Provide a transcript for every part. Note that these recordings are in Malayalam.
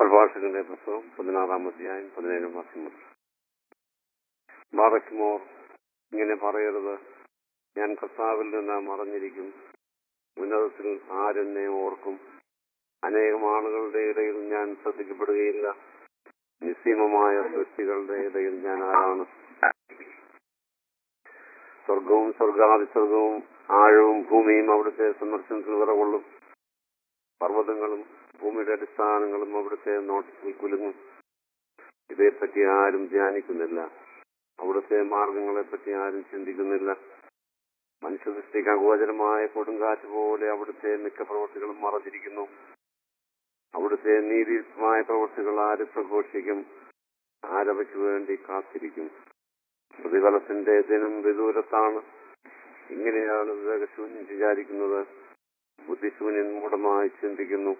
പ്രഭാഷകന്റെ പുസ്തകം പതിനാറാം അധ്യായം പതിനേഴാം വാക്യം മുതൽ ബാറയ്ക്കുമോർ ഇങ്ങനെ പറയരുത് ഞാൻ കർത്താവിൽ നിന്ന് മറഞ്ഞിരിക്കും ഉന്നതത്തിൽ ആരെന്നെ ഓർക്കും അനേകം ആളുകളുടെ ഇടയിൽ ഞാൻ ശ്രദ്ധിക്കപ്പെടുകയില്ല നിസ്സീമമായ സൃഷ്ടികളുടെ ഇടയിൽ ഞാൻ ആരാണ് സ്വർഗവും സ്വർഗാതിസ്വർഗവും ആഴവും ഭൂമിയും അവിടുത്തെ സന്ദർശനത്തിൽ വിറകൊള്ളും പർവ്വതങ്ങളും ഭൂമിയുടെ അടിസ്ഥാനങ്ങളും അവിടുത്തെ നോട്ടത്തിൽ കുലുങ്ങും ഇതേപ്പറ്റി ആരും ധ്യാനിക്കുന്നില്ല അവിടുത്തെ മാർഗങ്ങളെപ്പറ്റി ആരും ചിന്തിക്കുന്നില്ല മനുഷ്യസൃഷ്ടിക്ക് അഗോചരമായ കൊടുങ്കാറ്റ് പോലെ അവിടുത്തെ മിക്ക പ്രവൃത്തികളും മറഞ്ഞിരിക്കുന്നു അവിടുത്തെ നീതിയുക്തമായ പ്രവൃത്തികൾ ആര് പ്രഘോഷിക്കും ആരവയ്ക്ക് വേണ്ടി കാത്തിരിക്കും പ്രതിഫലത്തിന്റെ ദിനം വിദൂരത്താണ് ഇങ്ങനെയാണ് വിവേകശൂന്യൻ വിചാരിക്കുന്നത് ബുദ്ധിശൂന്യൻ മൂഢമായി ചിന്തിക്കുന്നു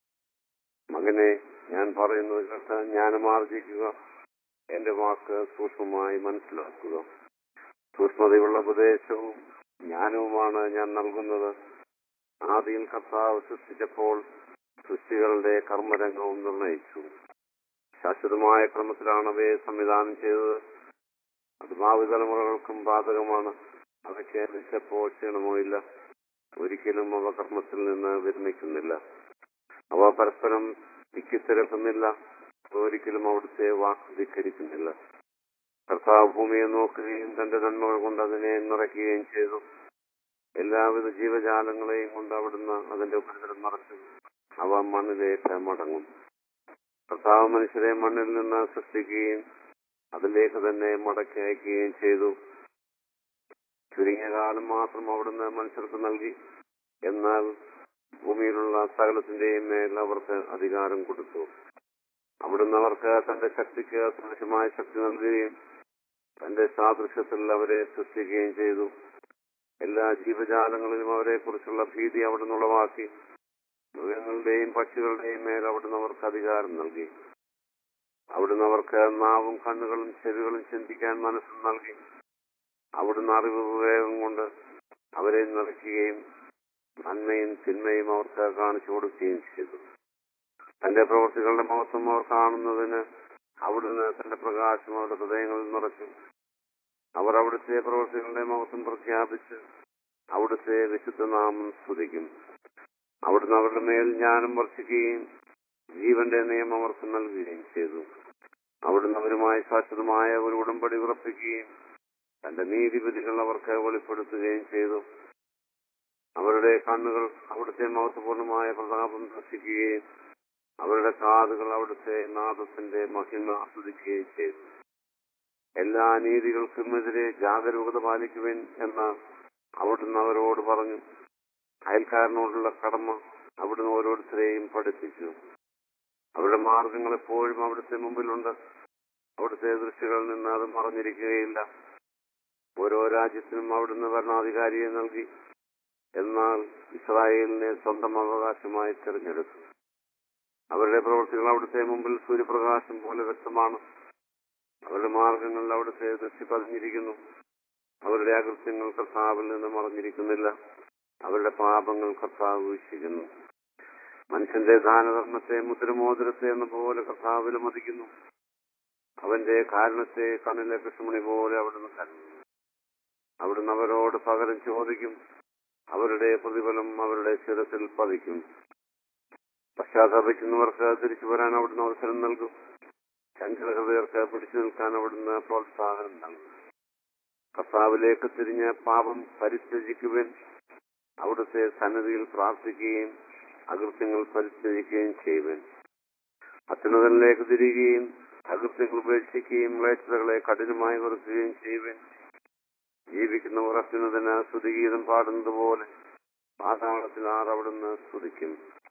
മകനെ ഞാൻ പറയുന്നത് കേട്ട് ജ്ഞാനമാർജിക്കുക എന്റെ വാക്ക് സൂക്ഷ്മമായി മനസ്സിലാക്കുക സൂക്ഷ്മതയുള്ള ഉപദേശവും ജ്ഞാനവുമാണ് ഞാൻ നൽകുന്നത് ആദ്യം കർത്താവ് സൃഷ്ടിച്ചപ്പോൾ സൃഷ്ടികളുടെ കർമ്മരംഗവും നിർണയിച്ചു ശാശ്വതമായ ക്രമത്തിലാണ് അവയെ സംവിധാനം ചെയ്തത് അത് ഭാവി തലമുറകൾക്കും ബാധകമാണ് അവയ്ക്ക് വിശപ്പോ ക്ഷീണമോ ഇല്ല ഒരിക്കലും അവ കർമ്മത്തിൽ നിന്ന് വിരമിക്കുന്നില്ല അവ പരസ്പരം തിക്കിത്തിരക്കുന്നില്ല ഒരിക്കലും അവിടുത്തെ വാക്ക് ധിക്കരിക്കുന്നില്ല കർത്താവ് ഭൂമിയെ നോക്കുകയും തന്റെ നന്മകൾ കൊണ്ട് അതിനെ നിറയ്ക്കുകയും ചെയ്തു എല്ലാവിധ ജീവജാലങ്ങളെയും കൊണ്ട് അവിടുന്ന് അതിന്റെ ഉപരിതലം നിറച്ചു അവ മണ്ണിലേക്ക് മടങ്ങും കർത്താവ് മനുഷ്യരെ മണ്ണിൽ നിന്ന് സൃഷ്ടിക്കുകയും അതിലേക്ക് തന്നെ മടക്കി അയക്കുകയും ചെയ്തു ചുരുങ്ങിയ കാലം മാത്രം അവിടുന്ന് മനുഷ്യർക്ക് നൽകി എന്നാൽ ഭൂമിയിലുള്ള സകലത്തിന്റെയും മേൽ അവർക്ക് അധികാരം കൊടുത്തു അവിടുന്ന് അവർക്ക് തന്റെ ശക്തിക്ക് സദൃശമായ ശക്തി നൽകുകയും തന്റെ സാദൃശ്യത്തിൽ അവരെ സൃഷ്ടിക്കുകയും ചെയ്തു എല്ലാ ജീവജാലങ്ങളിലും അവരെ കുറിച്ചുള്ള ഭീതി അവിടുന്ന് ഉളവാക്കി മൃഗങ്ങളുടെയും പക്ഷികളുടെയും മേൽ അവിടുന്ന് അവർക്ക് അധികാരം നൽകി അവിടുന്ന് അവർക്ക് നാവും കണ്ണുകളും ചെവികളും ചിന്തിക്കാൻ മനസ്സും നൽകി അവിടുന്ന് അറിവ് വിവേകം കൊണ്ട് അവരെ നിറയ്ക്കുകയും നന്മയും തിന്മയും അവർക്ക് കാണിച്ചു കൊടുക്കുകയും ചെയ്തു തന്റെ പ്രവൃത്തികളുടെ മഹത്വം അവർ കാണുന്നതിന് അവിടുന്ന് തന്റെ പ്രകാശം അവരുടെ ഹൃദയങ്ങളിൽ നിറച്ചു അവർ അവിടുത്തെ പ്രവൃത്തികളുടെ മഹത്വം പ്രഖ്യാപിച്ച് അവിടുത്തെ വിശുദ്ധനാമം സ്തുതിക്കും അവിടുന്ന് അവരുടെ മേൽ ജ്ഞാനം വർഷിക്കുകയും ജീവന്റെ നിയമം അവർക്ക് നൽകുകയും ചെയ്തു അവിടുന്ന് അവരുമായി ശാശ്വതമായ ഒരു ഉടമ്പടി ഉറപ്പിക്കുകയും തന്റെ നീതിപതികൾ അവർക്ക് വെളിപ്പെടുത്തുകയും ചെയ്തു അവരുടെ കണ്ണുകൾ അവിടുത്തെ മഹത്വപൂർണമായ പ്രതാപം ദർശിക്കുകയും അവരുടെ കാതുകൾ അവിടുത്തെ നാദത്തിന്റെ മഹിമ ആസ്വദിക്കുകയും ചെയ്തു എല്ലാ നീതികൾക്കുമെതിരെ ജാഗരൂകത പാലിക്കുവാൻ എന്ന് അവിടുന്ന് അവരോട് പറഞ്ഞു അയൽക്കാരനോടുള്ള കടമ അവിടുന്ന് ഓരോരുത്തരെയും പഠിപ്പിച്ചു അവരുടെ മാർഗങ്ങൾ എപ്പോഴും അവിടുത്തെ മുമ്പിലുണ്ട് അവിടുത്തെ ദൃഷ്ടികളിൽ നിന്ന് അത് മറഞ്ഞിരിക്കുകയില്ല ഓരോ രാജ്യത്തിനും അവിടുന്ന് ഭരണാധികാരിയെ നൽകി എന്നാൽ ഇസ്രായേലിനെ സ്വന്തം അവകാശമായി തിരഞ്ഞെടുത്തു അവരുടെ പ്രവൃത്തികൾ അവിടുത്തെ മുമ്പിൽ സൂര്യപ്രകാശം പോലെ വ്യക്തമാണ് അവരുടെ മാർഗങ്ങളിൽ അവിടുത്തെ ദൃഷ്ടി പതിഞ്ഞിരിക്കുന്നു അവരുടെ അകൃത്യങ്ങൾ കർത്താവിൽ നിന്ന് മറഞ്ഞിരിക്കുന്നില്ല അവരുടെ പാപങ്ങൾ കർത്താവ് വീക്ഷിക്കുന്നു മനുഷ്യന്റെ ദാനധർമ്മത്തെ മുദ്രമോതിരത്തെ എന്ന പോലെ കർത്താവിൽ മതിക്കുന്നു അവന്റെ കാരണത്തെ കണ്ണിലെ കൃഷ്ണമണി പോലെ അവിടുന്ന് കരുതുന്നു അവിടുന്ന് അവരോട് പകരം ചോദിക്കും അവരുടെ പ്രതിഫലം അവരുടെ ശിരസിൽ പതിക്കും പശ്ചാത്തപിക്കുന്നവർക്ക് തിരിച്ചു വരാൻ അവിടുന്ന് അവസരം നൽകും ചഞ്ചല ഹൃദയർക്ക് പിടിച്ചു നിൽക്കാൻ അവിടുന്ന് പ്രോത്സാഹനം നൽകും കർത്താവിലേക്ക് തിരിഞ്ഞ് പാപം പരിത്യജിക്കുവാൻ അവിടുത്തെ സന്നദ്ധിയിൽ പ്രാർത്ഥിക്കുകയും അകൃത്യങ്ങൾ പരിത്യജിക്കുകയും ചെയ്യുവാൻ അത്യുന്നതനിലേക്ക് തിരികുകയും അകൃത്യങ്ങൾ ഉപേക്ഷിക്കുകയും മ്ലേച്ഛതകളെ കഠിനമായി വെറുക്കുകയും ചെയ്യുവാൻ ജീവിക്കുന്നവർ അത്യുന്നതന് സ്തുതിഗീതം പാടുന്നത് പോലെ പാതാളത്തിൽ ആർ അവിടുന്ന് സ്തുതിക്കും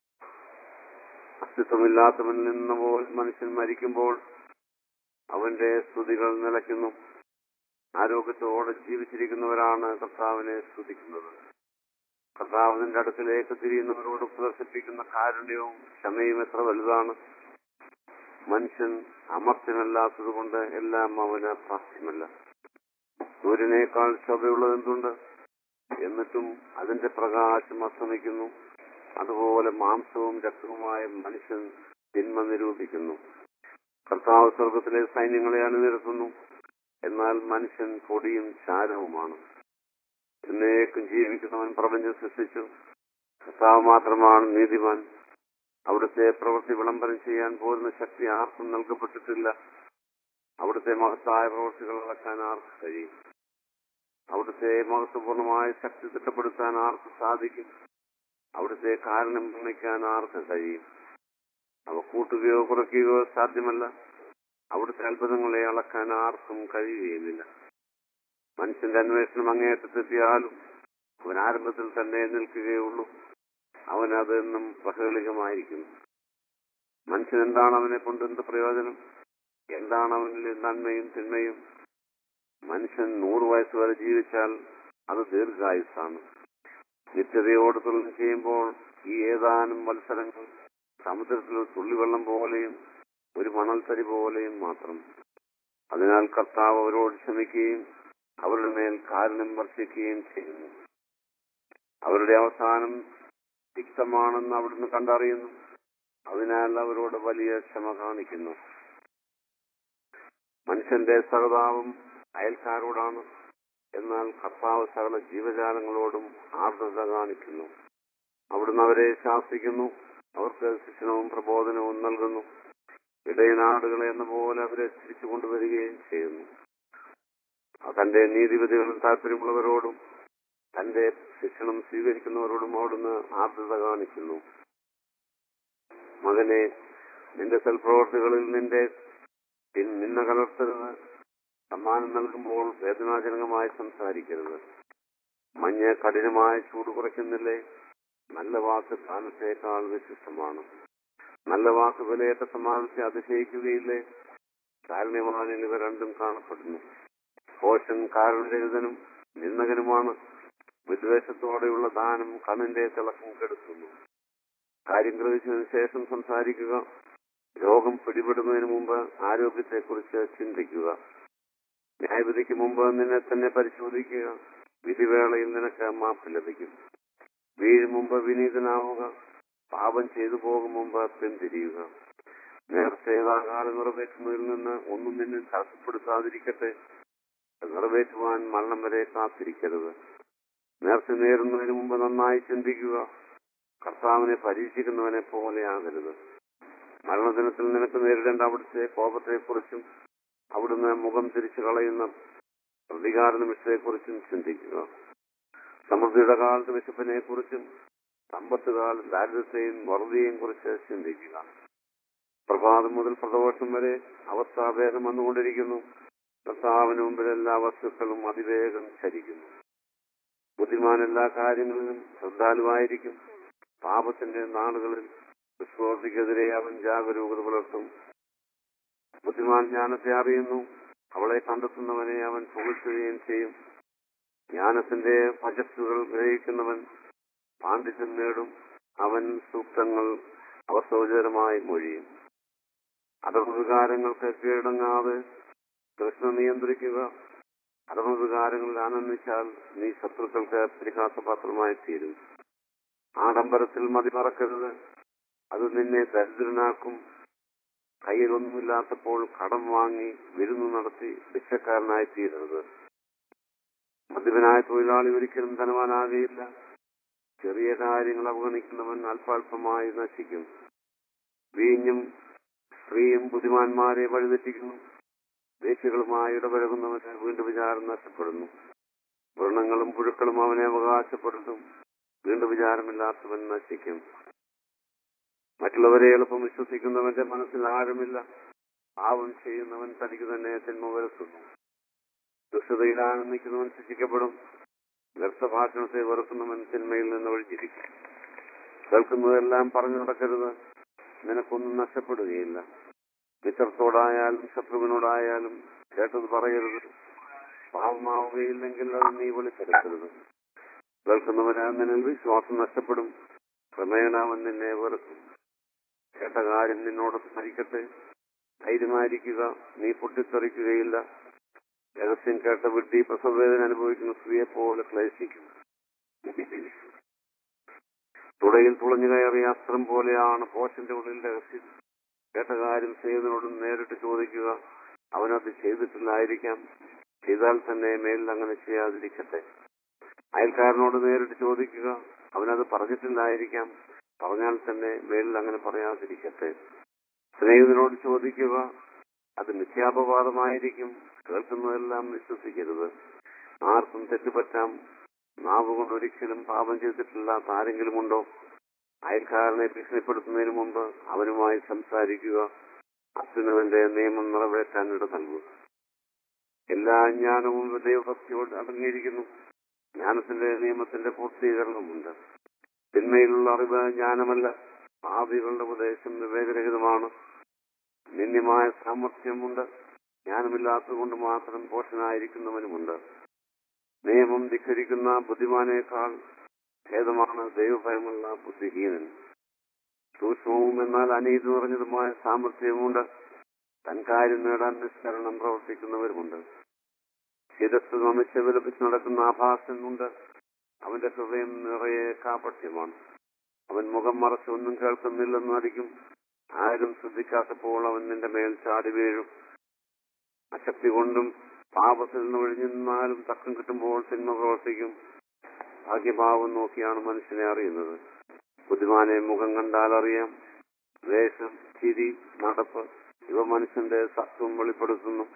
അസ്തിത്വമില്ലാത്തവനിൽ നിന്ന് പോൽ മനുഷ്യൻ മരിക്കുമ്പോൾ അവന്റെ സ്തുതികൾ നിലയ്ക്കുന്നു ആരോഗ്യത്തോടെ ജീവിച്ചിരിക്കുന്നവരാണ് കർത്താവിനെ സ്തുതിക്കുന്നത് കർത്താവിന്റെ അടുക്കലേക്ക് തിരിയുന്നവരോട് പ്രദർശിപ്പിക്കുന്ന കാരുണ്യവും ക്ഷമയും എത്ര വലുതാണ് മനുഷ്യൻ അമർത്യനല്ലാത്തതുകൊണ്ട് എല്ലാം അവന് പ്രാപ്യമല്ല സൂര്യനേക്കാൾ ശോഭയുള്ളത് എന്തുണ്ട് എന്നിട്ടും അതിന്റെ പ്രകാശം അസ്തമിക്കുന്നു അതുപോലെ മാംസവും രക്തവുമായ മനുഷ്യൻ തിന്മ നിരൂപിക്കുന്നു കർത്താവ് സ്വർഗത്തിലെ സൈന്യങ്ങളെ അണിനിരത്തുന്നു എന്നാൽ മനുഷ്യൻ പൊടിയും ചാരവുമാണ് എന്നേക്കും ജീവിക്കുന്നവൻ പ്രപഞ്ചം സൃഷ്ടിച്ചു കർത്താവ് മാത്രമാണ് നീതിമാൻ അവിടുത്തെ പ്രവൃത്തി വിളംബരം ചെയ്യാൻ പോരുന്ന ശക്തി ആർക്കും നൽകപ്പെട്ടിട്ടില്ല അവിടുത്തെ മഹത്തായ പ്രവൃത്തികൾ അളക്കാൻ ആർക്ക് കഴിയും അവിടുത്തെ മഹത്വപൂർണമായ ശക്തി തിട്ടപ്പെടുത്താൻ ആർക്ക് സാധിക്കും അവിടുത്തെ കാരണം നിർണ്ണയിക്കാൻ ആർക്ക് കഴിയും അവ കൂട്ടുകയോ കുറയ്ക്കുകയോ സാധ്യമല്ല അവിടുത്തെ അത്ഭുതങ്ങളെ അളക്കാൻ ആർക്കും കഴിയുകയുമില്ല മനുഷ്യന്റെ അന്വേഷണം അങ്ങേയറ്റത്തെത്തിയാലും അവൻ ആരംഭത്തിൽ തന്നെ നിൽക്കുകയുള്ളൂ അവൻ അതെന്നും പ്രഹേളികമായിരിക്കുന്നു മനുഷ്യൻ എന്താണ് അവനെ കൊണ്ട് എന്ത് പ്രയോജനം എന്താണ് അവനിലെ നന്മയും തിന്മയും മനുഷ്യൻ നൂറ് വയസ്സ് വരെ ജീവിച്ചാൽ അത് ദീർഘായുസാണ് നിത്യതയോട് തുലനം ചെയ്യുമ്പോൾ ഈ ഏതാനും മത്സരങ്ങൾ സമുദ്രത്തിൽ ഒരു തുള്ളിവെള്ളം പോലെയും ഒരു മണൽത്തരി പോലെയും മാത്രം അതിനാൽ കർത്താവ് അവരോട് ക്ഷമിക്കുകയും അവരുടെ മേൽ കാരുണ്യം വർഷിക്കുകയും ചെയ്യുന്നു അവരുടെ അവസാനം തിക്തമാണെന്ന് അവിടുന്ന് കണ്ടറിയുന്നു അതിനാൽ അവരോട് വലിയ ക്ഷമ കാണിക്കുന്നു മനുഷ്യന്റെ സഹതാപം അയൽക്കാരോടാണ് എന്നാൽ കർത്താവ് സകല ജീവജാലങ്ങളോടും ആർദ്രത കാണിക്കുന്നു അവിടുന്ന് അവരെ ശാസിക്കുന്നു അവർക്ക് ശിക്ഷണവും പ്രബോധനവും നൽകുന്നു ഇടയനാടുകളെ എന്ന പോലെ അവരെ തിരിച്ചു കൊണ്ടുവരികയും ചെയ്യുന്നു തന്റെ നീതിപതികളിൽ താല്പര്യമുള്ളവരോടും തന്റെ ശിക്ഷണം സ്വീകരിക്കുന്നവരോടും അവിടുന്ന് ആർദ്രത കാണിക്കുന്നു മകനെ നിന്റെ സൽപ്രവർത്തികളിൽ നിന്റെ പിൻ- നിന്ന കലർത്തരുത് സമ്മാനം നൽകുമ്പോൾ വേദനാജനകമായി സംസാരിക്കരുത് മഞ്ഞ് കഠിനമായ ചൂട് കുറയ്ക്കുന്നില്ലേ നല്ല വാക്ക് സ്ഥാനത്തേക്കാൾ വ്യത്യസ്തമാണ് നല്ല വാക്ക് വിലയേറ്റ സമ്മാനത്തെ അതിശയിക്കുകയില്ലേ കാരണവാനിൽ ഇവ രണ്ടും കാണപ്പെടുന്നു കോശൻ കാരണരഹിതനും നിന്ദകനുമാണ് വിദ്വേഷത്തോടെയുള്ള ദാനം കണ്ണിന്റെ തിളക്കം കെടുത്തുന്നു കാര്യം ഗ്രഹിച്ചതിന് ശേഷം സംസാരിക്കുക രോഗം പിടിപെടുന്നതിന് മുമ്പ് ആരോഗ്യത്തെക്കുറിച്ച് ചിന്തിക്കുക ന്യായവിധിക്ക് മുമ്പ് നിന്നെ തന്നെ പരിശോധിക്കുക വിധിവേളയിൽ നിനക്ക് മാപ്പ് ലഭിക്കും വീഴും മുമ്പ് വിനീതനാവുക പാപം ചെയ്തു പോകും മുമ്പ് പിന്തിരിയുക നേരത്തെ കാലം നിറവേറ്റുന്നതിൽ നിന്ന് ഒന്നും നിന്നെ തടസ്സപ്പെടുത്താതിരിക്കട്ടെ നിറവേറ്റുവാൻ മരണം വരെ കാത്തിരിക്കരുത് നേർച്ച നേരുന്നതിന് മുമ്പ് നന്നായി ചിന്തിക്കുക കർത്താവിനെ പരീക്ഷിക്കുന്നവനെ പോലെയാകരുത് മരണദിനത്തിൽ നിനക്ക് നേരിടേണ്ട അവിടുത്തെ കോപത്തെക്കുറിച്ചും അവിടുന്ന് മുഖം തിരിച്ചു കളയുന്ന പ്രതികാര നിമിഷത്തെക്കുറിച്ചും ചിന്തിക്കുക സമൃദ്ധിയുടെ കാലത്ത് വിശപ്പിനെ കുറിച്ചും സമ്പത്ത് കാലത്ത് ദാരിദ്ര്യത്തെയും വറുതിയെയും കുറിച്ച് ചിന്തിക്കുക പ്രഭാതം മുതൽ പ്രദോഷം വരെ അവസ്ഥാഭേദം വന്നുകൊണ്ടിരിക്കുന്നു കർത്താവിന് മുമ്പിൽ എല്ലാ വസ്തുക്കളും അതിവേഗം ചരിക്കുന്നു ബുദ്ധിമാൻ എല്ലാ കാര്യങ്ങളിലും ശ്രദ്ധാലുവായിരിക്കും പാപത്തിന്റെ നാളുകളിൽ വിശ്വാസിക്കെതിരെ അവൻ ജാഗരൂകത പുലർത്തും ബുദ്ധിമാൻ ജ്ഞാനത്തെ അറിയുന്നു അവളെ കണ്ടെത്തുന്നവനെ അവൻ പുകഴ്ത്തുകയും ചെയ്യും ജ്ഞാനത്തിന്റെ ഭജസ്സുകൾ ഗ്രഹിക്കുന്നവൻ പാണ്ഡിത്യം നേടും അവൻ സൂക്തങ്ങൾ അവസോചരമായി മൊഴിയും അധർമ്മവികാരങ്ങൾക്ക് കീഴടങ്ങാതെ കൃഷ്ണ നിയന്ത്രിക്കുക അധർമ്മവികാരങ്ങളിൽ ആനന്ദിച്ചാൽ നീ ശത്രുക്കൾക്ക് പരിഹാസപാത്രമായി തീരും ആഡംബരത്തിൽ മതി മറക്കരുത് അത് നിന്നെ ദരിദ്രനാക്കും കയ്യിലൊന്നുമില്ലാത്തപ്പോൾ കടം വാങ്ങി വിരുന്നു നടത്തി ഭിക്ഷക്കാരനായി തീരരുത് മദ്യപനായ തൊഴിലാളി ഒരിക്കലും ധനവാനാകുകയില്ല ചെറിയ കാര്യങ്ങൾ അവഗണിക്കുന്നവൻ അല്പാൽപമായി നശിക്കും വീഞ്ഞും സ്ത്രീയും ബുദ്ധിമാന്മാരെ വഴിതെറ്റിക്കുന്നു ദേശികളുമായി ഇടപഴകുന്നവന് വീണ്ടും വിചാരം നഷ്ടപ്പെടുന്നു വ്രണങ്ങളും പുഴുക്കളും അവനെ അവകാശപ്പെടുത്തും വീണ്ടും വിചാരമില്ലാത്തവൻ നശിക്കും മറ്റുള്ളവരെ എളുപ്പം വിശ്വസിക്കുന്നവന്റെ മനസ്സിൽ ആഴമില്ല പാവം ചെയ്യുന്നവൻ തനിക്ക് തന്നെ തിന്മ വരുത്തുന്നു ദുഷ്ടതയിൽ ആനന്ദിക്കുന്നവൻ ശിക്ഷിക്കപ്പെടും വ്യർത്ഥഭാഷണത്തെ വെറുക്കുന്നവൻ തിന്മയിൽ നിന്ന് ഒഴിഞ്ഞിരിക്കും കേൾക്കുന്നതെല്ലാം പറഞ്ഞു നടക്കരുത് നിനക്കൊന്നും നഷ്ടപ്പെടുകയില്ല മിത്രത്തോടായാലും ശത്രുവിനോടായാലും കേട്ടത് പറയരുത് പാവമാവുകയില്ലെങ്കിൽ അത് നീ വെളിപ്പെടുത്തരുത് കേൾക്കുന്നവന് നിന്നിൽ വിശ്വാസം നഷ്ടപ്പെടും ക്രമേണ അവൻ നിന്നെ വെറുക്കും കേട്ട കാര്യം നിന്നോട് സ്മരിക്കട്ടെ ധൈര്യമായിരിക്കുക നീ പൊട്ടിത്തെറിക്കുകയില്ല രഹസ്യം കേട്ട വിഡ്ഢി പ്രസവവേദന അനുഭവിക്കുന്ന സ്ത്രീയെ പോലെ ക്ലേശിക്കും തുടയിൽ തുളഞ്ഞു കയറിയ അസ്ത്രം പോലെയാണ് പോഷന്റെ ഉള്ളിൽ രഹസ്യം കേട്ട കാര്യം സ്നേഹിതനോട് നേരിട്ട് ചോദിക്കുക അവനത് ചെയ്തിട്ടില്ലായിരിക്കാം ചെയ്താൽ തന്നെ മേലിൽ അങ്ങനെ ചെയ്യാതിരിക്കട്ടെ അയൽക്കാരനോട് നേരിട്ട് ചോദിക്കുക അവനത് പറഞ്ഞിട്ടില്ലായിരിക്കാം പറഞ്ഞാൽ തന്നെ മേലിൽ അങ്ങനെ പറയാതിരിക്കട്ടെ സ്നേഹിതനോട് ചോദിക്കുക അത് മിഥ്യാപവാദമായിരിക്കും കേൾക്കുന്നതെല്ലാം വിശ്വസിക്കരുത് ആർക്കും തെറ്റുപറ്റാം നാവ് കൊണ്ട് ഒരിക്കലും പാപം ചെയ്തിട്ടില്ലാത്ത ആരെങ്കിലും ഉണ്ടോ അയൽക്കാരനെ ഭീഷണിപ്പെടുത്തുന്നതിന് മുമ്പ് അവനുമായി സംസാരിക്കുക അത്യുന്നവന്റെ നിയമം നിറവേറ്റാൻ ഇട നൽകുക എല്ലാ ജ്ഞാനവും ദൈവഭക്തിയോട് അടങ്ങിയിരിക്കുന്നു ജ്ഞാനത്തിന്റെ നിയമത്തിന്റെ പൂർത്തീകരണമുണ്ട് തിന്മയിലുള്ള അറിവ് ജ്ഞാനമല്ല ഭാവികളുടെ ഉപദേശം വിവേകരഹിതമാണ് നിന്യമായ സാമർഥ്യമുണ്ട് ജ്ഞാനമില്ലാത്തതുകൊണ്ട് മാത്രം പോഷനായിരിക്കുന്നവനുമുണ്ട് നിയമം ധിഖരിക്കുന്ന ബുദ്ധിമാനേക്കാൾ ഭേദമാണ് ദൈവഭയമുള്ള ബുദ്ധിഹീനൻ സൂക്ഷ്മവും എന്നാൽ അനീതി നിറഞ്ഞതുമായ സാമർഥ്യവുമുണ്ട് തൻ കാര്യം നേടാൻ നിസ്കരണം പ്രവർത്തിക്കുന്നവരുമുണ്ട് ശിരസ് നമിച്ച് വിലപിച്ച് നടക്കുന്ന ആഭാസനുണ്ട് അവന്റെ ഹൃദയം നിറയെ കാപട്യമാണ് അവൻ മുഖം മറച്ച് ഒന്നും കേൾക്കുന്നില്ലെന്ന് നടിക്കും ആരും ശ്രദ്ധിക്കാത്തപ്പോൾ അവൻ നിന്റെ മേൽ ചാടി വീഴും അശക്തി കൊണ്ടും പാപത്തിൽ നിന്ന് ഒഴിഞ്ഞു നിന്നാലും തക്കം കിട്ടുമ്പോൾ സിനിമ പ്രവർത്തിക്കും ഭാഗ്യഭാവം നോക്കിയാണ് മനുഷ്യനെ അറിയുന്നത് ബുദ്ധിമാനെ മുഖം കണ്ടാൽ അറിയാം വേഷം ചിരി നടപ്പ് ഇവ മനുഷ്യന്റെ സത്വം വെളിപ്പെടുത്തുന്നു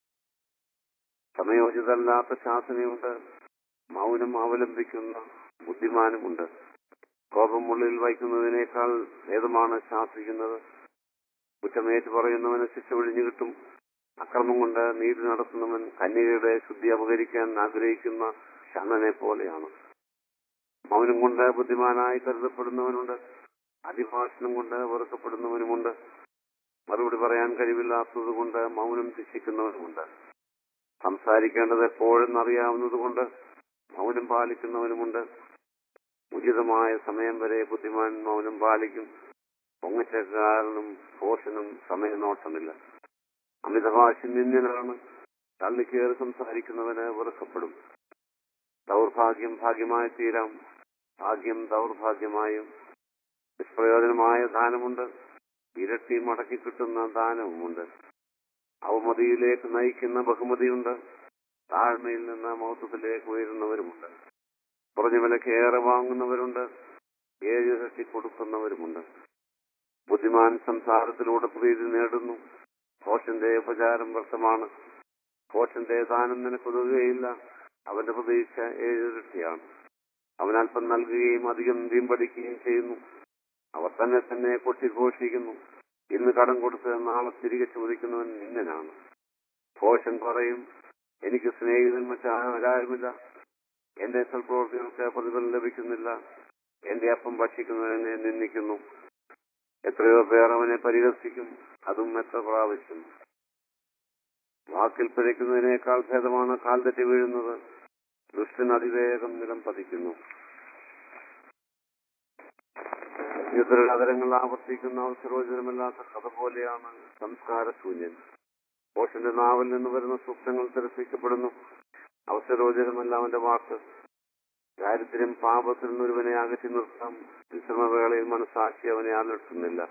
സമയോചിതല്ലാത്ത ശാസനയുണ്ട് മൗനം അവലംബിക്കുന്ന ബുദ്ധിമാനുമുണ്ട് കോപം ഉള്ളിൽ വയ്ക്കുന്നതിനേക്കാൾ ഭേദമാണ് ശാസിക്കുന്നത് കുറ്റമേറ്റ് പറയുന്നവന് ശിക്ഷ ഒഴിഞ്ഞു കിട്ടും അക്രമം കൊണ്ട് നീതി നടത്തുന്നവൻ കന്യകയുടെ ശുദ്ധി അപകരിക്കാൻ ആഗ്രഹിക്കുന്ന ഷണ്ണനെ പോലെയാണ് മൗനം കൊണ്ട് ബുദ്ധിമാനായി കരുതപ്പെടുന്നവനുണ്ട് അതിഭാഷണം കൊണ്ട് വെറുക്കപ്പെടുന്നവനുമുണ്ട് മറുപടി പറയാൻ കഴിവില്ലാത്തത് കൊണ്ട് മൗനം ശിക്ഷിക്കുന്നവനുമുണ്ട് സംസാരിക്കേണ്ടത് എപ്പോഴും അറിയാവുന്നത് കൊണ്ട് മൗനം പാലിക്കുന്നവനുമുണ്ട് ഉചിതമായ സമയം വരെ ബുദ്ധിമാൻ മൗനം പാലിക്കും പൊങ്ങച്ചക്കാരനും ഭോഷനും സമയനോട്ടമില്ല അമിതഭാഷ നിന്യനാണ് തള്ളിക്കേറി സംസാരിക്കുന്നവന് വെറുക്കപ്പെടും ദൗർഭാഗ്യം ഭാഗ്യമായി തീരാം ഭാഗ്യം ദൗർഭാഗ്യമായും നിഷ്പ്രയോജനമായ ദാനമുണ്ട് ഇരട്ടി മടക്കി കിട്ടുന്ന ദാനവുമുണ്ട് അവമതിയിലേക്ക് നയിക്കുന്ന ബഹുമതിയുണ്ട് താഴ്മയിൽ നിന്ന് മൗത്വത്തിലേക്ക് ഉയരുന്നവരുമുണ്ട് കുറഞ്ഞ വിലക്ക് ഏറെ വാങ്ങുന്നവരുണ്ട് ഏഴ് ഇരട്ടി കൊടുക്കുന്നവരുമുണ്ട് ബുദ്ധിമാൻ സംസാരത്തിലൂടെ പ്രീതി നേടുന്നു ഭോഷന്റെ ഉപചാരം വ്യക്തമാണ് ഭോഷന്റെ ദാനം നിനക്കൊതുകയില്ല അവന്റെ പ്രതീക്ഷ ഏഴിരട്ടിയാണ് അവൻ അല്പം നൽകുകയും അധികം വീമ്പടിക്കുകയും ചെയ്യുന്നു അവർ തന്നെ തന്നെ കൊട്ടിഘോഷിക്കുന്നു ഇന്ന് കടം കൊടുത്ത് നാളെ തിരികെ ചോദിക്കുന്നവൻ നിന്നനാണ് ഭോഷൻ പറയും എനിക്ക് സ്നേഹിതൻ മറ്റാരുമില്ല എന്റെ സൽപ്രവർത്തികൾക്ക് പ്രതിഫലം ലഭിക്കുന്നില്ല എന്റെ അപ്പം ഭക്ഷിക്കുന്നവനെ നിന്ദിക്കുന്നു എത്രയോ പേർ അവനെ പരിഹസിക്കും അതും എത്ര പ്രാവശ്യം വാക്കിൽ പിഴയ്ക്കുന്നതിനേക്കാൾ ഭേദമാണ് കാൽ തെറ്റി വീഴുന്നത് ദുഷ്ടൻ അതിവേഗം നിലം പതിക്കുന്നു യുദ്ധരുടെ അതരങ്ങൾ ആവർത്തിക്കുന്ന അവസരോചനമില്ലാത്ത കഥ പോലെയാണ് സംസ്കാര ശൂന്യൻ പോഷന്റെ നാവിൽ നിന്ന് വരുന്ന സ്വപ്നങ്ങൾ തിരസ്കരിക്കപ്പെടുന്നു അവസരോചനമല്ല അവന്റെ വാക്ക് ദാരിദ്ര്യം പാപത്തിൽ നിന്ന് ഒരുവനെ അകറ്റി നിർത്താം വിശ്രമവേളയിൽ മനസ്സാക്ഷി അവനെ അലട്ടുന്നില്ല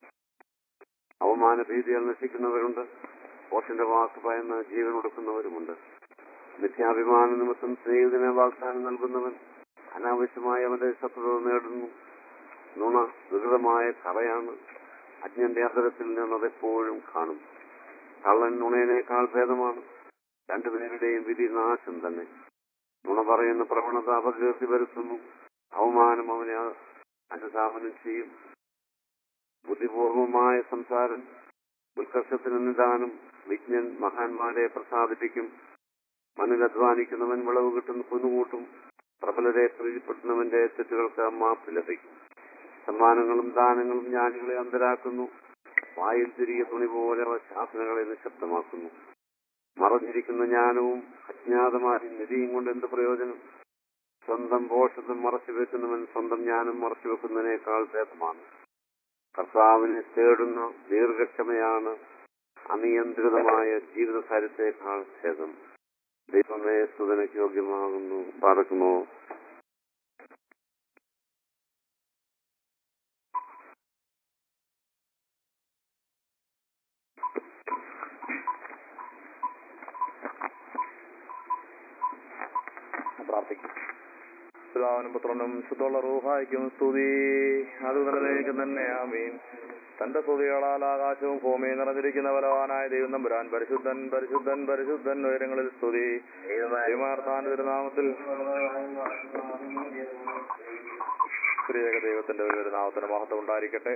അവമാന ഭീതികൾ നശിക്കുന്നവരുണ്ട് പോഷന്റെ വാക്ക് ഭയന്ന് ജീവൻ കൊടുക്കുന്നവരുമുണ്ട് മിഥ്യാഭിമാന നിമിത്തം സ്നേഹിതനെ വാഗ്ദാനം നൽകുന്നവൻ അനാവശ്യമായി അവന്റെ ശത്രുത നേടുന്നു നുണ വികൃതമായ കറയാണ് അജ്ഞന്റെ അതരത്തിൽ നിന്ന് അതെപ്പോഴും കാണും കള്ളൻ നുണയനേക്കാൾ ഭേദമാണ് രണ്ടുപേരുടെയും വിധി നാശം തന്നെ നുണ പറയുന്ന പ്രവണത അപകീർത്തി വരുത്തുന്നു അവമാനം അവനെ അനുധാവനം ചെയ്യും ബുദ്ധിപൂർവമായ സംസാരം ഉത്കർഷത്തിന് നിദാനം വിജ്ഞൻ മഹാന്മാരെ പ്രസാദിപ്പിക്കും മണ്ണിൽ അധ്വാനിക്കുന്നവൻ വിളവ് കിട്ടുന്ന കുന്നുകൂട്ടും പ്രബലരെ പ്രീതിപ്പെടുത്തുന്നവന്റെ തെറ്റുകൾക്ക് മാപ്പ് ലഭിക്കും സമ്മാനങ്ങളും ദാനങ്ങളും ജ്ഞാനികളെ അന്തരാക്കുന്നു വായിൽ തിരികെ തുണി പോലെ അവ ശാസനകളെ നിശബ്ദമാക്കുന്നു മറഞ്ഞിരിക്കുന്ന ജ്ഞാനവും അജ്ഞാതമായ നിധിയും കൊണ്ട് എന്ത് പ്രയോജനം സ്വന്തം പോഷത്വം മറച്ചു വെക്കുന്നവൻ സ്വന്തം ജ്ഞാനം മറച്ചു വെക്കുന്നതിനേക്കാൾ ഭേദമാണ് കർത്താവിനെ തേടുന്ന ദീർഘക്ഷമയാണ് അനിയന്ത്രിതമായ ജീവിതകാര്യത്തെക്കാൾ ഭേദം ദൈവമേ സുതനയ്ക്ക് യോഗ്യമാകുന്നു പാർക്കുന്നു പിതാവിനും പുത്രനും ശുദ്ധമുള്ള റൂഹായിക്കും സ്തുതി അത് നിലനിൽക്കും തന്നെ ആമീൻ തന്റെ സ്തുതികളാൽ ആകാശവും ഭൂമിയും നിറഞ്ഞിരിക്കുന്ന ബലവാനായ ദൈവം നമ്പുരാൻ പരിശുദ്ധൻ പരിശുദ്ധൻ പരിശുദ്ധൻ ഉയരങ്ങളിൽ സ്തുതി ദൈവമാർത്ഥാന്റെ തിരുനാമത്തിൽ സ്ത്രീയക ദൈവത്തിന്റെ ഒരു നാമത്തിന് മഹത്വം ഉണ്ടായിരിക്കട്ടെ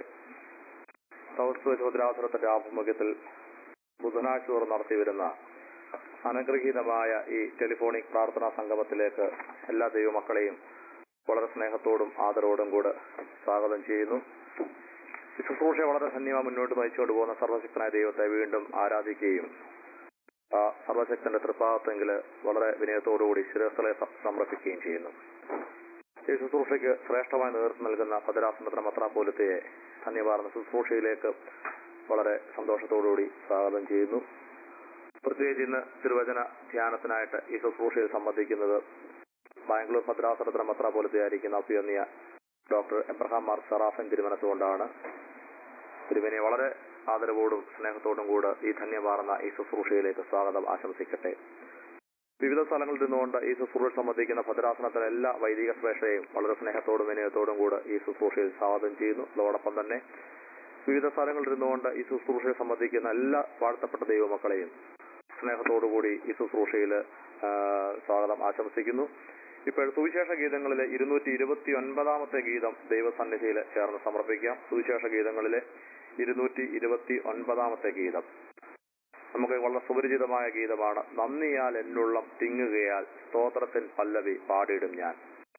സൗസ്വ ചോദ്രാസുരത്തിന്റെ ആഭിമുഖ്യത്തിൽ ബുധനാഴ്ച തോറും നടത്തി വരുന്ന അനുഗ്രഹീതമായ ഈ ടെലിഫോണിക് പ്രാർത്ഥനാ സംഗമത്തിലേക്ക് എല്ലാ ദൈവമക്കളെയും വളരെ സ്നേഹത്തോടും ആദരവോടും കൂടെ സ്വാഗതം ചെയ്യുന്നു ഈ ശുശ്രൂഷ വളരെ ധന്യമായി മുന്നോട്ട് നയിച്ചുകൊണ്ട് പോകുന്ന സർവശക്തനായ ദൈവത്തെ വീണ്ടും ആരാധിക്കുകയും ആ സർവശക്തന്റെ തൃപ്പാദത്തെങ്കിൽ വളരെ വിനയത്തോടുകൂടി ശിരസ്ഥലെ സമർപ്പിക്കുകയും ചെയ്യുന്നു ഈ ശുശ്രൂഷയ്ക്ക് ശ്രേഷ്ഠമായ നേതൃത്വം നൽകുന്ന ഭദ്രാസനത്തിന് മത്രാപോലത്തെ ധന്യവാർന്ന ശുശ്രൂഷയിലേക്ക് വളരെ സന്തോഷത്തോടുകൂടി സ്വാഗതം ചെയ്യുന്നു പ്രത്യേകിച്ച് ഇന്ന് തിരുവചന ധ്യാനത്തിനായിട്ട് ഈ ശുശ്രൂഷയിൽ സംബന്ധിക്കുന്നത് ബാംഗ്ലൂർ ഭദ്രാസനത്തിന് മത്രാപോലത്തെ ആയിരിക്കുന്ന അഭ്യന്നിയ ഡോക്ടർ എബ്രഹാം മാർ സറാഫൻ തിരുമനസുകൊണ്ടാണ് തിരുമനെ വളരെ ആദരവോടും സ്നേഹത്തോടും കൂടെ ഈ ധന്യമാർന്ന ഈ ശുശ്രൂഷയിലേക്ക് സ്വാഗതം ആശംസിക്കട്ടെ വിവിധ സ്ഥലങ്ങളിൽ നിന്നുകൊണ്ട് ഈ ശുശ്രൂഷ സംബന്ധിക്കുന്ന ഭദ്രാസനത്തിലെ എല്ലാ വൈദിക ശ്രേഷ്ഠയും വളരെ സ്നേഹത്തോടും വിനയത്തോടും കൂടെ ഈ ശുശ്രൂഷയിൽ സ്വാഗതം ചെയ്യുന്നു അതോടൊപ്പം തന്നെ വിവിധ സ്ഥലങ്ങളിൽ ഇരുന്നുകൊണ്ട് ഈ ശുശ്രൂഷയെ സംബന്ധിക്കുന്ന എല്ലാ വാഴ്ത്തപ്പെട്ട ദൈവമക്കളെയും സ്നേഹത്തോടുകൂടി ഈ ശുശ്രൂഷയിൽ സ്വാഗതം ആശംസിക്കുന്നു ഇപ്പോൾ സുവിശേഷ ഗീതങ്ങളിലെ ഇരുന്നൂറ്റി ഇരുപത്തി ഒൻപതാമത്തെ ഗീതം ദൈവസന്നിധിയിൽ ചേർന്ന് സമർപ്പിക്കാം സുവിശേഷ ഗീതങ്ങളിലെ ഇരുന്നൂറ്റി ഇരുപത്തി ഒൻപതാമത്തെ ഗീതം നമുക്ക് വളരെ സുപരിചിതമായ ഗീതമാണ് നന്ദിയാൽ എന്നുള്ളം തിങ്ങുകയാൽ സ്തോത്രത്തിൻ പല്ലവി പാടിയിടും ഞാൻ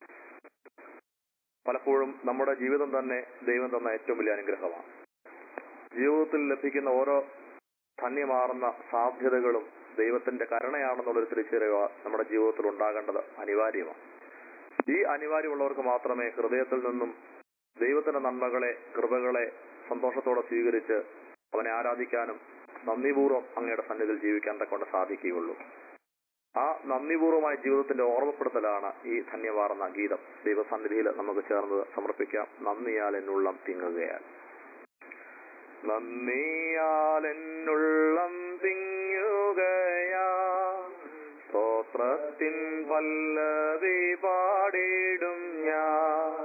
പലപ്പോഴും നമ്മുടെ ജീവിതം തന്നെ ദൈവം തന്ന ഏറ്റവും വലിയ അനുഗ്രഹമാണ് ജീവിതത്തിൽ ലഭിക്കുന്ന ഓരോ ധന്യമാർന്ന സാധ്യതകളും ദൈവത്തിന്റെ കരുണയാണെന്നുള്ളൊരു തിരിച്ചറിവ് നമ്മുടെ ജീവിതത്തിൽ ഉണ്ടാകേണ്ടത് അനിവാര്യമാണ് ഈ അനിവാര്യമുള്ളവർക്ക് മാത്രമേ ഹൃദയത്തിൽ നിന്നും ദൈവത്തിന്റെ നന്മകളെ കൃപകളെ സന്തോഷത്തോടെ സ്വീകരിച്ച് അവനെ ആരാധിക്കാനും നന്ദിപൂർവ്വം അങ്ങയുടെ സന്നിധിയിൽ ജീവിക്കാൻ തക്കൊണ്ട് സാധിക്കുകയുള്ളൂ ആ നന്ദിപൂർവമായ ജീവിതത്തിന്റെ ഓർമ്മപ്പെടുത്തലാണ് ഈ ധന്യവാർന്ന ഗീതം ദൈവസന്നിധിയിൽ നമുക്ക് ചേർന്ന് സമർപ്പിക്കാം നന്ദിയാൽ എന്നുള്ളം തിങ്ങുകയാൽ നന്ദിയാൽ എന്നുള്ളം തിങ്ങുകയാ സ്തോത്രത്തിൻ പല്ലവി പാടിടും ഞാൻ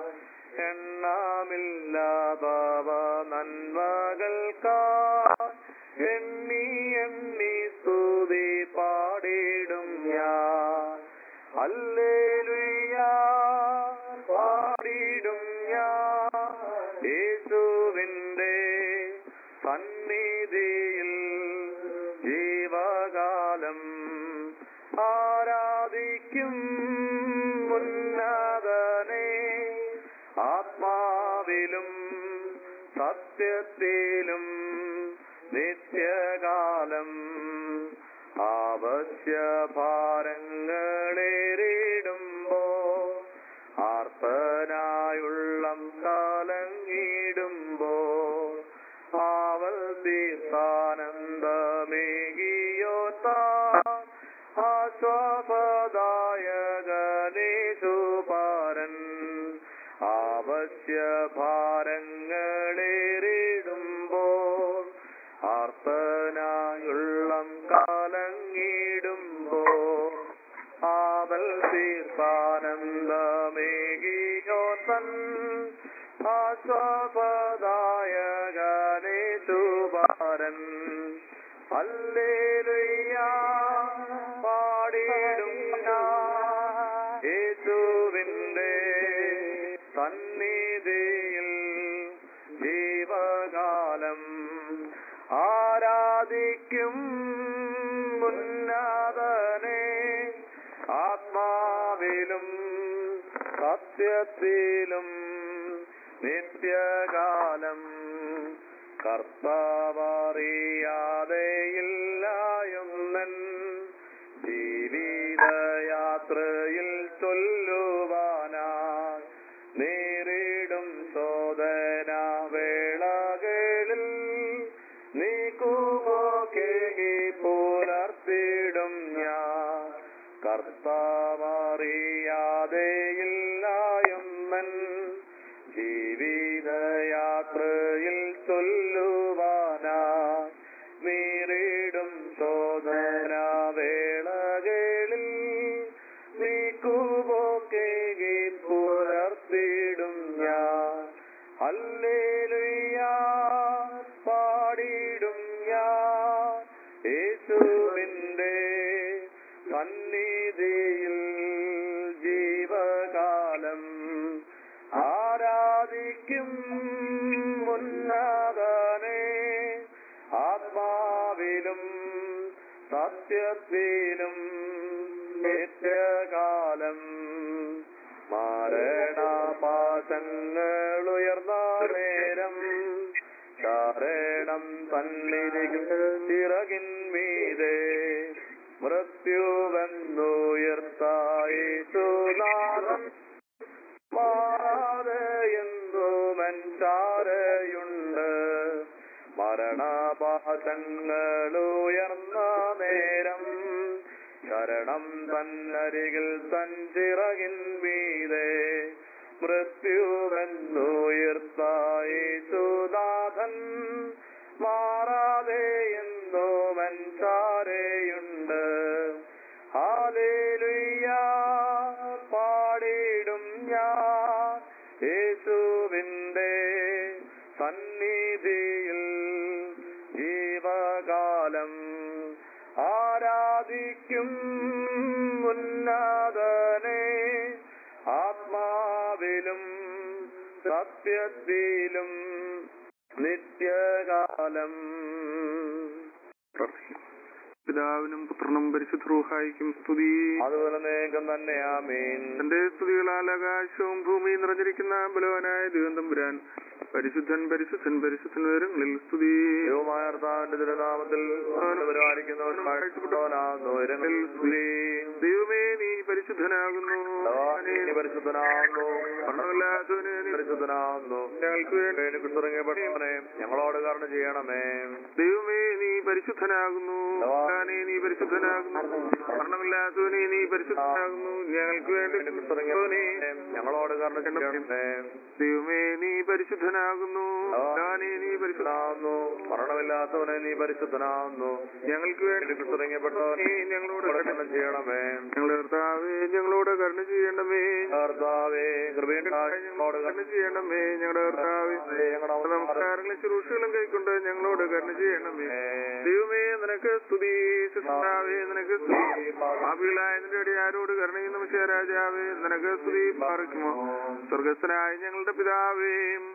എണ്ണാമില്ലാതവ നന്മകൾക്കാ എണ്ണി എണ്ണി സ്തുതി പാടിടും ഞാൻ അല്ലേലുയ്യാ പാടിടും ഞാൻ യേശുവിന്റെ സന്നിധിയിൽ ജീവകാലം ആരാധിക്കും ഉന്നതനെ ആത്മാവിലും സത്യത്തിലും നിത്യകാലം ആവശ്യ ഭാരങ്ങളേറിടുമ്പോ ആർത്തനായുള്ളം കാലങ്ങിടുമ്പോ ആവൽ തീർത്ഥാനന്ദമേകിയോ ആശ്വാസദായകനേശുപാരൻ ആവശ്യ ഭാരങ്ങളേറിടുമ്പോൾ ആർത്തനായുള്ളം കാലങ്ങിടുമ്പോ ആവൽ തീർത്ഥാനന്ദമേകിയോ തൻ ആശ്വാസദായകനേശുപാരൻ അല്ലേലുയ്യാ പാടിടും ഞാൻ യേശുവിന്റെ സന്നിധിയിൽ ജീവകാലം ആരാധിക്കും ഉന്നതനെ ആത്മാവിലും സത്യത്തിലും നിത്യകാലം കർത്താവറിയാതെയില്ലായൊന്നൻ ജീവിതയാത്രയിൽ ചൊല്ലുവാനായി നേരിടും ശോധന വേളകളിൽ നീക്കുമോ കേകി പുലർത്തിടും ഞാൻ കർത്താവറിയാതെയില്ലായൊന്നൻ ജീവിതയാത്രയിൽ ചൊല്ലുവാനായി നേരിടും ശോധന വേളകളിൽ നീക്കുമോ കേകി ഹല്ലേലൂയ പാടിയിടും ഞാൻ യേശുവിന്റെ സന്നിധിയിൽ ജീവകാലം ആരാധിക്കും ഉന്നതനെ ആത്മാവിലും സത്യത്തിലും നിത്യകാലം മാരണപാശങ്ങൾ ഉയർന്ന നേരം ശരണം തന്നിരിക്കും ചിറകിൻ മീതെ മൃത്യുവെന്നുയർത്തായിസുനാഥം മാറാതെ എന്തുമൻ ചാരയുണ്ട് മരണപാശങ്ങൾ ഉയർന്ന നേരം ശരണം തന്നരികിൽ തഞ്ചിറകിൻ മീതെ മൃത്യുവെന്നുയർത്തായിസുനാഥൻ മാറാതെ എന്തുമൻ ചാരയുണ്ട് ഹാലേലുയ്യ പാടിയിടും ഞാൻ യേശുവിന്റെ സന്നിധിയിൽ ജീവകാലം ആരാധിക്കും ഉന്നതനെ ആത്മാവിലും സത്യത്തിലും നിത്യകാലം പിതാവിനും പുത്രനും പരിശുദ്ധ റൂഹായിക്കും സ്തുതി അതുപോലെ നേകം തന്നെ ആമീൻ തന്റെ സ്തുതികളാൽ ആകാശവും ഭൂമിയും നിറഞ്ഞിരിക്കുന്ന ബലവാനായ ദൈവന്തമ്പുരാൻ പരിശുദ്ധൻ പരിശുദ്ധൻ പരിശുദ്ധൻ വിവരങ്ങളിൽ സ്തുതി ദൈവമായ കർത്താവിന്റെ തിരുനാമത്തിൽ പരിപാലിക്കുന്നവൻ വാഴ്ചപ്പെട്ടവനാകുന്നു ഉയരങ്ങളിൽ സ്തുതി ദൈവമേ നീ പരിശുദ്ധനാകുന്നു ഭഗവാനേ, നീ പരിശുദ്ധനാകുന്നു മരണമില്ലാത്തവനെ നീ പരിശുദ്ധനാകുന്നു ഞങ്ങൾക്ക് വേണ്ടി വേണ്ടി കുത്തിറങ്ങിയപ്പെട്ടവനെ ഞങ്ങളോട് കരുണ ചെയ്യണമേ ദൈവമേ നീ പരിശുദ്ധനാകുന്നു ഭഗവാനേ, നീ പരിശുദ്ധനാകുന്നു മരണമില്ലാത്തവനെ നീ പരിശുദ്ധനാകുന്നു ഞങ്ങൾക്ക് വേണ്ടി വേണ്ടി കുത്തിറങ്ങിയപ്പെട്ടവനെ ഞങ്ങളോട് കരുണ ചെയ്യണമേ ദൈവമേ നീ പരിശുദ്ധനാകുന്നു ഭഗവാനേ, നീ പരിശുദ്ധനാകുന്നു പരിശുദ്ധനാകുന്നു മരണമില്ലാത്തവനെ നീ പരിശുദ്ധനാകുന്നു ഞങ്ങൾക്ക് വേണ്ടി വേണ്ടി കുത്തിറങ്ങിയപ്പെട്ടവനെ നീ ഞങ്ങളോട് ഞങ്ങളോട് കരുണ കരുണ ചെയ്യണമേ ഞങ്ങളുടെ കർത്താവേ ഞങ്ങളോട് കരുണ ചെയ്യണമേ കർത്താവേ കൃപയുണ്ടായി ഞങ്ങളോട് കരുണ കരുണ ചെയ്യണമേ ഞങ്ങളുടെ കർത്താവേ ഞങ്ങളുടെ നമസ്കാരങ്ങളും ശുശ്രൂഷകളും കൈക്കൊണ്ട് ഞങ്ങളോട് കരുണ ചെയ്യണമേ ദൈവമേ നിനക്ക് സ്തുതി കൃഷ്ണാവേ നിനക്ക് സ്തുതി പാപികളായ നിന്റെ അടിയാരോട് കരുണയും നമസ്കാര രാജാവേ നിനക്ക് സ്തുതി പാർക്കുമോ സ്വർഗസ്ഥനായ ഞങ്ങളുടെ പിതാവേ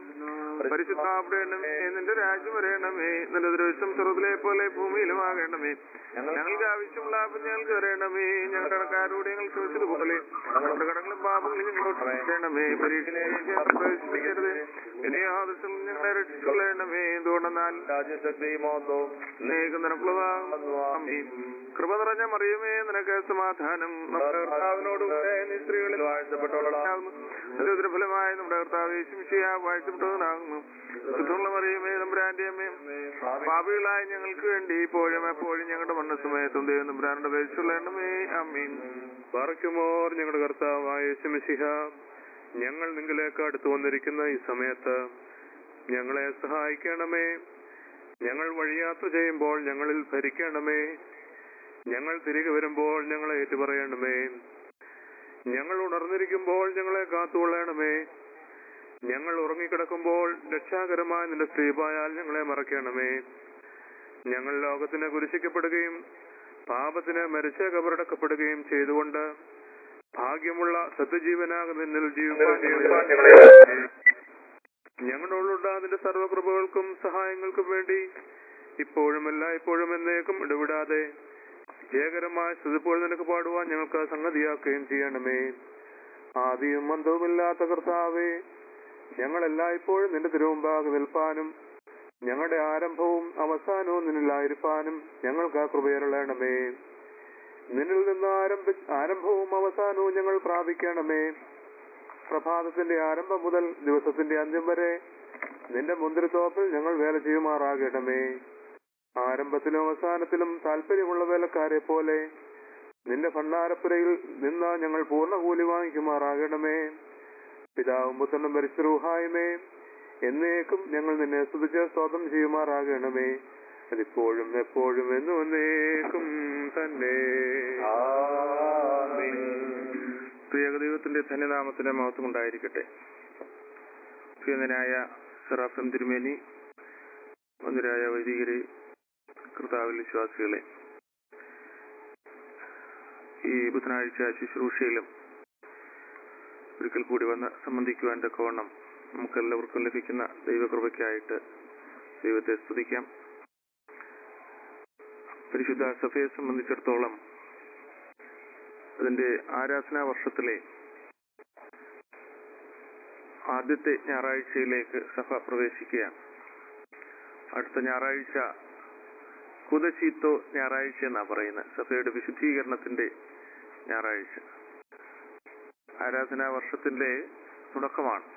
പരിശുദ്ധാപ്പെടണമേ നിന്റെ രാജ്യം വരയണമേ നിന്റെ ദൃശ്യം സ്വർഗത്തിലെ പോലെ ഭൂമിയിലുമാകണമേ ഞങ്ങൾക്ക് ആവശ്യമുള്ള ആപം ഞങ്ങൾക്ക് തരണമേ ഞങ്ങളുടെ കടക്കാരോട് ഞങ്ങൾ ക്ഷമിച്ചതുപോലെ ഞങ്ങളുടെ കടങ്ങളും പാപങ്ങളും ഞങ്ങളോട് ക്ഷമിക്കണമേ പരീക്ഷയിലേക്ക് ഞങ്ങളെ പ്രവേശിപ്പിക്കരുത് ഇനി ആദർശം ഞങ്ങളെ രക്ഷിച്ചുകൊള്ളണമേ എന്തുകൊണ്ടെന്നാൽ രാജ്യശക്തി മോത്തവും അനേകം നിനക്കുള്ളതാകുന്നു കൃപ നിറഞ്ഞ മറിയുമേ നിനക്ക് സമാധാനം നമ്മുടെ കർത്താവിനോട് കൂടെ നീ സ്ത്രീകളിൽ വാഴ്ത്തപ്പെട്ടവളാകുന്നു വാഴ്ത്തപ്പെട്ടവളാകുന്നു ഫലമായ നമ്മുടെ കർത്താവ് യേശുമിശിഹ വാഴ്ത്തപ്പെട്ടവനാകുന്നു ശുദ്ധമുള്ള മറിയുമേ നമ്പുരാന്റെ അമ്മയും പാപികളായ ഞങ്ങൾക്ക് വേണ്ടി ഇപ്പോഴും എപ്പോഴും ഞങ്ങളുടെ മരണസമയത്തും ദൈവം നമ്പുരാനുടെ പേരിച്ചുള്ള എണ്ണമേ അമ്മീൻ പാറയ്ക്കുമോർ ഞങ്ങളുടെ കർത്താവായ യേശുമിശിഹ ഞങ്ങൾ നിങ്ങളിലേക്ക് അടുത്തു വന്നിരിക്കുന്ന ഈ സമയത്ത് ഞങ്ങളെ സഹായിക്കണമേ ഞങ്ങൾ വഴിയാത്ര ചെയ്യുമ്പോൾ ഞങ്ങളിൽ ഭരിക്കണമേ ഞങ്ങൾ തിരികെ വരുമ്പോൾ ഞങ്ങളെ ഏറ്റുപറയണമേ ഞങ്ങൾ ഉണർന്നിരിക്കുമ്പോൾ ഞങ്ങളെ കാത്തുകൊള്ളണമേ ഞങ്ങൾ ഉറങ്ങിക്കിടക്കുമ്പോൾ രക്ഷാകരമായ നിന്റെ സ്ത്രീപായാൽ ഞങ്ങളെ മറക്കണമേ ഞങ്ങൾ ലോകത്തിന് കുരിശിക്കപ്പെടുകയും പാപത്തിന് മരിച്ച കബറടക്കപ്പെടുകയും ചെയ്തുകൊണ്ട് ഭാഗ്യമുള്ള സത്യജീവനാകുന്ന നിന്നിൽ ജീവിപ്പാൻ ഞങ്ങളെ ഞങ്ങളോടുള്ള അതിന്റെ സർവകൃപകൾക്കും സഹായങ്ങൾക്കും വേണ്ടി ഇപ്പോഴും എല്ലായ്പ്പോഴും എന്നേക്കും ഇടവിടാതെ ജയകരമായ സ്തുതിപ്പോൾ നിനക്ക് പാടുവാൻ ഞങ്ങൾക്ക് സംഗതിയാക്കുകയും ചെയ്യണമേ ആദ്യവും അന്തവുമില്ലാത്ത കർത്താവേ ഞങ്ങൾ എല്ലായ്പ്പോഴും നിന്റെ തിരുമുമ്പാകെ നിൽപ്പാനും ഞങ്ങളുടെ ആരംഭവും അവസാനവും നിന്നിലായിരിക്കാനും ഞങ്ങൾക്ക് ആ കൃപയരുളണമേ നിന്നിൽ നിന്ന് ആരംഭ ആരംഭവും അവസാനവും ഞങ്ങൾ പ്രാപിക്കണമേ പ്രഭാതത്തിന്റെ ആരംഭം മുതൽ ദിവസത്തിന്റെ അന്ത്യം വരെ നിന്റെ മുന്തിരിത്തോപ്പിൽ ഞങ്ങൾ വേല ചെയ്യുമാറാകണമേ ആരംഭത്തിലും അവസാനത്തിലും താല്പര്യമുള്ള വേലക്കാരെ പോലെ നിന്റെ ഭണ്ഡാരപ്പുരയിൽ നിന്ന് ഞങ്ങൾ പൂർണ്ണ കൂലി വാങ്ങിക്കുമാറാകണമേ പിതാവും പുത്രനും പരിശുദ്ധൂഹായമേ എന്നേക്കും ഞങ്ങൾ നിന്നെ സ്തുതിച്ച് സ്തോത്രം ചെയ്യുമാറാകണമേ അതിപ്പോഴും എപ്പോഴും എന്നും എന്നേക്കും തന്നെ ആമീൻ. പ്രിയ ദൈവത്തിന്റെ ധന്യനാമത്തിന്റെ മഹത്വം ഉണ്ടായിരിക്കട്ടെ പ്രിയനായ സെറാഫം തിരുമേനി മന്ദിരായ വൈദികരെ കർത്താവിൽ വിശ്വാസികളെ ഈ ബുധനാഴ്ച ശുശ്രൂഷയിലും ഒരിക്കൽ കൂടി വന്ന് സംബന്ധിക്കുവാൻ തക്കവണ്ണം നമുക്കെല്ലാവർക്കും ലഭിക്കുന്ന ദൈവകൃപയ്ക്കായിട്ട് ദൈവത്തെ സ്തുതിക്കാം പരിശുദ്ധ സഭയെ സംബന്ധിച്ചിടത്തോളം അതിന്റെ ആരാധനാ വർഷത്തിലെ ആദ്യത്തെ ഞായറാഴ്ചയിലേക്ക് സഭ പ്രവേശിക്കുകയാണ് അടുത്ത ഞായറാഴ്ച കുതശീത്തോ ഞായറാഴ്ച എന്നാ പറയുന്നത് സഭയുടെ വിശുദ്ധീകരണത്തിന്റെ ഞായറാഴ്ച ആരാധനാ വർഷത്തിന്റെ തുടക്കമാണ്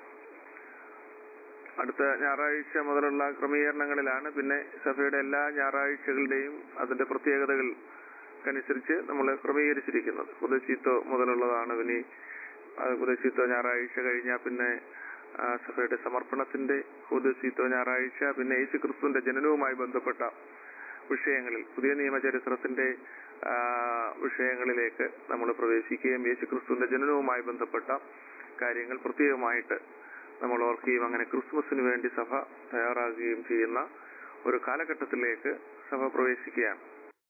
അടുത്ത ഞായറാഴ്ച മുതലുള്ള ക്രമീകരണങ്ങളിലാണ് പിന്നെ സഭയുടെ എല്ലാ ഞായറാഴ്ചകളുടെയും അതിന്റെ പ്രത്യേകതകൾക്കനുസരിച്ച് നമ്മൾ ക്രമീകരിച്ചിരിക്കുന്നത് കുതശീത്തോ മുതലുള്ളതാണ് പിന്നെ കുതശീത്തോ ഞായറാഴ്ച കഴിഞ്ഞാൽ പിന്നെ ആ, സഭയുടെ സമർപ്പണത്തിന്റെ കുതശീത്തോ ഞായറാഴ്ച പിന്നെ യേശു ക്രിസ്തുവിന്റെ ജനനവുമായി ബന്ധപ്പെട്ട വിഷയങ്ങളിൽ പുതിയ നിയമചരിത്രത്തിന്റെ ആ, വിഷയങ്ങളിലേക്ക് നമ്മൾ പ്രവേശിക്കുകയും യേശു ക്രിസ്തുവിന്റെ ജനനവുമായി ബന്ധപ്പെട്ട കാര്യങ്ങൾ പ്രത്യേകമായിട്ട് നമ്മൾ ഓർക്കുകയും അങ്ങനെ ക്രിസ്മസിന് വേണ്ടി സഭ തയ്യാറാകുകയും ചെയ്യുന്ന ഒരു കാലഘട്ടത്തിലേക്ക് സഭ പ്രവേശിക്കുകയാണ്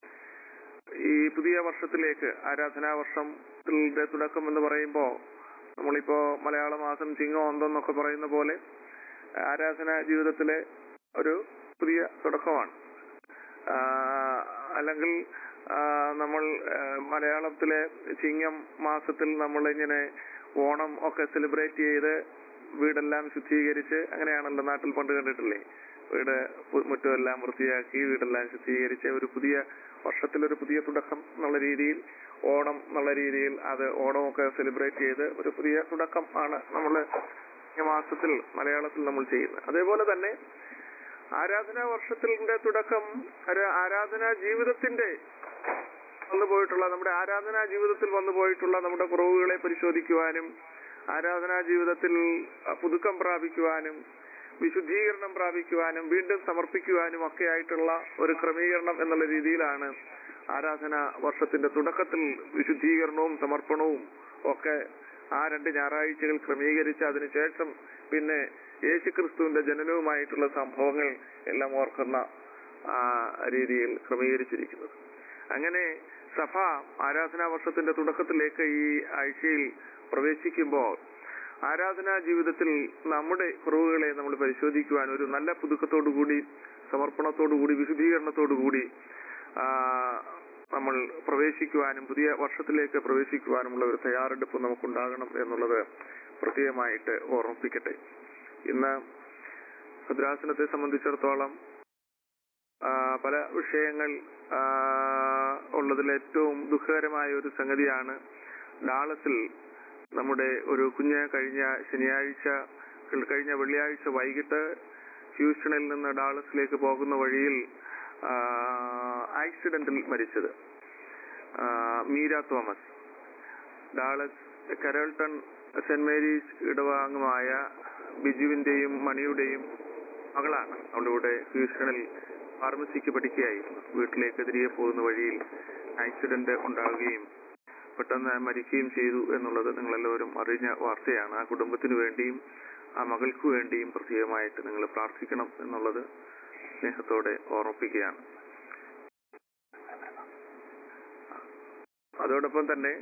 ഈ പുതിയ വർഷത്തിലേക്ക് ആരാധനാ വർഷത്തിന്റെ തുടക്കം എന്ന് പറയുമ്പോൾ നമ്മളിപ്പോ മലയാള മാസം ചിങ്ങം ഒന്നെന്നൊക്കെ പറയുന്ന പോലെ ആരാധനാ ജീവിതത്തിലെ ഒരു പുതിയ തുടക്കമാണ് ആ, അല്ലെങ്കിൽ ആ, നമ്മൾ ആ, മലയാളത്തിലെ ചിങ്ങം മാസത്തിൽ നമ്മൾ ഇങ്ങനെ ഓണം ഒക്കെ സെലിബ്രേറ്റ് ചെയ്ത് വീടെല്ലാം ശുദ്ധീകരിച്ച് അങ്ങനെയാണല്ലോ നാട്ടിൽ പണ്ട് കണ്ടിട്ടില്ലേ വീട് പു- മുറ്റമെല്ലാം വൃത്തിയാക്കി വീടെല്ലാം ശുദ്ധീകരിച്ച് ഒരു പുതിയ വർഷത്തിലൊരു പുതിയ തുടക്കം എന്നുള്ള രീതിയിൽ ഓണം എന്നുള്ള രീതിയിൽ അത് ഓണമൊക്കെ സെലിബ്രേറ്റ് ചെയ്ത് ഒരു പുതിയ തുടക്കം ആണ് നമ്മൾ ഈ മാസത്തിൽ മലയാളത്തിൽ നമ്മൾ ചെയ്യുന്നത് അതേപോലെ തന്നെ ആരാധനാ വർഷത്തിന്റെ തുടക്കം ഒരു ആരാധനാ ജീവിതത്തിന്റെ വന്നു പോയിട്ടുള്ള നമ്മുടെ ആരാധനാ ജീവിതത്തിൽ വന്നു പോയിട്ടുള്ള നമ്മുടെ കുറവുകളെ പരിശോധിക്കുവാനും ആരാധനാ ജീവിതത്തിൽ അഹ്, പുതുക്കം പ്രാപിക്കുവാനും വിശുദ്ധീകരണം പ്രാപിക്കുവാനും വീണ്ടും സമർപ്പിക്കുവാനും ഒക്കെ ആയിട്ടുള്ള ഒരു ക്രമീകരണം എന്നുള്ള രീതിയിലാണ് ആരാധന വർഷത്തിന്റെ തുടക്കത്തിൽ വിശുദ്ധീകരണവും സമർപ്പണവും ഒക്കെ ആ രണ്ട് ഞായറാഴ്ചകൾ ക്രമീകരിച്ച് അതിനുശേഷം പിന്നെ യേശുക്രിസ്തുവിന്റെ ജനനവുമായിട്ടുള്ള സംഭവങ്ങൾ എല്ലാം ഓർക്കുന്ന ആ രീതിയിൽ ക്രമീകരിച്ചിരിക്കുന്നത് അങ്ങനെ സഭ ആരാധനാ വർഷത്തിന്റെ തുടക്കത്തിലേക്ക് ഈ ആഴ്ചയിൽ പ്രവേശിക്കുമ്പോൾ ആരാധനാ ജീവിതത്തിൽ നമ്മുടെ കുറവുകളെ നമ്മൾ പരിശോധിക്കുവാൻ ഒരു നല്ല പുതുക്കത്തോടുകൂടി സമർപ്പണത്തോടുകൂടി വിശുദ്ധീകരണത്തോടുകൂടി ആ, നമ്മൾ പ്രവേശിക്കുവാനും പുതിയ വർഷത്തിലേക്ക് പ്രവേശിക്കുവാനുമുള്ള ഒരു തയ്യാറെടുപ്പ് നമുക്കുണ്ടാകണം എന്നുള്ളത് പ്രത്യേകമായിട്ട് ഓർമ്മിപ്പിക്കട്ടെ ഇന്ന് ഭദ്രാസനത്തെ സംബന്ധിച്ചിടത്തോളം ആ, പല വിഷയങ്ങൾ ആ, ഉള്ളതിൽ ഏറ്റവും ദുഃഖകരമായ ഒരു സംഗതിയാണ് ഡാളസിൽ നമ്മുടെ ഒരു കുഞ്ഞ് കഴിഞ്ഞ ശനിയാഴ്ച കഴിഞ്ഞ വെള്ളിയാഴ്ച വൈകിട്ട് ഹ്യൂസ്റ്റണിൽ നിന്ന് ഡാളസിലേക്ക് പോകുന്ന വഴിയിൽ ആ, ആക്സിഡന്റിൽ മരിച്ചത് ആ, Meera Thomas Dallas Carrollton Saint Mary's ഇടവാംഗമായ ബിജുവിന്റെയും മണിയുടെയും മകളാണ് അവളുടെ കൂടെ ഹ്യൂസ്റ്റണിൽ ഫാർമസിക്ക് പഠിക്കുകയായിരുന്നു വീട്ടിലേക്ക് തിരികെ പോകുന്ന വഴിയിൽ ആക്സിഡന്റ് ഉണ്ടാവുകയും പെട്ടെന്ന് മരിക്കുകയും ചെയ്തു എന്നുള്ളത് നിങ്ങളെല്ലാവരും അറിഞ്ഞ വാർത്തയാണ് ആ കുടുംബത്തിന് വേണ്ടിയും ആ മകൾക്ക് വേണ്ടിയും പ്രത്യേകമായിട്ട് നിങ്ങൾ പ്രാർത്ഥിക്കണം എന്നുള്ളത് സ്നേഹത്തോടെ ഓർമ്മിപ്പിക്കുകയാണ് അതോടൊപ്പം തന്നെ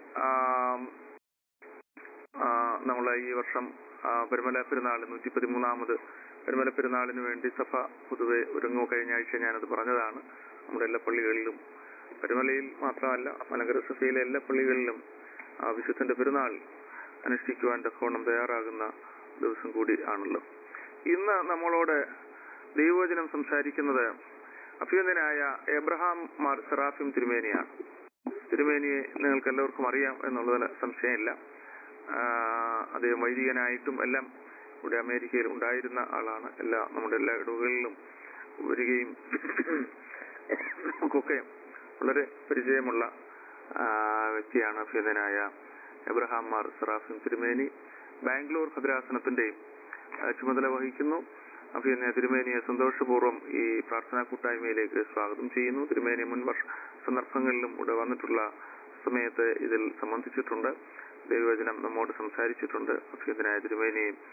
നമ്മൾ ഈ വർഷം ആ, പരിമല പെരുന്നാൾ നൂറ്റി പതിമൂന്നാമത് പരിമല പെരുന്നാളിന് വേണ്ടി സഭ പൊതുവെ ഒരുങ്ങും കഴിഞ്ഞ ആഴ്ച ഞാനത് പറഞ്ഞതാണ് നമ്മുടെ എല്ലാ പള്ളികളിലും പരിമലയിൽ മാത്രമല്ല മലങ്കര സഭയിലെ എല്ലാ പള്ളികളിലും ആ വിശുദ്ധന്റെ പെരുന്നാൾ അനുഷ്ഠിക്കുവാൻ തക്കവണ്ണം തയ്യാറാകുന്ന ദിവസം കൂടി ആണല്ലോ ഇന്ന് നമ്മളോട് ദൈവവചനം സംസാരിക്കുന്നത് അഭ്യുന്നനായ എബ്രഹാം മാർ സെറാഫിം തിരുമേനിയാണ് തിരുമേനിയെ നിങ്ങൾക്ക് എല്ലാവർക്കും അറിയാം എന്നുള്ളതിന് സംശയമില്ല ആ, അദ്ദേഹം വൈദികനായിട്ടും എല്ലാം ഇവിടെ അമേരിക്കയിൽ ഉണ്ടായിരുന്ന ആളാണ് എല്ലാ നമ്മുടെ എല്ലാ ഇടവുകളിലും വരികയും നമുക്കൊക്കെ വളരെ പരിചയമുള്ള ആ, വ്യക്തിയാണ് അഭ്യുന്നനായ എബ്രഹാം മാർ സറാഫിം തിരുമേനി ബാംഗ്ലൂർ ഭദ്രാസനത്തിന്റെയും ആ, ചുമതല വഹിക്കുന്നു അഭ്യുന്ന തിരുമേനിയെ സന്തോഷപൂർവ്വം ഈ പ്രാർത്ഥനാ കൂട്ടായ്മയിലേക്ക് സ്വാഗതം ചെയ്യുന്നു തിരുമേനി മുൻ വർഷ സന്ദർഭങ്ങളിലും ഇവിടെ വന്നിട്ടുള്ള സമയത്ത് ഇതിൽ സംബന്ധിച്ചിട്ടുണ്ട് ദൈവവചനം നമ്മോട് സംസാരിച്ചിട്ടുണ്ട് അഭ്യുന്നനായ തിരുമേനിയെ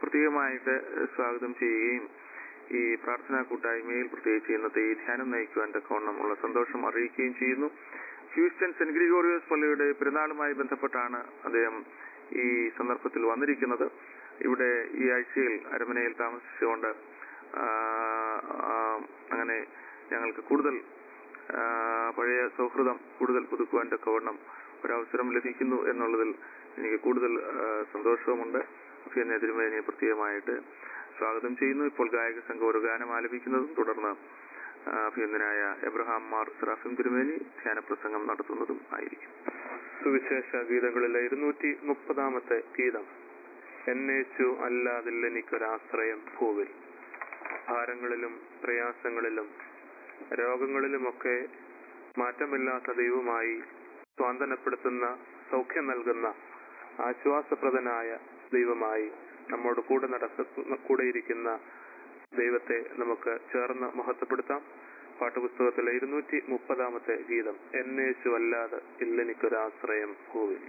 പ്രത്യേകമായിട്ട് സ്വാഗതം ചെയ്യുകയും ഈ പ്രാർത്ഥനാ കൂട്ടായ്മയിൽ പ്രത്യേകിച്ച് ഇന്നത്തെ ഈ ധ്യാനം നയിക്കുവാൻ തക്കവണ്ണം ഉള്ള സന്തോഷം അറിയിക്കുകയും ചെയ്യുന്നു ഹ്യൂസ്റ്റൺ സെന്റ് ഗ്രിഗോറിയോസ് പള്ളിയുടെ പെരുന്നാളുമായി ബന്ധപ്പെട്ടാണ് അദ്ദേഹം ഈ സന്ദർഭത്തിൽ വന്നിരിക്കുന്നത് ഇവിടെ ഈ ആഴ്ചയിൽ അരമനയിൽ താമസിച്ചുകൊണ്ട് ആ, ആ, അങ്ങനെ ഞങ്ങൾക്ക് കൂടുതൽ ആ, പഴയ സൗഹൃദം കൂടുതൽ പുതുക്കുവാൻ തക്കവണ്ണം ഒരവസരം ലഭിക്കുന്നു എന്നുള്ളതിൽ എനിക്ക് കൂടുതൽ ആ, സന്തോഷവുമുണ്ട് പിന്നെ തിരുമേനിയെ പ്രത്യേകമായിട്ട് സ്വാഗതം ചെയ്യുന്നു ഇപ്പോൾ ഗായക സംഘം ഒരു ഗാനം ആലപിക്കുന്നതും തുടർന്ന് ആ, അഭിനന്ദനായ എബ്രഹാം മാർ സറാഫിം തിരുമേനി ധ്യാനപ്രസംഗം നടത്തുന്നതും ആയിരിക്കും സുവിശേഷ ഗീതങ്ങളിലെ ഇരുന്നൂറ്റി മുപ്പതാമത്തെ ഗീതം എന്നേച്ചു അല്ലാതില്ല എനിക്കൊരാശ്രയം ഭൂവിൽ ഭാരങ്ങളിലും പ്രയാസങ്ങളിലും രോഗങ്ങളിലുമൊക്കെ മാറ്റമില്ലാത്ത ദൈവമായി സ്വാന്തനപ്പെടുത്തുന്ന സൗഖ്യം നൽകുന്ന ആശ്വാസപ്രദനായ ദൈവമായി നമ്മോട് കൂടെ നടക്കുന്ന കൂടെയിരിക്കുന്ന ദൈവത്തെ നമുക്ക് ചേർന്ന് മഹത്വപ്പെടുത്താം പാട്ടുപുസ്തകത്തിലെ ഇരുന്നൂറ്റി മുപ്പതാമത്തെ ഗീതം എന്നേശു അല്ലാതെ ഇല്ലെനിക്കൊരാശ്രയം ഭൂവിൽ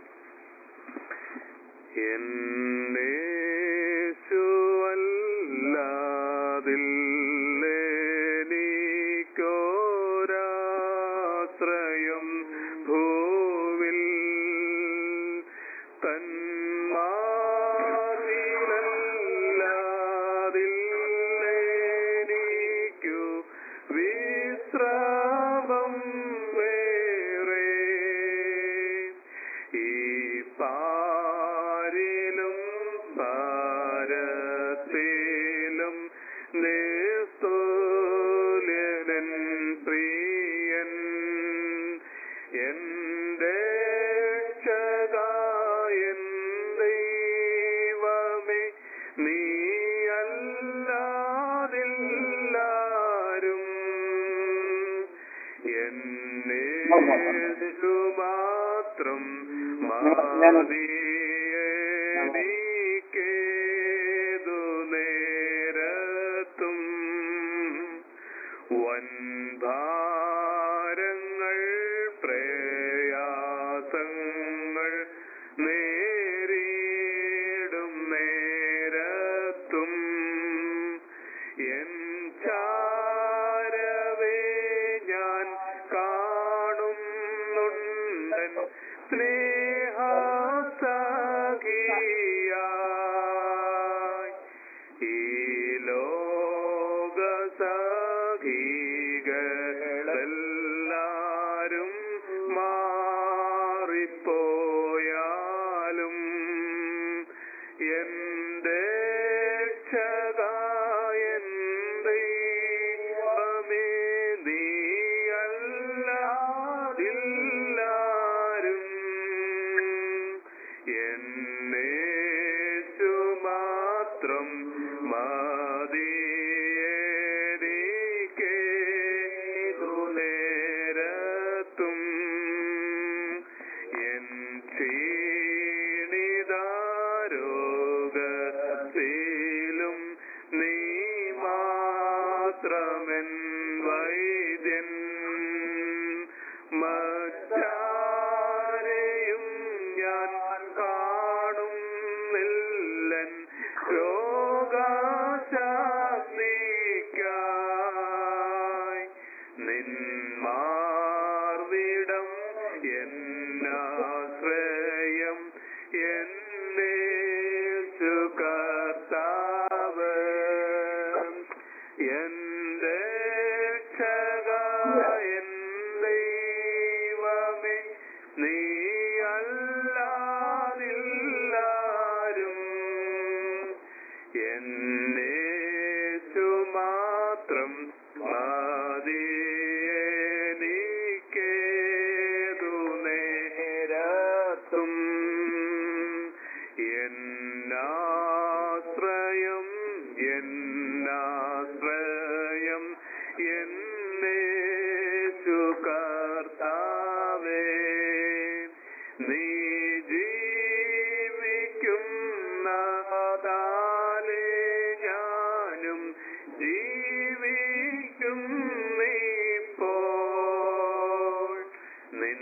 എന്നേശു അല്ലാതില്ലെനിക്കൊരാശ്രയം ഭൂവിൽ തന്മാതിലല്ലാതില്ലെനിക്കു വിശ്രാമം വേറെ ഈ പാരിലും പാരത്തിലും നിസ്തുല്യനൻ പ്രിയൻ എന്റെ രക്ഷകായൻ ദൈവമേ നീ അല്ലാതില്ലാരും എന്നെ മാത്രം മാതിയേതു നേരത്തും വൻഭാരങ്ങൾ പ്രയാസങ്ങൾ നേരിടും നേരത്തും എൻ ചാരവേ ഞാൻ കാണുന്നുണ്ടൻ സ്നേഹസഖിയായി ഈ ലോകസഖികളെല്ലാരും മാറിപ്പോയാലും എന്റെ രക്ഷകായൻ ദൈവമേ നീ അല്ലാതില്ലാരും എന്നേശു മാത്രം മതിയേരിക്കേതു നേരത്തും എൻ ക്ഷീണിതാരോഗത്തിലും നീ മാത്രമെൻ വൈദ്യൻ മറ്റാരെയും ഞാൻ കാണുന്നില്ലൻ രോഗശാന്തിക്കായി നിന്മാർവിടം എന്നാശ്രയം എന്നേശു കർത്താവ് എന്റെ രക്ഷകൻ ദൈവമേ നീ അല്ലാതില്ലാരും എന്നേശു മാത്രം മതിയേനിക്കേതു നേരത്തും എന്നാശ്രയം എന്നാശ്രയം എന്നേശു കർത്താവേ നീ ജീവിക്കുന്ന താലേ ഞാനും ജീവിക്കും ഇപ്പോൾ നിൻ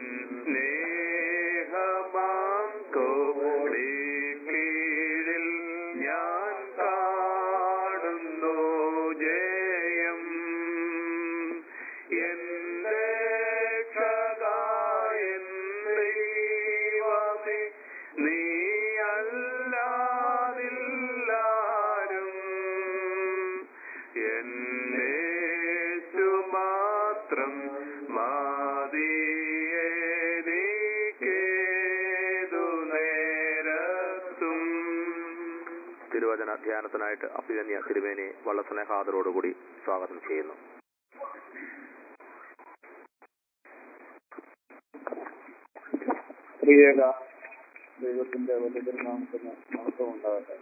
സ്നേഹമാം കോടി കീഴിൽ ഞാൻ കാ ധ്യാനത്തിനായിട്ട് അഭിഗന്യ തിരുമേനി വളരെ സ്നേഹാദരോടുകൂടി സ്വാഗതം ചെയ്യുന്നു പ്രിയേക ദൈവത്തിന്റെ വലിയ നാമത്തിന് മഹത്വം ഉണ്ടാകട്ടെ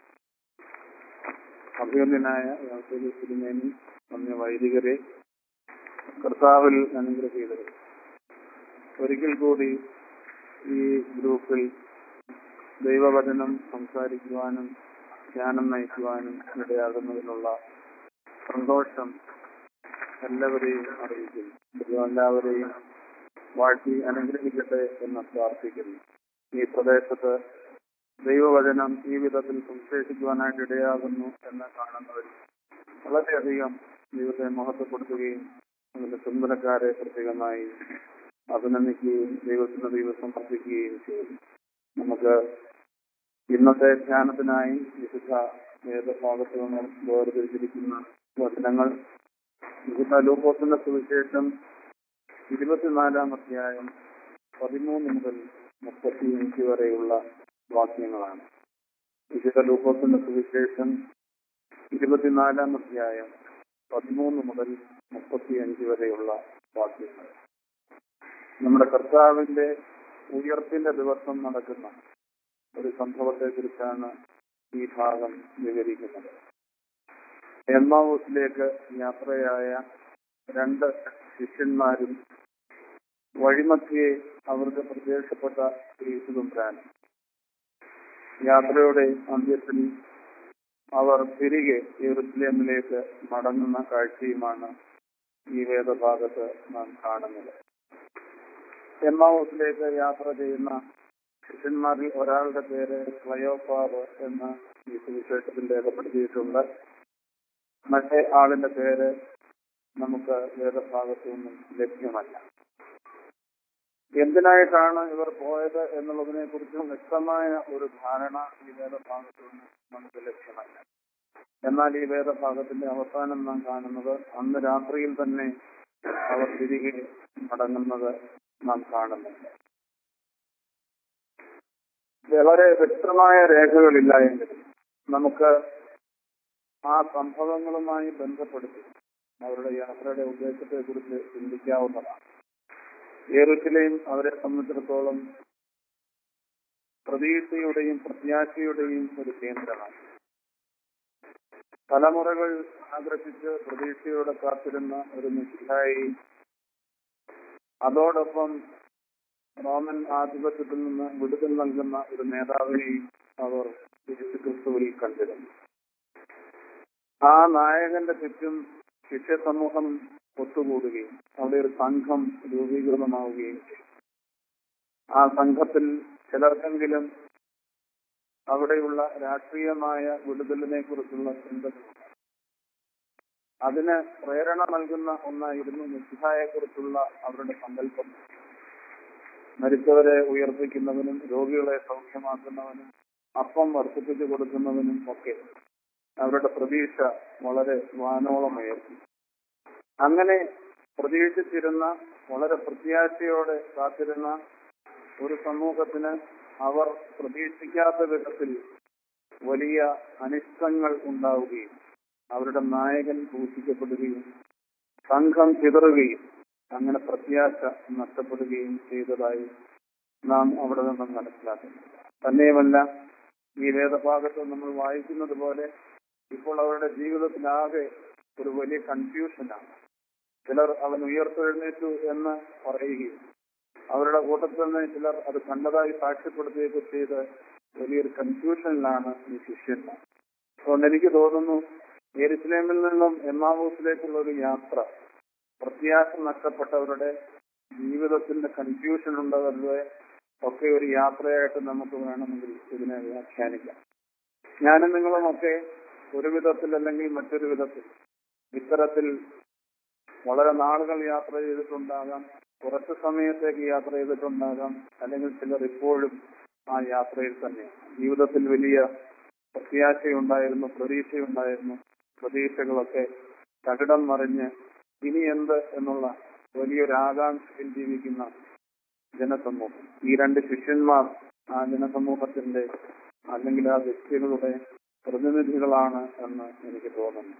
അഭിനന്ദനായ യാതൊരു തിരുമേനി വന്യ വൈദികരെ കർത്താവിൽ അനുഗ്രഹീതരെ ഒരിക്കൽ കൂടി ഈ ഗ്രൂപ്പിൽ ദൈവവചനം സംസാരിക്കുവാനും ധ്യാനം നയിക്കുവാനും ഇടയാകുന്നതിനുള്ള സന്തോഷം എല്ലാവരെയും അറിയിക്കുന്നു ദൈവം എല്ലാവരെയും വാഴ്ത്തി അനുഗ്രഹിക്കട്ടെ എന്ന് പ്രാർത്ഥിക്കുന്നു ഈ പ്രദേശത്ത് ദൈവവചനം ഈ വിധത്തിൽ സംശ്ലേഷിക്കുവാനായിട്ട് ഇടയാകുന്നു എന്ന് കാണുന്നവർ വളരെയധികം ദൈവത്തെ മഹത്വപ്പെടുത്തുകയും അതിന്റെ ചുമതലക്കാരെ പ്രത്യേകമായി അഭിനന്ദിക്കുകയും ദൈവത്തിന് ദൈവം സമർപ്പിക്കുകയും ചെയ്യുന്നു നമുക്ക് ഇന്നത്തെ ധ്യാനത്തിനായി വിശുദ്ധ വേദഭാഗത്ത് നിന്ന് വേർതിരിച്ചിരിക്കുന്ന വചനങ്ങൾ വിശുദ്ധ ലൂക്കോസിന്റെ സുവിശേഷം ഇരുപത്തിനാലാം അധ്യായം പതിമൂന്ന് മുതൽ മുപ്പത്തിയഞ്ച് വരെയുള്ള വാക്യങ്ങളാണ് വിശുദ്ധ ലൂക്കോസിന്റെ സുവിശേഷം ഇരുപത്തിനാലാം അധ്യായം പതിമൂന്ന് മുതൽ മുപ്പത്തിയഞ്ച് വരെയുള്ള വാക്യങ്ങൾ നമ്മുടെ കർത്താവിന്റെ ഉയർപ്പിന്റെ ദിവസം നടക്കുന്ന ഒരു സംഭവത്തെ കുറിച്ചാണ് ഈ ഭാഗം വിവരിക്കുന്നത് എമ്മാവൂസിലേക്ക് യാത്രയായ രണ്ട് ശിഷ്യന്മാരും വഴിമധ്യേ അവർക്ക് പ്രത്യക്ഷപ്പെട്ട യേശുദുംബ്രാൻ യാത്രയുടെ അന്ത്യത്തിൽ അവർ തിരികെ യെറുസലേമിലേക്ക് മടങ്ങുന്ന കാഴ്ചയുമാണ് ഈ വേദഭാഗത്ത് നാം കാണുന്നത് എമ്മാവൂസിലേക്ക് യാത്ര ചെയ്യുന്ന ശിഷ്യന്മാരിൽ ഒരാളുടെ പേര് ക്ലയോപാവ് എന്ന് ഈ സുവിശേഷത്തിൽ രേഖപ്പെടുത്തിയിട്ടുണ്ട് മറ്റേ ആളിന്റെ പേര് നമുക്ക് വേദഭാഗത്തു നിന്നും ലഭ്യമല്ല എന്തിനായിട്ടാണ് ഇവർ പോയത് എന്നുള്ളതിനെ കുറിച്ചും വ്യക്തമായ ഒരു ധാരണ ഈ വേദഭാഗത്തു നിന്ന് നമുക്ക് ലഭ്യമല്ല എന്നാൽ ഈ വേദഭാഗത്തിന്റെ അവസാനം നാം കാണുന്നത് അന്ന് രാത്രിയിൽ തന്നെ അവർ തിരികെ മടങ്ങുന്നത് നാം കാണുന്നുണ്ട് വളരെ വ്യക്തമായ രേഖകളില്ല എങ്കിലും നമുക്ക് ആ സംഭവങ്ങളുമായി ബന്ധപ്പെടുത്തി അവരുടെ യാത്രയുടെ ഉദ്ദേശത്തെ കുറിച്ച് ചിന്തിക്കാവുന്നതാണ് ഏറുച്ചിലെയും അവരെ സംബന്ധിച്ചിടത്തോളം പ്രതീക്ഷയുടെയും പ്രത്യാശയുടെയും ഒരു കേന്ദ്രമാണ് തലമുറകൾ ആഗ്രഹിച്ച് പ്രതീക്ഷയോടെ കാത്തിരുന്ന ഒരു മിശിഹായി അതോടൊപ്പം റോമൻ ആധിപത്യത്തിൽ നിന്ന് വിടുതൽ നൽകുന്ന ഒരു നേതാവിനെയും അവർ യേശുക്രിസ്തുവിൽ കണ്ടിരുന്നു ആ നായകന്റെ ചുറ്റും ശിഷ്യ സമൂഹം ഒത്തുകൂടുകയും അവിടെ ഒരു സംഘം രൂപീകൃതമാവുകയും ചെയ്തു ആ സംഘത്തിൽ ചിലർക്കെങ്കിലും അവിടെയുള്ള രാഷ്ട്രീയമായ വിടുതലിനെ കുറിച്ചുള്ള ചിന്തകളുണ്ട് അതിന് പ്രേരണ നൽകുന്ന ഒന്നായിരുന്നു മിസ്സിഹായെ കുറിച്ചുള്ള അവരുടെ സങ്കല്പം മരിച്ചവരെ ഉയർപ്പിക്കുന്നവനും രോഗികളെ സൗഖ്യമാക്കുന്നവനും അപ്പം വർദ്ധിപ്പിച്ചു കൊടുക്കുന്നവനും ഒക്കെ അവരുടെ പ്രതീക്ഷ വളരെ വാനോളമുയർത്തി അങ്ങനെ പ്രതീക്ഷിച്ചിരുന്ന വളരെ പ്രത്യാശയോടെ കാത്തിരുന്ന ഒരു സമൂഹത്തിന് അവർ പ്രതീക്ഷിക്കാത്ത വിധത്തിൽ വലിയ അനിഷ്ടങ്ങൾ ഉണ്ടാവുകയും അവരുടെ നായകൻ ദൂഷിക്കപ്പെടുകയും സംഘം ചിതറുകയും അങ്ങനെ പ്രത്യാശ നഷ്ടപ്പെടുകയും ചെയ്തതായി നാം അവിടെ നിന്നും മനസ്സിലാക്കുന്നു തന്നെയുമല്ല ഈ വേദഭാഗത്ത് നമ്മൾ വായിക്കുന്നത് പോലെ ഇപ്പോൾ അവരുടെ ജീവിതത്തിലാകെ ഒരു വലിയ കൺഫ്യൂഷനാണ് ചിലർ അവൻ ഉയർത്തെഴുന്നേറ്റു എന്ന് പറയുകയും അവരുടെ കൂട്ടത്തിൽ നിന്ന് ചിലർ അത് കണ്ടതായി സാക്ഷ്യപ്പെടുത്തുകയൊക്കെ ചെയ്ത് വലിയൊരു കൺഫ്യൂഷനിലാണ് ഈ ശിഷ്യന്മാർ അതുകൊണ്ട് എനിക്ക് തോന്നുന്നു എരുസലേമിൽ നിന്നും എമാവൂസിലേക്കുള്ള ഒരു യാത്ര പ്രത്യാശ നഷ്ടപ്പെട്ടവരുടെ ജീവിതത്തിന്റെ കൺഫ്യൂഷൻ ഉണ്ടവരുടെ ഒക്കെ ഒരു യാത്രയായിട്ട് നമുക്ക് വേണമെങ്കിൽ ഇതിനെ വ്യാഖ്യാനിക്കാം ഞാനും നിങ്ങളുമൊക്കെ ഒരു വിധത്തിൽ അല്ലെങ്കിൽ മറ്റൊരു വിധത്തിൽ ഇത്തരത്തിൽ വളരെ നാളുകൾ യാത്ര ചെയ്തിട്ടുണ്ടാകാം കുറച്ച് സമയത്തേക്ക് യാത്ര ചെയ്തിട്ടുണ്ടാകാം അല്ലെങ്കിൽ ചിലർ ഇപ്പോഴും ആ യാത്രയിൽ തന്നെ ജീവിതത്തിൽ വലിയ പ്രത്യാശയുണ്ടായിരുന്നു പ്രതീക്ഷയുണ്ടായിരുന്നു പ്രതീക്ഷകളൊക്കെ തകിടം മറിഞ്ഞ് ഇനി എന്ത് എന്നുള്ള വലിയൊരു ആകാംക്ഷയിൽ ജീവിക്കുന്ന ജനസമൂഹം ഈ രണ്ട് ശിഷ്യന്മാർ ആ ജനസമൂഹത്തിന്റെ അല്ലെങ്കിൽ ആ വ്യക്തികളുടെ പ്രതിനിധികളാണ് എന്ന് എനിക്ക് തോന്നുന്നു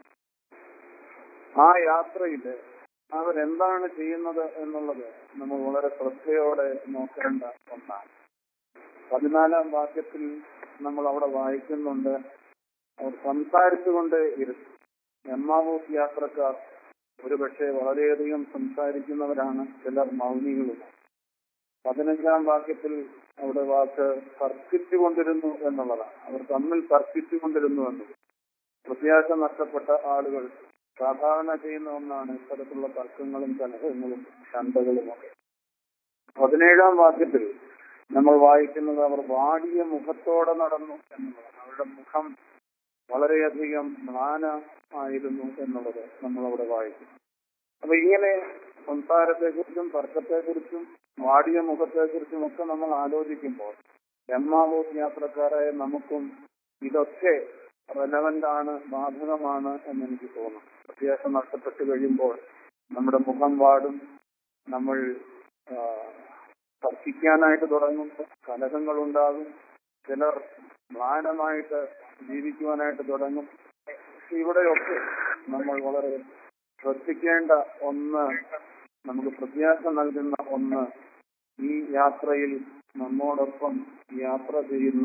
ആ യാത്രയില് അവരെന്താണ് ചെയ്യുന്നത് എന്നുള്ളത് നമ്മൾ വളരെ ശ്രദ്ധയോടെ നോക്കേണ്ട ഒന്നാണ് പതിനാലാം വാക്യത്തിൽ നമ്മൾ അവിടെ വായിക്കുന്നുണ്ട് അവർ സംസാരിച്ചുകൊണ്ട് ഇരുന്നു എമ്മാവൂസ് യാത്രക്കാർ ഒരുപക്ഷെ വളരെയധികം സംസാരിക്കുന്നവരാണ് ചിലർ മൗനികളും പതിനഞ്ചാം വാക്യത്തിൽ അവിടെ വാക്ക് തർക്കിച്ചുകൊണ്ടിരുന്നു എന്നുള്ളതാണ് അവർ തമ്മിൽ തർക്കിച്ചുകൊണ്ടിരുന്നു എന്നത് പ്രത്യാശ നഷ്ടപ്പെട്ട ആളുകൾ സാധാരണ ചെയ്യുന്ന ഒന്നാണ് ഇത്തരത്തിലുള്ള തർക്കങ്ങളും കലഹങ്ങളും ശണ്ടകളും ഒക്കെ പതിനേഴാം വാക്യത്തിൽ നമ്മൾ വായിക്കുന്നത് അവർ വാടിയ മുഖത്തോടെ നടന്നു എന്നുള്ളതാണ് അവരുടെ മുഖം വളരെയധികം മ്ലാനമായിരുന്നു എന്നുള്ളത് നമ്മൾ അവിടെ വായിക്കുന്നു അപ്പൊ ഇങ്ങനെ സംസാരത്തെക്കുറിച്ചും തർക്കത്തെക്കുറിച്ചും വാടിയ മുഖത്തെക്കുറിച്ചും ഒക്കെ നമ്മൾ ആലോചിക്കുമ്പോൾ എമ്മാവൂസ് യാത്രക്കാരായ നമുക്കും ഇതൊക്കെ റെലവന്റ് ആണ് ബാധകമാണ് എന്ന് എനിക്ക് തോന്നുന്നു പ്രത്യാശ നഷ്ടപ്പെട്ടു കഴിയുമ്പോൾ നമ്മുടെ മുഖം വാടും നമ്മൾ ആ, തർക്കിക്കാനായിട്ട് തുടങ്ങും കലഹങ്ങൾ ഉണ്ടാകും ചിലർ മ്ലാനമായിട്ട് ജീവിക്കുവാനായിട്ട് തുടങ്ങും ഇവിടെയൊക്കെ നമ്മൾ വളരെ ശ്രദ്ധിക്കേണ്ട ഒന്ന് നമുക്ക് പ്രത്യാശ നൽകുന്ന ഒന്ന് ഈ യാത്രയിൽ നമ്മോടൊപ്പം യാത്ര ചെയ്യുന്ന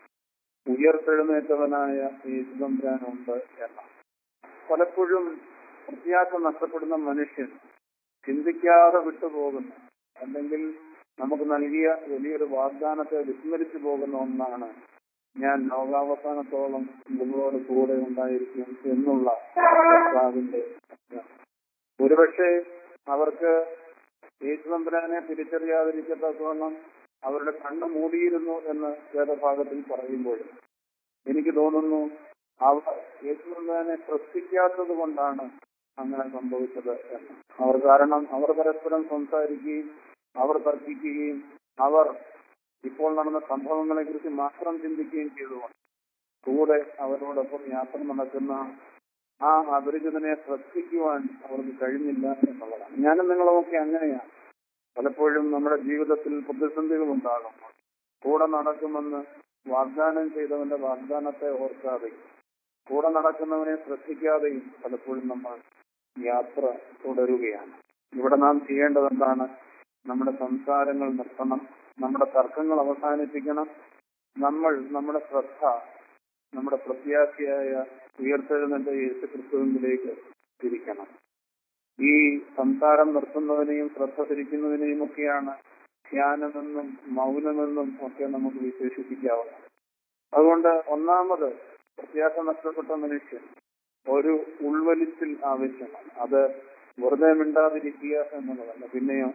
ഉയർത്തെഴുന്നേറ്റവനായ യേശുദമ്പുരാനുണ്ട് എന്ന പലപ്പോഴും പ്രത്യാശ നഷ്ടപ്പെടുന്ന മനുഷ്യൻ ചിന്തിക്കാതെ വിട്ടുപോകുന്നു അല്ലെങ്കിൽ നമുക്ക് നൽകിയ വലിയൊരു വാഗ്ദാനത്തെ വിസ്മരിച്ചു പോകുന്ന ഒന്നാണ് ഞാൻ ലോകാവസാനത്തോളം നിങ്ങളോട് കൂടെ ഉണ്ടായിരിക്കും എന്നുള്ള കർത്താവിന്റെ സത്യം. ഒരുപക്ഷെ അവർക്ക് യേശുദമ്പുരാനെ തിരിച്ചറിയാതിരിക്കത്തക്കവണ്ണം അവരുടെ കണ്ണ് മൂടിയിരുന്നു എന്ന് വേദഭാഗത്തിൽ പറയുമ്പോൾ എനിക്ക് തോന്നുന്നു അവർ യേശുദമ്പുരാനെ ശ്രദ്ധിക്കാത്തത് കൊണ്ടാണ് അങ്ങനെ സംഭവിച്ചത് എന്ന് അവർ കാരണം അവർ പരസ്പരം സംസാരിക്കുകയും അവർ തർക്കിക്കുകയും അവർ ഇപ്പോൾ നടന്ന സംഭവങ്ങളെ കുറിച്ച് മാത്രം ചിന്തിക്കുകയും ചെയ്തുകൊണ്ട് കൂടെ അവരോടൊപ്പം യാത്ര നടക്കുന്ന ആ അപരിചിതനെ ശ്രദ്ധിക്കുവാൻ അവർക്ക് കഴിഞ്ഞില്ല എന്നുള്ളതാണ് ഞാനും നിങ്ങളുമൊക്കെ അങ്ങനെയാണ് പലപ്പോഴും നമ്മുടെ ജീവിതത്തിൽ പ്രതിസന്ധികൾ ഉണ്ടാകുമ്പോൾ കൂടെ നടക്കുമെന്ന് വാഗ്ദാനം ചെയ്തവന്റെ വാഗ്ദാനത്തെ ഓർക്കാതെയും കൂടെ നടക്കുന്നവനെ ശ്രദ്ധിക്കാതെയും പലപ്പോഴും നമ്മൾ യാത്ര തുടരുകയാണ് ഇവിടെ നാം ചെയ്യേണ്ടത് എന്താണ് നമ്മുടെ സംസാരങ്ങൾ നിർത്തണം നമ്മുടെ തർക്കങ്ങൾ അവസാനിപ്പിക്കണം നമ്മൾ നമ്മുടെ ശ്രദ്ധ നമ്മുടെ പ്രത്യാശയായ ഉയർത്തെഴുന്നേറ്റ യേശു ക്രിസ്തുവിലേക്ക് തിരിക്കണം ഈ സംസാരം നിർത്തുന്നതിനെയും ശ്രദ്ധ തിരിക്കുന്നതിനെയും ഒക്കെയാണ് ധ്യാനമെന്നും മൗനമെന്നും ഒക്കെ നമുക്ക് വിശേഷിപ്പിക്കാവുന്നത് അതുകൊണ്ട് ഒന്നാമത് പ്രത്യാശ നഷ്ടപ്പെട്ട മനുഷ്യൻ ഒരു ഉൾവലിച്ചിൽ ആവശ്യമാണ് അത് വെറുതെ മിണ്ടാതിരിക്കുക എന്നുള്ളതല്ല പിന്നെയോ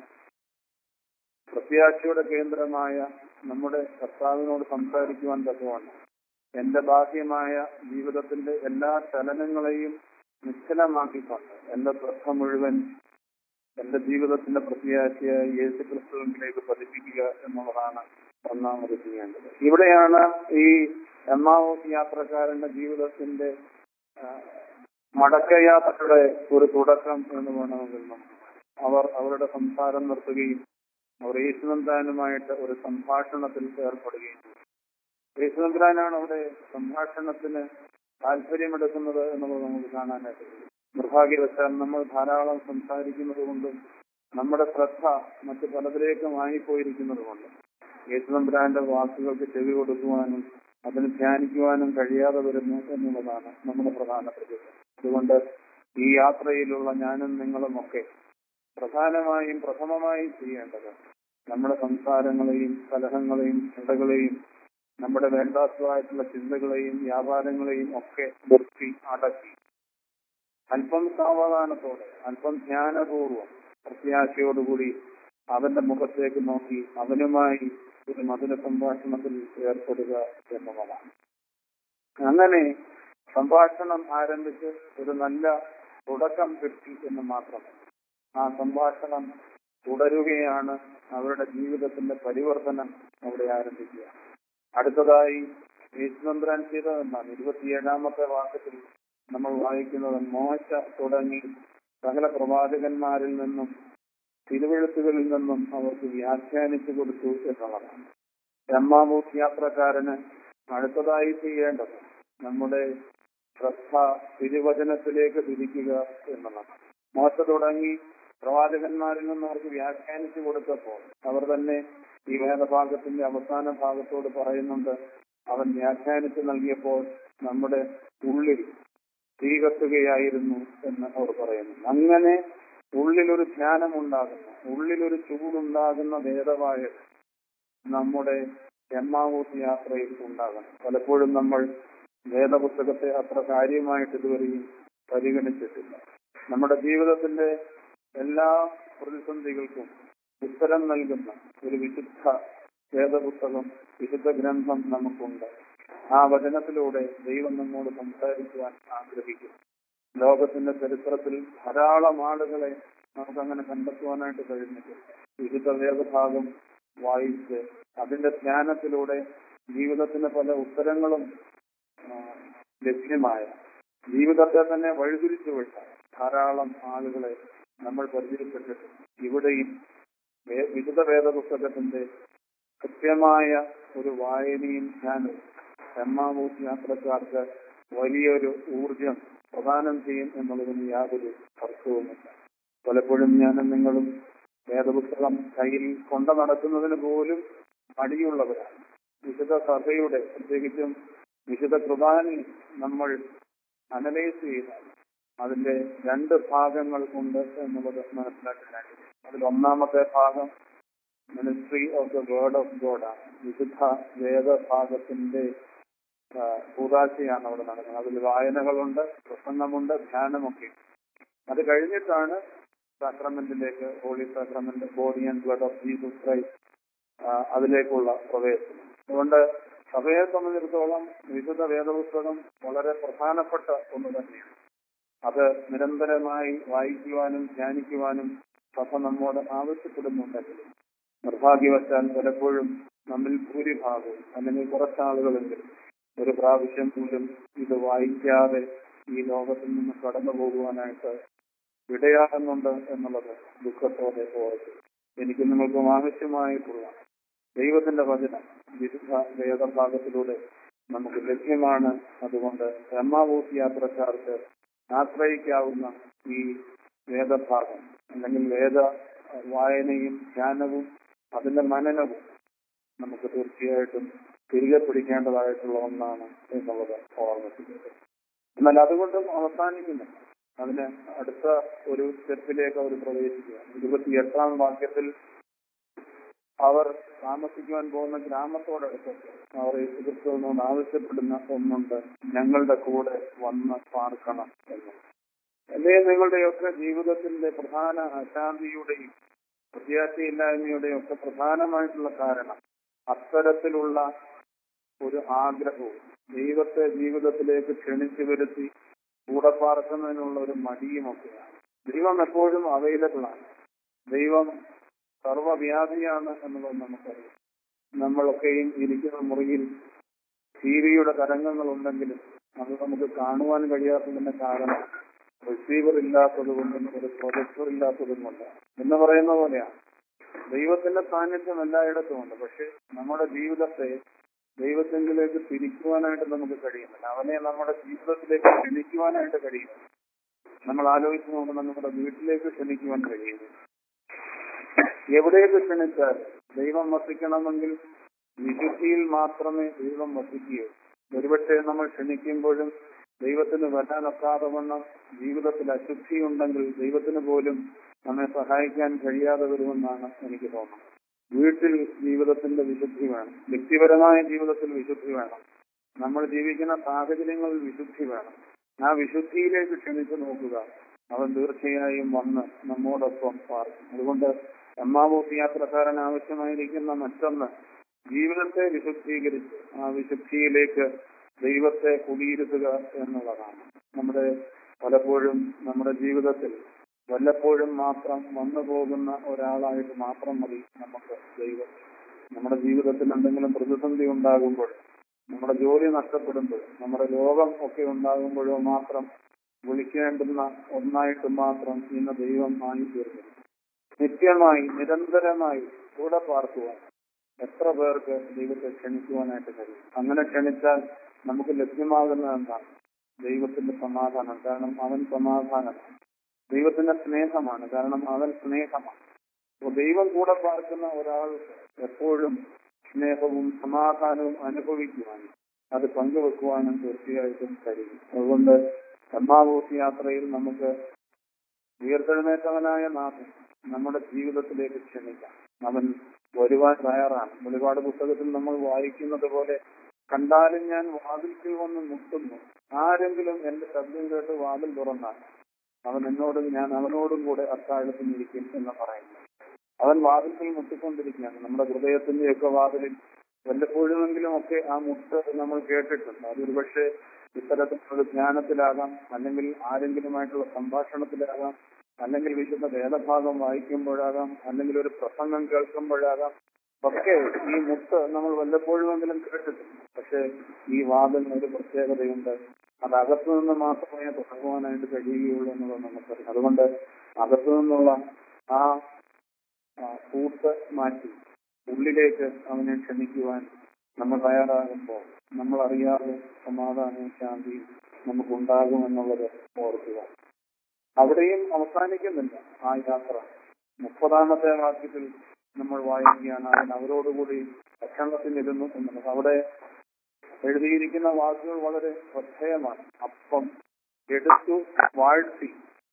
പ്രത്യാശയുടെ കേന്ദ്രമായ നമ്മുടെ കർത്താവിനോട് സംസാരിക്കുവാൻ തക്കവണ്ണം എന്റെ ബാഹ്യമായ ജീവിതത്തിന്റെ എല്ലാ ചലനങ്ങളെയും നിശ്ചലമാക്കിക്കൊണ്ട് എന്റെ ശ്രദ്ധ മുഴുവൻ എന്റെ ജീവിതത്തിന്റെ പ്രത്യാശയായ യേശു ക്രിസ്തുവിലേക്ക് പതിപ്പിക്കുക എന്നുള്ളതാണ് ഒന്നാമത് ചെയ്യേണ്ടത് ഇവിടെയാണ് ഈ എമ്മാവോസ് യാത്രക്കാരന്റെ ജീവിതത്തിന്റെ ആ, മടക്കയാത്രയുടെ ഒരു തുടക്കം എന്ന് വേണമെങ്കിൽ നമുക്ക് അവർ അവരുടെ സംസാരം നിർത്തുകയും അവർ യേശുനന്ദാനുമായിട്ട് ഒരു സംഭാഷണത്തിൽ ഏർപ്പെടുകയും ചെയ്തു യേശുനന്ദാനാണ് അവിടെ സംഭാഷണത്തിന് താല്പര്യമെടുക്കുന്നത് എന്നുള്ളത് നമുക്ക് കാണാനായിട്ട് കഴിയും. നിർഭാഗ്യവശാൽ നമ്മൾ ധാരാളം സംസാരിക്കുന്നത് കൊണ്ടും നമ്മുടെ ശ്രദ്ധ മറ്റു പലതിലേക്കും ആയിപ്പോയിരിക്കുന്നത് കൊണ്ടും യേശുനമ്പുരാന്റെ വാക്കുകൾക്ക് ചെവി കൊടുക്കുവാനും അതിന് ധ്യാനിക്കുവാനും കഴിയാതെ വരുന്നു എന്നുള്ളതാണ് നമ്മുടെ പ്രധാന പ്രതികരണം അതുകൊണ്ട് ഈ യാത്രയിലുള്ള ഞാനും നിങ്ങളുമൊക്കെ പ്രധാനമായും പ്രഥമമായും ചെയ്യേണ്ടത് നമ്മുടെ സംസാരങ്ങളെയും കലഹങ്ങളെയും ചിന്തകളെയും നമ്മുടെ വേണ്ടാത്തതായിട്ടുള്ള ചിന്തകളെയും വ്യാപാരങ്ങളെയും ഒക്കെ നിർത്തി അടക്കി അല്പം സാവധാനത്തോടെ അല്പം ധ്യാനപൂർവം പ്രത്യാശയോടുകൂടി അവന്റെ മുഖത്തേക്ക് നോക്കി അവനുമായി ഒരു മധുര സംഭാഷണത്തിൽ ഏർപ്പെടുക എന്നുള്ളതാണ് അങ്ങനെ സംഭാഷണം ആരംഭിച്ച് ഒരു നല്ല തുടക്കം കിട്ടി എന്ന് മാത്രം ആ സംഭാഷണം തുടരുകയാണ് അവരുടെ ജീവിതത്തിന്റെ പരിവർത്തനം അവിടെ ആരംഭിക്കുക അടുത്തതായി യേശുനന്ദ്രൻ ചെയ്തതെന്നാണ് ഇരുപത്തിയേഴാമത്തെ വാക്യത്തിൽ നമ്മൾ വായിക്കുന്നത് മോശ തുടങ്ങി സകല പ്രവാചകന്മാരിൽ നിന്നും തിരുവഴുത്തുകളിൽ നിന്നും അവർക്ക് വ്യാഖ്യാനിച്ചു കൊടുത്തു എന്നുള്ളതാണ് എമ്മാമൂസ് യാത്രക്കാരന് അടുത്തതായി ചെയ്യേണ്ടത് നമ്മുടെ ശ്രദ്ധ തിരുവചനത്തിലേക്ക് തിരിക്കുക എന്നതാണ് മോശ തുടങ്ങി പ്രവാചകന്മാരിൽ നിന്ന് അവർക്ക് വ്യാഖ്യാനിച്ചു കൊടുത്തപ്പോൾ അവർ തന്നെ ഈ വേദഭാഗത്തിന്റെ അവസാന ഭാഗത്തോട് പറയുന്നുണ്ട് അവൻ വ്യാഖ്യാനിച്ചു നൽകിയപ്പോൾ നമ്മുടെ ഉള്ളിൽ തീ കത്തുകയായിരുന്നു എന്ന് അവർ പറയുന്നു അങ്ങനെ ഉള്ളിലൊരു ധ്യാനം ഉണ്ടാകുന്ന ഉള്ളിലൊരു ചൂടുണ്ടാകുന്ന വേദവായ നമ്മുടെ എമ്മാവൂസ് യാത്രയിൽ ഉണ്ടാകണം പലപ്പോഴും നമ്മൾ വേദപുസ്തകത്തെ അത്ര കാര്യമായിട്ട് ഇതുവരെയും പരിഗണിച്ചിട്ടില്ല നമ്മുടെ ജീവിതത്തിന്റെ എല്ലാ പ്രതിസന്ധികൾക്കും ഉത്തരം നൽകുന്ന ഒരു വിശുദ്ധ വേദപുസ്തകം വിശുദ്ധ ഗ്രന്ഥം നമുക്കുണ്ട് ആ വചനത്തിലൂടെ ദൈവം നമ്മോട് സംസാരിക്കുവാൻ ആഗ്രഹിക്കുന്നു ലോകത്തിന്റെ ചരിത്രത്തിൽ ധാരാളം ആളുകളെ നമുക്കങ്ങനെ കണ്ടെത്തുവാനായിട്ട് കഴിഞ്ഞിട്ടുണ്ട് വിശുദ്ധ വേദഭാഗം വായിച്ച് അതിന്റെ ധ്യാനത്തിലൂടെ ജീവിതത്തിന് പല ഉത്തരങ്ങളും ആ, ലഭ്യമായ ജീവിതത്തെ തന്നെ വഴിതിരിച്ചു വിട്ട ധാരാളം ആളുകളെ നമ്മൾ പരിചയപ്പെട്ടിട്ടുണ്ട് ഇവിടെയും വേ- വിശുദ്ധ വേദപുസ്തകത്തിന്റെ കൃത്യമായ ഒരു വായനയും ധ്യാനവും എമ്മാവൂസ് യാത്രക്കാർക്ക് വലിയൊരു ഊർജം പ്രദാനം ചെയ്യും എന്നുള്ളതിന് യാതൊരു തർക്കവുമില്ല പലപ്പോഴും ഞാനും നിങ്ങളും വേദപുസ്തകം കയ്യിൽ കൊണ്ടു നടക്കുന്നതിന് പോലും മടിയുള്ളവരാണ് വിശുദ്ധ സഭയുടെ പ്രത്യേകിച്ചും വിശുദ്ധ കുർബാനയിൽ നമ്മൾ അനലൈസ് ചെയ്താൽ അതിന്റെ രണ്ട് ഭാഗങ്ങൾ ഉണ്ട് എന്നുള്ളത് മനസ്സിലാക്കാനായിട്ട് അതിൽ ഒന്നാമത്തെ ഭാഗം ministry of the word of God ആണ് വിശുദ്ധ വേദഭാഗത്തിന്റെ കൂതാശയാണ് അവിടെ നടക്കുന്നത് അതിൽ വായനകളുണ്ട് പ്രസംഗമുണ്ട് ധ്യാനമൊക്കെ അത് കഴിഞ്ഞിട്ടാണ് സാക്രമെന്റിലേക്ക് holy sacrament body and blood of Jesus Christ ആ, അതിലേക്കുള്ള പ്രവേശനം അതുകൊണ്ട് സഭയെ സംബന്ധിച്ചിടത്തോളം വിശുദ്ധ വേദപുസ്തകം വളരെ പ്രധാനപ്പെട്ട ഒന്ന് തന്നെയാണ് അത് നിരന്തരമായി വായിക്കുവാനും ധ്യാനിക്കുവാനും സഭ നമ്മോട് ആവശ്യപ്പെടുന്നുണ്ടെങ്കിലും നിർഭാഗ്യവശാൽ പലപ്പോഴും നമ്മിൽ ഭൂരിഭാഗവും അല്ലെങ്കിൽ കുറച്ചാളുകളെങ്കിലും ഒരു പ്രാവശ്യം പോലും ഇത് വായിക്കാതെ ഈ ലോകത്തിൽ നിന്ന് കടന്നു പോകുവാനായിട്ട് ഇടയാകുന്നുണ്ട് എന്നുള്ളത് ദുഃഖത്തോടെ ഓർത്ത് എനിക്ക് നിങ്ങൾക്കും ആവശ്യമായിട്ടുള്ള ദൈവത്തിന്റെ വചനം വിശുദ്ധ വേദഭാഗത്തിലൂടെ നമുക്ക് ലഭ്യമാണ് അതുകൊണ്ട് എമ്മാവൂസ് യാത്രക്കാർക്ക് ആശ്രയിക്കാവുന്ന ഈ വേദഭാഗം അല്ലെങ്കിൽ വേദ വായനയും ധ്യാനവും അതിന്റെ മനനവും നമുക്ക് തീർച്ചയായിട്ടും തിരികെ പിടിക്കേണ്ടതായിട്ടുള്ള ഒന്നാണ് എന്നുള്ളത് ഓർമ്മിപ്പിക്കുന്നത് എന്നാൽ അതുകൊണ്ടും അവസാനിക്കുന്നില്ല അതിന് അടുത്ത ഒരു സ്റ്റെപ്പിലേക്ക് അവർ പ്രവേശിക്കുക ഇരുപത്തിയെട്ടാം വാക്യത്തിൽ അവർ താമസിക്കുവാൻ പോകുന്ന ഗ്രാമത്തോടടുത്ത് അവർ യേശുക്രിസ്തുവിനോട് ആവശ്യപ്പെടുന്ന ഒന്നുണ്ട് ഞങ്ങളുടെ കൂടെ വന്ന് പാർക്കണം എന്ന് അല്ലേ നിങ്ങളുടെയൊക്കെ ജീവിതത്തിന്റെ പ്രധാന അശാന്തിയുടെയും പ്രത്യാശയില്ലായ്മയുടെയും ഒക്കെ പ്രധാനമായിട്ടുള്ള കാരണം അത്തരത്തിലുള്ള ഒരു ആഗ്രഹവും ദൈവത്തെ ജീവിതത്തിലേക്ക് ക്ഷണിച്ചു വരുത്തി കൂടെ പാർക്കുന്നതിനുള്ള ഒരു മടിയുമൊക്കെയാണ് ദൈവം എപ്പോഴും അവൈലബിൾ ആണ് ദൈവം സർവവ്യാധിയാണ് എന്നുള്ളത് നമുക്കറിയാം നമ്മളൊക്കെയും ഇരിക്കുന്ന മുറിയിൽ ടി വിയുടെ തരംഗങ്ങൾ ഉണ്ടെങ്കിലും അത് നമുക്ക് കാണുവാൻ കഴിയാത്തതിന്റെ കാരണം റിസീവർ ഇല്ലാത്തത് കൊണ്ടും ഒരു പ്രൊജക്ടർ ഇല്ലാത്തതും കൊണ്ട് എന്ന് പറയുന്ന പോലെയാണ് ദൈവത്തിന്റെ സാന്നിധ്യം എല്ലായിടത്തും ഉണ്ട് പക്ഷെ നമ്മുടെ ജീവിതത്തെ ദൈവത്തെങ്കിലേക്ക് തിരിക്കുവാനായിട്ട് നമുക്ക് കഴിയുന്നില്ല അവനെ നമ്മുടെ ജീവിതത്തിലേക്ക് ക്ഷണിക്കുവാനായിട്ട് കഴിയുന്നു നമ്മൾ ആലോചിച്ച് നോക്കുന്ന നമ്മുടെ വീട്ടിലേക്ക് ക്ഷണിക്കുവാൻ കഴിയുന്നു എവിടേക്ക് ക്ഷണിച്ചാൽ ദൈവം വസിക്കണമെങ്കിൽ വിശുദ്ധിയിൽ മാത്രമേ ദൈവം വസിക്കുകയുള്ളൂ ഒരുപക്ഷെ നമ്മൾ ക്ഷണിക്കുമ്പോഴും ദൈവത്തിന് വരാനൊക്കാതെ വണ്ണം ജീവിതത്തിൽ അശുദ്ധി ഉണ്ടെങ്കിൽ ദൈവത്തിന് പോലും നമ്മെ സഹായിക്കാൻ കഴിയാതെ വരുമെന്നാണ് എനിക്ക് തോന്നുന്നത് വീട്ടിൽ ജീവിതത്തിന്റെ വിശുദ്ധി വേണം വ്യക്തിപരമായ ജീവിതത്തിൽ വിശുദ്ധി വേണം നമ്മൾ ജീവിക്കുന്ന സാഹചര്യങ്ങളിൽ വിശുദ്ധി വേണം ആ വിശുദ്ധിയിലേക്ക് ക്ഷണിച്ചു നോക്കുക അവൻ തീർച്ചയായും വന്ന് നമ്മോടൊപ്പം പാർക്കും അതുകൊണ്ട് എമ്മാവൂസ് യാത്രക്കാരൻ ആവശ്യമായിരിക്കുന്ന മറ്റൊന്ന് ജീവിതത്തെ വിശുദ്ധീകരിച്ച് ആ വിശുദ്ധിയിലേക്ക് ദൈവത്തെ കുടിയിരുത്തുക എന്നുള്ളതാണ് നമ്മുടെ പലപ്പോഴും നമ്മുടെ ജീവിതത്തിൽ വല്ലപ്പോഴും മാത്രം വന്നു പോകുന്ന ഒരാളായിട്ട് മാത്രം മതി നമുക്ക് ദൈവം നമ്മുടെ ജീവിതത്തിൽ എന്തെങ്കിലും പ്രതിസന്ധി ഉണ്ടാകുമ്പോൾ നമ്മുടെ ജോലി നഷ്ടപ്പെടുമ്പോൾ നമ്മുടെ രോഗം ഒക്കെ ഉണ്ടാകുമ്പോഴോ മാത്രം വിളിക്കേണ്ടുന്ന ഒന്നായിട്ട് മാത്രം ഇന്ന് ദൈവം ആയി തീർന്നു നിത്യമായി നിരന്തരമായി കൂടെ പാർക്കുവാൻ എത്ര പേർക്ക് ദൈവത്തെ ക്ഷണിക്കുവാനായിട്ട് കഴിയും അങ്ങനെ ക്ഷണിച്ചാൽ നമുക്ക് ലഭ്യമാകുന്നത് എന്താണ് ദൈവത്തിന്റെ സമാധാനം കാരണം അവൻ സമാധാനം ദൈവത്തിന്റെ സ്നേഹമാണ് കാരണം അവൻ സ്നേഹമാണ് അപ്പൊ ദൈവം കൂടെ പാർക്കുന്ന ഒരാൾ എപ്പോഴും സ്നേഹവും സമാധാനവും അനുഭവിക്കുവാനും അത് പങ്കുവെക്കുവാനും തീർച്ചയായിട്ടും കഴിയും അതുകൊണ്ട് എമ്മാവൂസ് യാത്രയിൽ നമുക്ക് ഉയർത്തെഴുന്നേറ്റവനായ നാഥൻ നമ്മുടെ ജീവിതത്തിലേക്ക് ക്ഷണിക്കാം അവൻ വരുവാൻ തയ്യാറാണ് വെളിപാട് പുസ്തകത്തിൽ നമ്മൾ വായിക്കുന്നത് പോലെ കണ്ടാലും ഞാൻ വാതിൽക്കൽ വന്ന് മുട്ടുന്നു ആരെങ്കിലും എന്റെ ശബ്ദം കേട്ട് വാതിൽ തുറന്നാൽ അവൻ എന്നോടും ഞാൻ അവനോടും കൂടെ അത്താഴത്തിൽ ഇരിക്കും എന്ന് പറയുന്നു അവൻ വാതിൽക്കൽ മുട്ടിക്കൊണ്ടിരിക്കുകയാണ് നമ്മുടെ ഹൃദയത്തിന്റെയൊക്കെ വാതിലിൽ വല്ലപ്പോഴുമെങ്കിലും ഒക്കെ ആ മുട്ട് നമ്മൾ കേട്ടിട്ടുണ്ട് അത് ഒരുപക്ഷെ ഇത്തരത്തിലുള്ള ജ്ഞാനത്തിലാകാം അല്ലെങ്കിൽ ആരെങ്കിലുമായിട്ടുള്ള സംഭാഷണത്തിലാകാം അല്ലെങ്കിൽ വിശുദ്ധ വേദഭാഗം വായിക്കുമ്പോഴാകാം അല്ലെങ്കിൽ ഒരു പ്രസംഗം കേൾക്കുമ്പോഴാകാം ഒക്കെ ഈ മുട്ട് നമ്മൾ വല്ലപ്പോഴുമെങ്കിലും കേട്ടിട്ടുണ്ട് പക്ഷെ ഈ വാതിലിന് ഒരു പ്രത്യേകതയുണ്ട് അത് അകത്തു നിന്ന് മാത്രമേ തുടങ്ങുവാനായിട്ട് കഴിയുകയുള്ളൂ എന്നുള്ളത് നമുക്കറിയാം അതുകൊണ്ട് അകത്തു നിന്നുള്ള ആ ആ കൂട്ട് മാറ്റി ഉള്ളിലേക്ക് അവനെ ക്ഷണിക്കുവാൻ നമ്മൾ തയ്യാറാകുമ്പോൾ നമ്മൾ അറിയാതെ സമാധാനവും ശാന്തിയും നമുക്കുണ്ടാകുമെന്നുള്ളത് ഓർക്കുക അവിടെയും അവസാനിക്കുന്നില്ല ആ യാത്ര മുപ്പതാമത്തെ വാക്യത്തിൽ നമ്മൾ വായിക്കുകയാണ് അവൻ അവരോടുകൂടി ഭക്ഷണത്തിനിരുന്നു എന്നുള്ളത് അവിടെ എഴുതിയിരിക്കുന്ന വാക്കുകൾ വളരെ ശ്രദ്ധേയമാണ് അപ്പം എടുത്തു വാഴ്ത്തി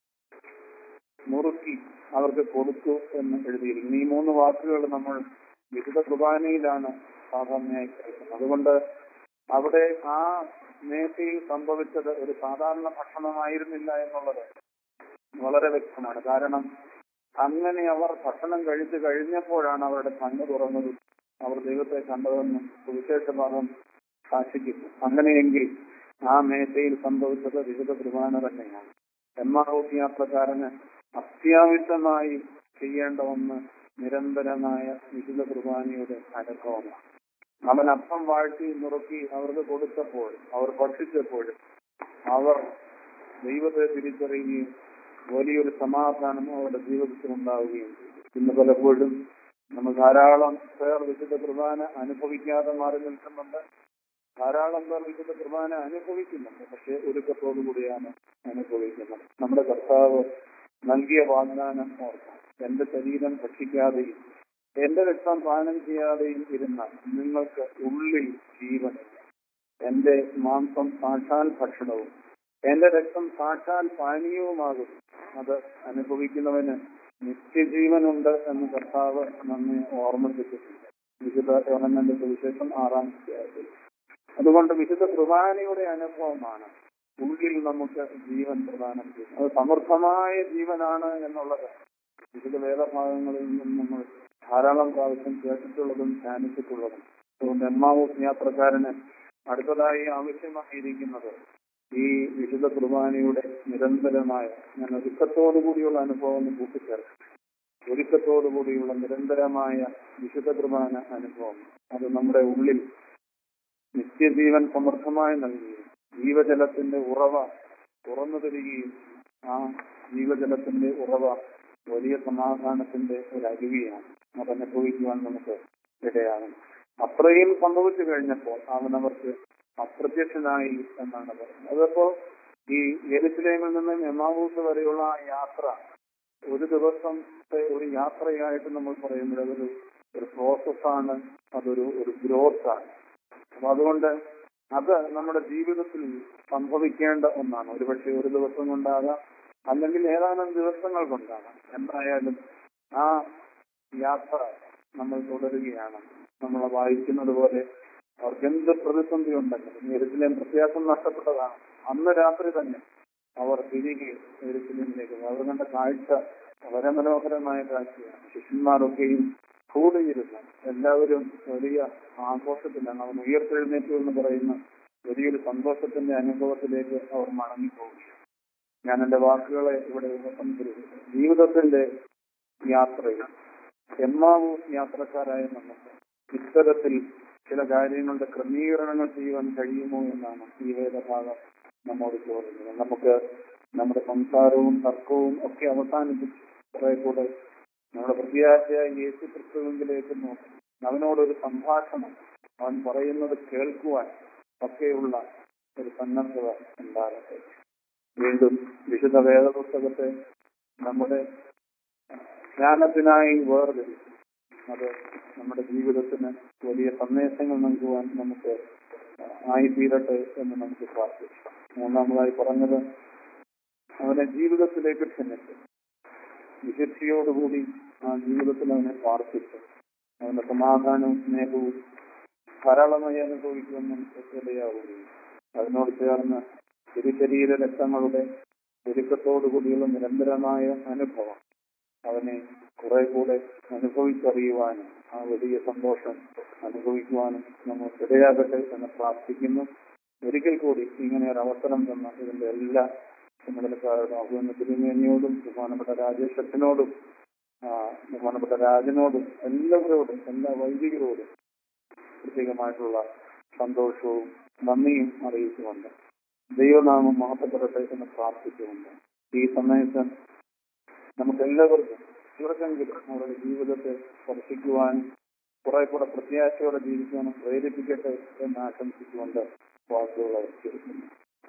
മുറുക്കി അവർക്ക് കൊടുത്തു എന്ന് എഴുതിയിരിക്കുന്നു ഈ മൂന്ന് വാക്കുകൾ നമ്മൾ വിശുദ്ധ കുർബാനയിലാണ് സാധാരണയായി കേൾക്കുന്നത് അതുകൊണ്ട് അവിടെ ആ മേശയിൽ സംഭവിച്ചത് ഒരു സാധാരണ ഭക്ഷണമായിരുന്നില്ല എന്നുള്ളത് വളരെ വ്യക്തമാണ് കാരണം അങ്ങനെ അവർ ഭക്ഷണം കഴിച്ചു കഴിഞ്ഞപ്പോഴാണ് അവരുടെ കണ്ണ് തുറന്നതും അവർ ദൈവത്തെ കണ്ടതെന്നും സുവിശേഷ ഭാഗം സാക്ഷിക്കുന്നു അങ്ങനെയെങ്കിൽ ആ മേശയിൽ സംഭവിച്ചത് വിശുദ്ധ കുർബാന തന്നെയാണ് എമ്മാറൂട്ട് യാത്രക്കാരന് അത്യാവശ്യമായി ചെയ്യേണ്ട ഒന്ന് നിരന്തരമായ വിശുദ്ധ കുർബാനയുടെ അനുഭവമാണ് അവൻ അപ്പം വാഴ്ത്തി നുറുക്കി അവർക്ക് കൊടുത്തപ്പോൾ അവർ ഭക്ഷിച്ചപ്പോഴും അവർ ദൈവത്തെ തിരിച്ചറിയുകയും വലിയൊരു സമാധാനം അവരുടെ ജീവിതത്തിൽ ഉണ്ടാവുകയും ചെയ്തു ഇന്ന് പലപ്പോഴും നമ്മൾ ധാരാളം പേർ വിശുദ്ധ കുർബാന അനുഭവിക്കാതെ മാറി നിൽക്കുന്നുണ്ട് ധാരാളം പേർ വിശുദ്ധ കുർബാന അനുഭവിക്കുന്നുണ്ട് പക്ഷെ ഒരുക്കത്തോടു കൂടിയാണ് അനുഭവിക്കുന്നത് നമ്മുടെ കർത്താവ് നൽകിയ വാഗ്ദാനം ഓർക്കാം എന്റെ ശരീരം ഭക്ഷിക്കാതെയും എന്റെ രക്തം പാനം ചെയ്യാതെയും ഇരുന്നാൽ നിങ്ങൾക്ക് ഉള്ളിൽ ജീവനില്ല എന്റെ മാംസം സാക്ഷാൽ ഭക്ഷണവും എന്റെ രക്തം സാക്ഷാൽ പാനീയവുമാകും അത് അനുഭവിക്കുന്നവന് നിത്യജീവനുണ്ട് എന്ന് കർത്താവ് നമ്മെ ഓർമ്മിപ്പിച്ചിട്ടുണ്ട് വിശുദ്ധ യോഹന്നാന്റെ സുവിശേഷം ആറാം അധ്യായത്തിൽ അതുകൊണ്ട് വിശുദ്ധ കുർബാനയുടെ അനുഭവമാണ് ഉള്ളിൽ നമുക്ക് ജീവൻ പ്രദാനം ചെയ്യുന്നത് അത് സമൃദ്ധമായ ജീവനാണ് എന്നുള്ളത് വിശുദ്ധ വേദഭാഗങ്ങളിൽ നിന്നും നമ്മൾ ധാരാളം പ്രാവശ്യം കേട്ടിട്ടുള്ളതും ധ്യാനിച്ചിട്ടുള്ളതും അതുകൊണ്ട് എമ്മാവൂസ് യാത്രക്കാരന് അടുത്തതായി ആവശ്യമായിരിക്കുന്നത് ഈ വിശുദ്ധ കുർബാനയുടെ നിരന്തരമായ ഞാൻ ഒരുക്കത്തോടുകൂടിയുള്ള അനുഭവം കൂട്ടിച്ചേർക്കും ഒരുക്കത്തോടുകൂടിയുള്ള നിരന്തരമായ വിശുദ്ധ കുർബാന അനുഭവം അത് നമ്മുടെ ഉള്ളിൽ നിത്യജീവൻ സമൃദ്ധമായി നൽകുകയും ജീവജലത്തിന്റെ ഉറവ തുറന്നു തരികയും ആ ജീവജലത്തിന്റെ ഉറവ വലിയ സമാധാനത്തിന്റെ ഒരു അരുവിയാണ് അതനുഭവിക്കുവാൻ നമുക്ക് ഇടയാകും അത്രയും സംഭവിച്ചു കഴിഞ്ഞപ്പോൾ അവൻ അവർക്ക് അപ്രത്യക്ഷനായി എന്നാണ് പറയുന്നത് അതപ്പോ ഈ എരുസലേമിൽ നിന്നും എമാവൂസ് വരെയുള്ള ആ യാത്ര ഒരു ദിവസത്തെ ഒരു യാത്രയായിട്ട് നമ്മൾ പറയുമ്പോൾ അതൊരു ഒരു പ്രോസസ്സാണ് അതൊരു ഒരു ഗ്രോത്താണ് അപ്പൊ അതുകൊണ്ട് അത് നമ്മുടെ ജീവിതത്തിൽ സംഭവിക്കേണ്ട ഒന്നാണ് ഒരുപക്ഷെ ഒരു ദിവസം കൊണ്ടാകാം അല്ലെങ്കിൽ ഏതാനും ദിവസങ്ങൾ കൊണ്ടാകാം എന്തായാലും ആ യാത്ര നമ്മൾ തുടരുകയാണ് നമ്മൾ വായിക്കുന്നത് പോലെ അവർക്ക് എന്ത് പ്രതിസന്ധി ഉണ്ടെങ്കിലും എരുസലേം പ്രത്യാസം നഷ്ടപ്പെട്ടതാണ് അന്ന് രാത്രി തന്നെ അവർ തിരികെ എരുസലേമിലേക്ക് പോകും. അവർ കണ്ട കാഴ്ച വളരെ മനോഹരമായ കാഴ്ചയാണ് ശിഷ്യന്മാരൊക്കെയും കൂടിയിരുന്ന് എല്ലാവരും വലിയ ആഘോഷത്തിലാണ് അവർ ഉയർത്തെഴുന്നേറ്റു എന്ന് പറയുന്ന വലിയൊരു സന്തോഷത്തിന്റെ അനുഭവത്തിലേക്ക് അവർ മടങ്ങിപ്പോവുകയാണ് ഞാൻ എന്റെ വാക്കുകളെ ഇവിടെ ഉപസംഹരിക്കുന്നു ജീവിതത്തിന്റെ യാത്രയിൽ എമ്മാവൂ യാത്രക്കാരായ നമുക്ക് ഇത്തരത്തിൽ ചില കാര്യങ്ങളുടെ ക്രമീകരണങ്ങൾ ചെയ്യുവാൻ കഴിയുമോ എന്നാണ് ഈ വേദഭാഗം നമ്മോട് ചോദിക്കുന്നത് നമുക്ക് നമ്മുടെ സംസാരവും തർക്കവും ഒക്കെ അവസാനിപ്പിച്ച് കുറെ കൂടെ നമ്മുടെ പ്രത്യാശയായ യേശു ക്രിസ്തുവിലേക്ക് നോക്കി അവനോടൊരു സംഭാഷണം അവൻ പറയുന്നത് കേൾക്കുവാൻ ഒക്കെയുള്ള ഒരു സന്നദ്ധത ഉണ്ടാകട്ടെ വീണ്ടും വിശുദ്ധ വേദപുസ്തകത്തെ നമ്മുടെ ജ്ഞാനത്തിനായി വേർതിരിച്ചു അത് നമ്മുടെ ജീവിതത്തിന് വലിയ സന്ദേശങ്ങൾ നൽകുവാൻ നമുക്ക് ആയിത്തീരട്ടെ എന്ന് നമുക്ക് പ്രാർത്ഥിക്കാം മൂന്നാമതായി പറഞ്ഞത് അവനെ ജീവിതത്തിലേക്ക് ക്ഷണിച്ചു വിശുദ്ധിയോടുകൂടി ആ ജീവിതത്തിൽ അവനെ പ്രാർത്ഥിച്ചു അവന്റെ സമാധാനവും സ്നേഹവും ധാരാളമായി അനുഭവിക്കുവാൻ നമുക്ക് ഇടയാവുകയും അതിനോട് ചേർന്ന് തിരുശരീര രക്തങ്ങളുടെ ഒരുക്കത്തോടുകൂടിയുള്ള നിരന്തരമായ അനുഭവം അവനെ കുറെ കൂടെ അനുഭവിച്ചറിയുവാനും ആ വലിയ സന്തോഷം അനുഭവിക്കുവാനും നമ്മൾ ഇടയാകട്ടെ എന്ന് പ്രാർത്ഥിക്കുന്നു ഒരിക്കൽ കൂടി ഇങ്ങനെ ഒരു അവസരം തന്ന ഇതിന്റെ എല്ലാ ചുമതലക്കാരോടും അഭിമന്യ തിരുമേനിയോടും ബഹുമാനപ്പെട്ട രാജേഷത്തിനോടും ആ, ബഹുമാനപ്പെട്ട രാജനോടും എല്ലാവരോടും എല്ലാ വൈദികരോടും പ്രത്യേകമായിട്ടുള്ള സന്തോഷവും നന്ദിയും അറിയിച്ചുകൊണ്ട് ദൈവനാമം മഹത്വപ്പെടട്ടെ എന്ന് പ്രാർത്ഥിച്ചുകൊണ്ട് ഈ സമയത്ത് നമുക്ക് എല്ലാവർക്കും ഇവർക്കെങ്കിലും അവരുടെ ജീവിതത്തെ സ്പർശിക്കുവാനും കുറെ കൂടെ പ്രത്യാശയോടെ ജീവിക്കാനും പ്രേരിപ്പിക്കട്ടെ എന്ന് ആശംസിച്ചുകൊണ്ട് വാക്കുകൾ അവതരിക്കുന്നു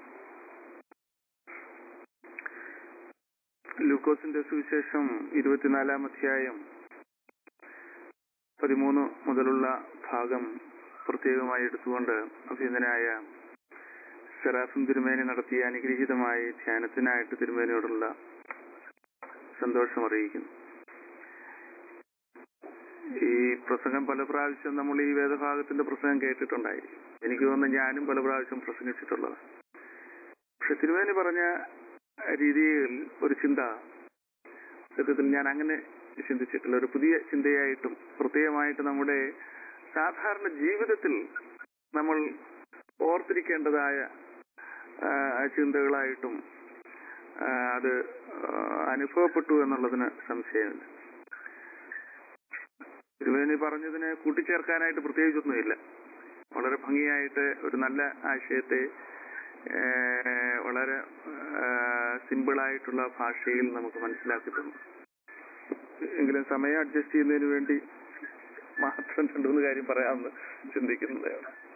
ലൂക്കോസിന്റെ സുവിശേഷം ഇരുപത്തിനാലാം അധ്യായം പതിമൂന്ന് മുതലുള്ള ഭാഗം പ്രത്യേകമായി എടുത്തുകൊണ്ട് അഭിനന്ദനായ സെറാഫിൻ തിരുമേനി നടത്തിയ അനുഗ്രഹീതമായ ധ്യാനത്തിനായിട്ട് തിരുമേനിയോടുള്ള സന്തോഷം അറിയിക്കുന്നു ഈ പ്രസംഗം പല പ്രാവശ്യം നമ്മൾ ഈ വേദഭാഗത്തിന്റെ പ്രസംഗം കേട്ടിട്ടുണ്ടായി എനിക്ക് തോന്നുന്നു ഞാനും പല പ്രാവശ്യം പ്രസംഗിച്ചിട്ടുള്ളത് പക്ഷെ തിരുമേനി പറഞ്ഞ രീതിയിൽ ഒരു ചിന്ത സത്യത്തിൽ ഞാൻ അങ്ങനെ ചിന്തിച്ചിട്ടില്ല ഒരു പുതിയ ചിന്തയായിട്ടും പ്രത്യേകമായിട്ട് നമ്മുടെ സാധാരണ ജീവിതത്തിൽ നമ്മൾ ഓർത്തിരിക്കേണ്ടതായ ആ, ചിന്തകളായിട്ടും ആ, അത് ആ, അനുഭവപ്പെട്ടു എന്നുള്ളതിന് സംശയമില്ല തിരുവേനി പറഞ്ഞതിന് കൂട്ടിച്ചേർക്കാനായിട്ട് പ്രത്യേകിച്ചൊന്നുമില്ല വളരെ ഭംഗിയായിട്ട് ഒരു നല്ല ആശയത്തെ ഏഹ്, വളരെ സിമ്പിളായിട്ടുള്ള ഭാഷയിൽ നമുക്ക് മനസ്സിലാക്കി തന്നു എങ്കിലും സമയം അഡ്ജസ്റ്റ് ചെയ്യുന്നതിന് വേണ്ടി മാത്രം രണ്ടു മൂന്ന് കാര്യം പറയാമെന്ന് ചിന്തിക്കുന്നത്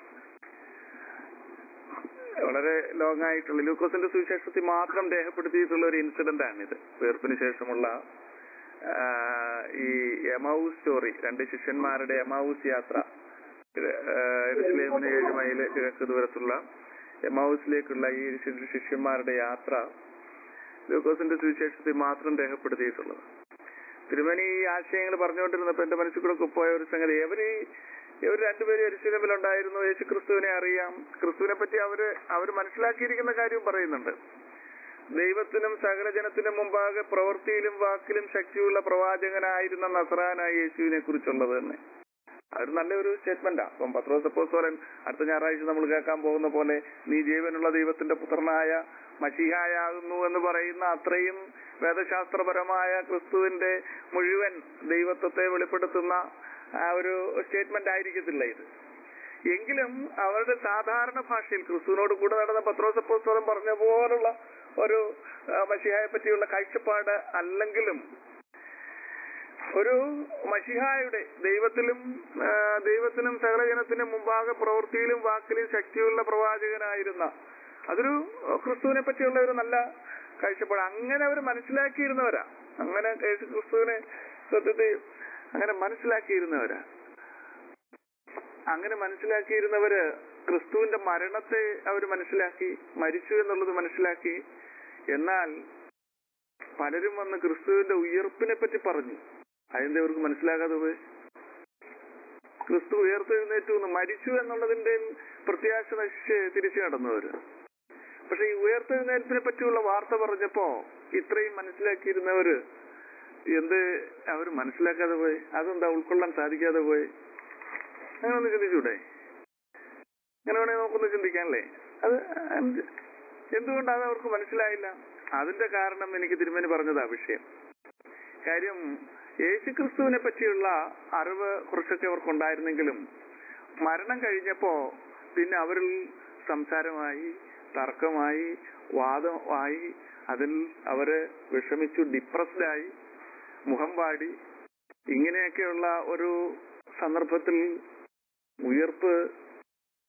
വളരെ ലോങ് ആയിട്ടുള്ള ലൂക്കോസിന്റെ സുവിശേഷത്തിൽ മാത്രം രേഖപ്പെടുത്തിയിട്ടുള്ള ഒരു ഇൻസിഡന്റ് ആണിത് വേർപ്പിന് ശേഷമുള്ള ആ, ഈ എമൌസ് സ്റ്റോറി രണ്ട് ശിഷ്യന്മാരുടെ എമൌസ് യാത്ര എരുസലേമിന് ഏഴ് മൈല് കിഴക്ക് ദൂരത്തുള്ള എമൌസിലേക്കുള്ള ഈ ശി- ശിഷ്യന്മാരുടെ യാത്ര ലൂക്കോസിന്റെ സുവിശേഷത്തിൽ മാത്രം രേഖപ്പെടുത്തിയിട്ടുള്ളത് തിരുമേനി ഈ ആശയങ്ങൾ പറഞ്ഞുകൊണ്ടിരുന്നപ്പോ എന്റെ മനസ്സിൽ കൂടെ പോയ ഒരു സംഗതി ഇവര് ഇവർ രണ്ടുപേരും എരുസലേമിലുണ്ടായിരുന്നു യേശു ക്രിസ്തുവിനെ അറിയാം ക്രിസ്തുവിനെ പറ്റി അവര് അവർ മനസ്സിലാക്കിയിരിക്കുന്ന കാര്യം പറയുന്നുണ്ട് ദൈവത്തിനും സകലജനത്തിനും മുമ്പാകെ പ്രവൃത്തിയിലും വാക്കിലും ശക്തിയുള്ള പ്രവാചകനായിരുന്ന നസറാനായ യേശുവിനെ കുറിച്ചുള്ളത് തന്നെ അത് നല്ലൊരു സ്റ്റേറ്റ്മെന്റാ അപ്പം പത്രോസ് അപ്പോസ്തലൻ അടുത്ത ഞായറാഴ്ച നമ്മൾ കേൾക്കാൻ പോകുന്ന പോലെ നീ ജീവനുള്ള ദൈവത്തിന്റെ പുത്രനായ മഷിഹായാകുന്നു എന്ന് പറയുന്ന അത്രയും വേദശാസ്ത്രപരമായ ക്രിസ്തുവിന്റെ മുഴുവൻ ദൈവത്വത്തെ വെളിപ്പെടുത്തുന്ന ആ ഒരു സ്റ്റേറ്റ്മെന്റ് ആയിരിക്കത്തില്ല ഇത് എങ്കിലും അവരുടെ സാധാരണ ഭാഷയിൽ ക്രിസ്തുവിനോട് കൂടെ നടന്ന പത്രോസ് അപ്പോസ്തലൻ പറഞ്ഞ പോലുള്ള ഒരു ആ, മഷിഹായെ പറ്റിയുള്ള കാഴ്ചപ്പാട് അല്ലെങ്കിലും ഒരു മഷിഹായുടെ ദൈവത്തിലും ആ, ദൈവത്തിനും സകലജനത്തിനും മുമ്പാകെ പ്രവൃത്തിയിലും വാക്കിലും ശക്തിയുള്ള പ്രവാചകനായിരുന്ന അതൊരു ക്രിസ്തുവിനെ പറ്റിയുള്ള ഒരു നല്ല കാഴ്ചപ്പാട് അങ്ങനെ അവർ മനസ്സിലാക്കിയിരുന്നവരാ അങ്ങനെ യേശു ക്രിസ്തുവിനെ സത്യത്തിൽ അങ്ങനെ മനസ്സിലാക്കിയിരുന്നവരാ അങ്ങനെ മനസ്സിലാക്കിയിരുന്നവര് ക്രിസ്തുവിന്റെ മരണത്തെ അവർ മനസ്സിലാക്കി മരിച്ചു എന്നുള്ളത് മനസ്സിലാക്കി എന്നാൽ പലരും വന്ന് ക്രിസ്തുവിന്റെ ഉയർപ്പിനെ പറ്റി പറഞ്ഞു അതിന്റെ അവർക്ക് മനസ്സിലാകാതെ പോയി ക്രിസ്തു ഉയർത്തെഴുന്നേറ്റു എന്ന് മരിച്ചു എന്നുള്ളതിന്റെ പ്രത്യാശ നശിച്ച് തിരിച്ചു നടന്നവര് പക്ഷെ ഈ ഉയർത്തെഴുന്നേൽപ്പിനെ പറ്റിയുള്ള വാർത്ത പറഞ്ഞപ്പോ ഇത്രയും മനസ്സിലാക്കിയിരുന്നവര് എന്ത് അവർ മനസ്സിലാക്കാതെ പോയി അതെന്താ ഉൾക്കൊള്ളാൻ സാധിക്കാതെ പോയി അങ്ങനെ ഒന്ന് ചിന്തിച്ചൂടെ അങ്ങനെ വേണമെങ്കിൽ നമുക്കൊന്ന് ചിന്തിക്കാനല്ലേ അത് എന്ത് എന്തുകൊണ്ടാണ് അവർക്ക് മനസ്സിലായില്ല അതിന്റെ കാരണം എനിക്ക് തിരുമേനി പറഞ്ഞതാ വിഷയം കാര്യം യേശുക്രിസ്തുവിനെ പറ്റിയുള്ള അറിവ് കുറച്ചൊക്കെ അവർക്കുണ്ടായിരുന്നെങ്കിലും മരണം കഴിഞ്ഞപ്പോ പിന്നെ അവരിൽ സംസാരമായി തർക്കമായി വാദമായി അതിൽ അവര് വിഷമിച്ചു ഡിപ്രസ്ഡ് ആയി മുഖം പാടി ഇങ്ങനെയൊക്കെയുള്ള ഒരു സന്ദർഭത്തിൽ ഉയർപ്പ്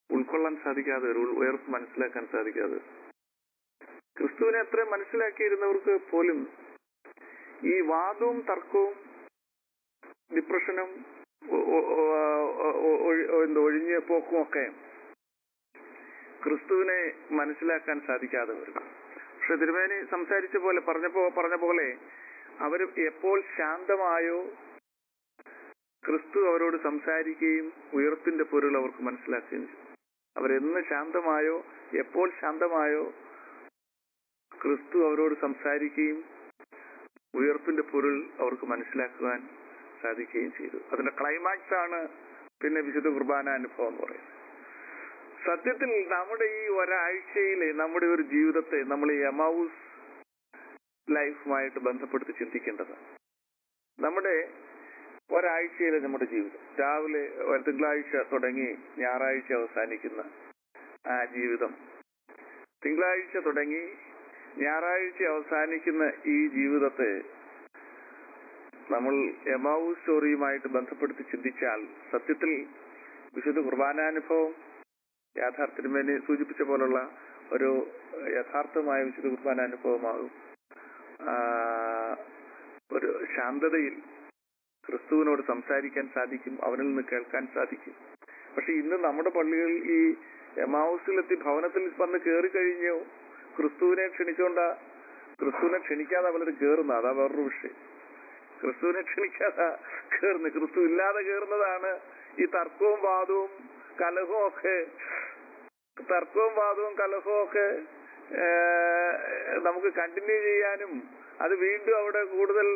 ഉൾക്കൊള്ളാൻ സാധിക്കാതെ വരും ഉൾ- ഉയർപ്പ് മനസ്സിലാക്കാൻ സാധിക്കാതെ വരും. ക്രിസ്തുവിനെ അത്ര മനസ്സിലാക്കിയിരുന്നവർക്ക് പോലും ഈ വാദവും തർക്കവും ഡിപ്രഷനും ഒ- ഒ- ഒ- ഒ- ഒഴി- എന്താ ഒഴിഞ്ഞ പോക്കും ഒക്കെ ക്രിസ്തുവിനെ മനസ്സിലാക്കാൻ സാധിക്കാതെ വരും പക്ഷെ തിരുമേനി സംസാരിച്ച പോലെ പറഞ്ഞപ്പോ പറഞ്ഞ പോലെ അവർ എപ്പോൾ ശാന്തമായോ ക്രിസ്തു അവരോട് സംസാരിക്കുകയും ഉയർപ്പിന്റെ പൊരുൾ അവർക്ക് മനസ്സിലാക്കുകയും ചെയ്തു അവരെന്ന് ശാന്തമായോ എപ്പോൾ ശാന്തമായോ ക്രിസ്തു അവരോട് സംസാരിക്കുകയും ഉയർപ്പിന്റെ പൊരുൾ അവർക്ക് മനസ്സിലാക്കുവാൻ സാധിക്കുകയും ചെയ്തു അതിന്റെ ക്ലൈമാക്സ് ആണ് പിന്നെ വിശുദ്ധ കുർബാന അനുഭവം എന്ന് പറയുന്നത് സത്യത്തിൽ നമ്മുടെ ഈ ഒരാഴ്ചയിലെ നമ്മുടെ ഒരു ജീവിതത്തെ നമ്മൾ ഈ എമൗസ് ലൈഫുമായിട്ട് ബന്ധപ്പെടുത്തി ചിന്തിക്കേണ്ടത് നമ്മുടെ ഒരാഴ്ചയിലെ നമ്മുടെ ജീവിതം രാവിലെ ഒരു തിങ്കളാഴ്ച തുടങ്ങി ഞായറാഴ്ച അവസാനിക്കുന്ന ആ ജീവിതം തിങ്കളാഴ്ച തുടങ്ങി ഞായറാഴ്ച അവസാനിക്കുന്ന ഈ ജീവിതത്തെ നമ്മൾ എമാവു സ്റ്റോറിയുമായിട്ട് ബന്ധപ്പെടുത്തി ചിന്തിച്ചാൽ സത്യത്തിൽ വിശുദ്ധ കുർബാനാനുഭവം യാഥാർത്ഥ്യത്തിനുമേനി സൂചിപ്പിച്ച പോലുള്ള ഒരു യഥാർത്ഥമായ വിശുദ്ധ കുർബാനാനുഭവമാകും ആ, ഒരു ശാന്തതയിൽ ക്രിസ്തുവിനോട് സംസാരിക്കാൻ സാധിക്കും അവനിൽ നിന്ന് കേൾക്കാൻ സാധിക്കും പക്ഷെ ഇന്ന് നമ്മുടെ പള്ളികളിൽ ഈ എമാവുസിലെത്തി ഭവനത്തിൽ വന്ന് കയറി കഴിഞ്ഞു ക്രിസ്തുവിനെ ക്ഷണിച്ചോണ്ട ക്രിസ്തുവിനെ ക്ഷണിക്കാതെ പലരും കയറുന്ന അതാ വേറൊരു വിഷയം ക്രിസ്തുവിനെ ക്ഷണിക്കാതെ കയറുന്നത് ക്രിസ്തു ഇല്ലാതെ കയറുന്നതാണ് ഈ തർക്കവും വാദവും കലഹവും ഒക്കെ തർക്കവും വാദവും കലഹവും ഒക്കെ ഏഹ്, നമുക്ക് കണ്ടിന്യൂ ചെയ്യാനും അത് വീണ്ടും അവിടെ കൂടുതൽ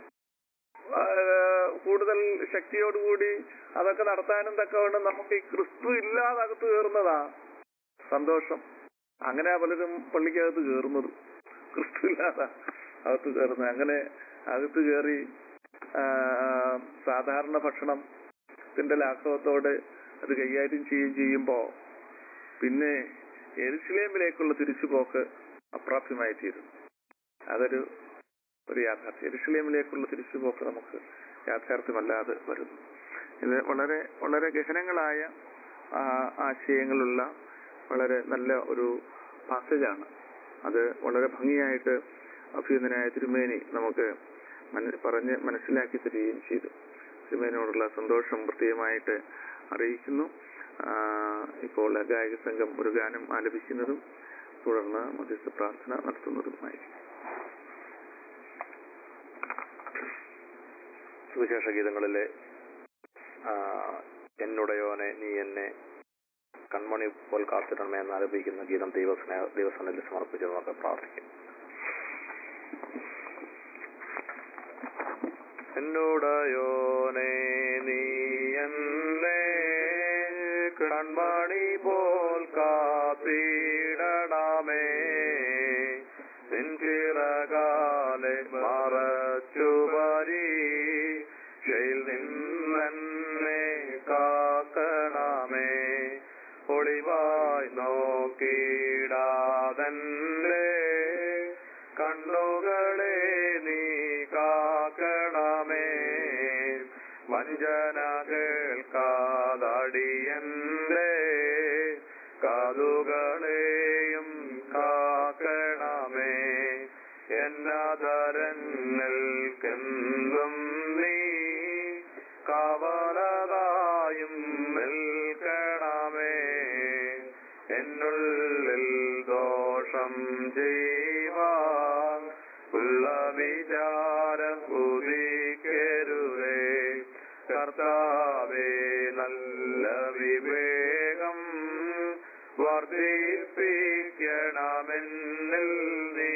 ആഹ്, കൂടുതൽ ശക്തിയോടുകൂടി അതൊക്കെ നടത്താനും തക്കവണ്ണം നമുക്ക് ഈ ക്രിസ്തു ഇല്ലാതെ അകത്ത് കയറുന്നതാ സന്തോഷം അങ്ങനെ പലരും പള്ളിക്കകത്ത് കയറുന്നത് ക്രിസ്തു ഇല്ലാതെ അകത്ത് കയറുന്നത് അങ്ങനെ അകത്ത് കയറി ആ, സാധാരണ ഭക്ഷണത്തിന്റെ ലാഘവത്തോടെ അത് കൈകാര്യം ചെയ്യുകയും ചെയ്യുമ്പോ പിന്നെ എരുസലേമിലേക്കുള്ള തിരിച്ചുപോക്ക് അപ്രാപ്യമായി തീരുന്നു അതൊരു ഒരു യാഥാർത്ഥ്യം എരുസലേമിലേക്കുള്ള തിരിച്ചുപോക്ക് നമുക്ക് യാഥാർത്ഥ്യമല്ലാതെ വരുന്നു ഇത് വളരെ വളരെ ഗഹനങ്ങളായ ആ, ആശയങ്ങളുള്ള വളരെ നല്ല ഒരു പാസേജാണ് അത് വളരെ ഭംഗിയായിട്ട് അഭ്യുന്നനായ തിരുമേനി നമുക്ക് മന- പറഞ്ഞ് മനസ്സിലാക്കി തരികയും ചെയ്തു തിരുമേനോടുള്ള സന്തോഷം പ്രത്യേകമായിട്ട് അറിയിക്കുന്നു ആ, ഇപ്പോൾ ഗായക സംഘം ഒരു ഗാനം ആലപിക്കുന്നതും തുടർന്ന് മധ്യസ്ഥ പ്രാർത്ഥന നടത്തുന്നതുമായിരിക്കും സുവിശേഷ ഗീതങ്ങളിലെ ആ, എന്നുടയോനെ നീ എന്നെ കൺമണി പോൽ കാത്തിടണമേ എന്ന് ആലപിക്കുന്ന ഗീതം ദൈവസ്നേഹ ദൈവസന്നിധി സമർപ്പിച്ച് നമുക്ക് പ്രാർത്ഥിക്കും എന്നുടയോനെ നീ എന്നെ കൺമണി പോൽ കാത്തിടണമേ നിൻചിറകാലെ മറച്ചു പരീക്ഷയിൽ നിന്നെ കാക്കണമേ ഒളിവായി നോക്കിടാതന്റെ കണ്ണുകളെ നീ കാക്കണമേ വഞ്ചന കേൾക്കാതടിയന്റെ കാതുകളെയും കാക്കണമേ എന്നതരങ്ങൾക്കെന്തും നീ കവലതായും നിൽക്കണമേ എന്നുള്ളിൽ ദോഷം ചെയ്യുവാൻ ഉള്ള വിചാരം ഉദിക്കരുതേ കർത്താവേ നല്ല വിവേകം വർദ്ധിപ്പിക്കണമെന്നിൽ നീ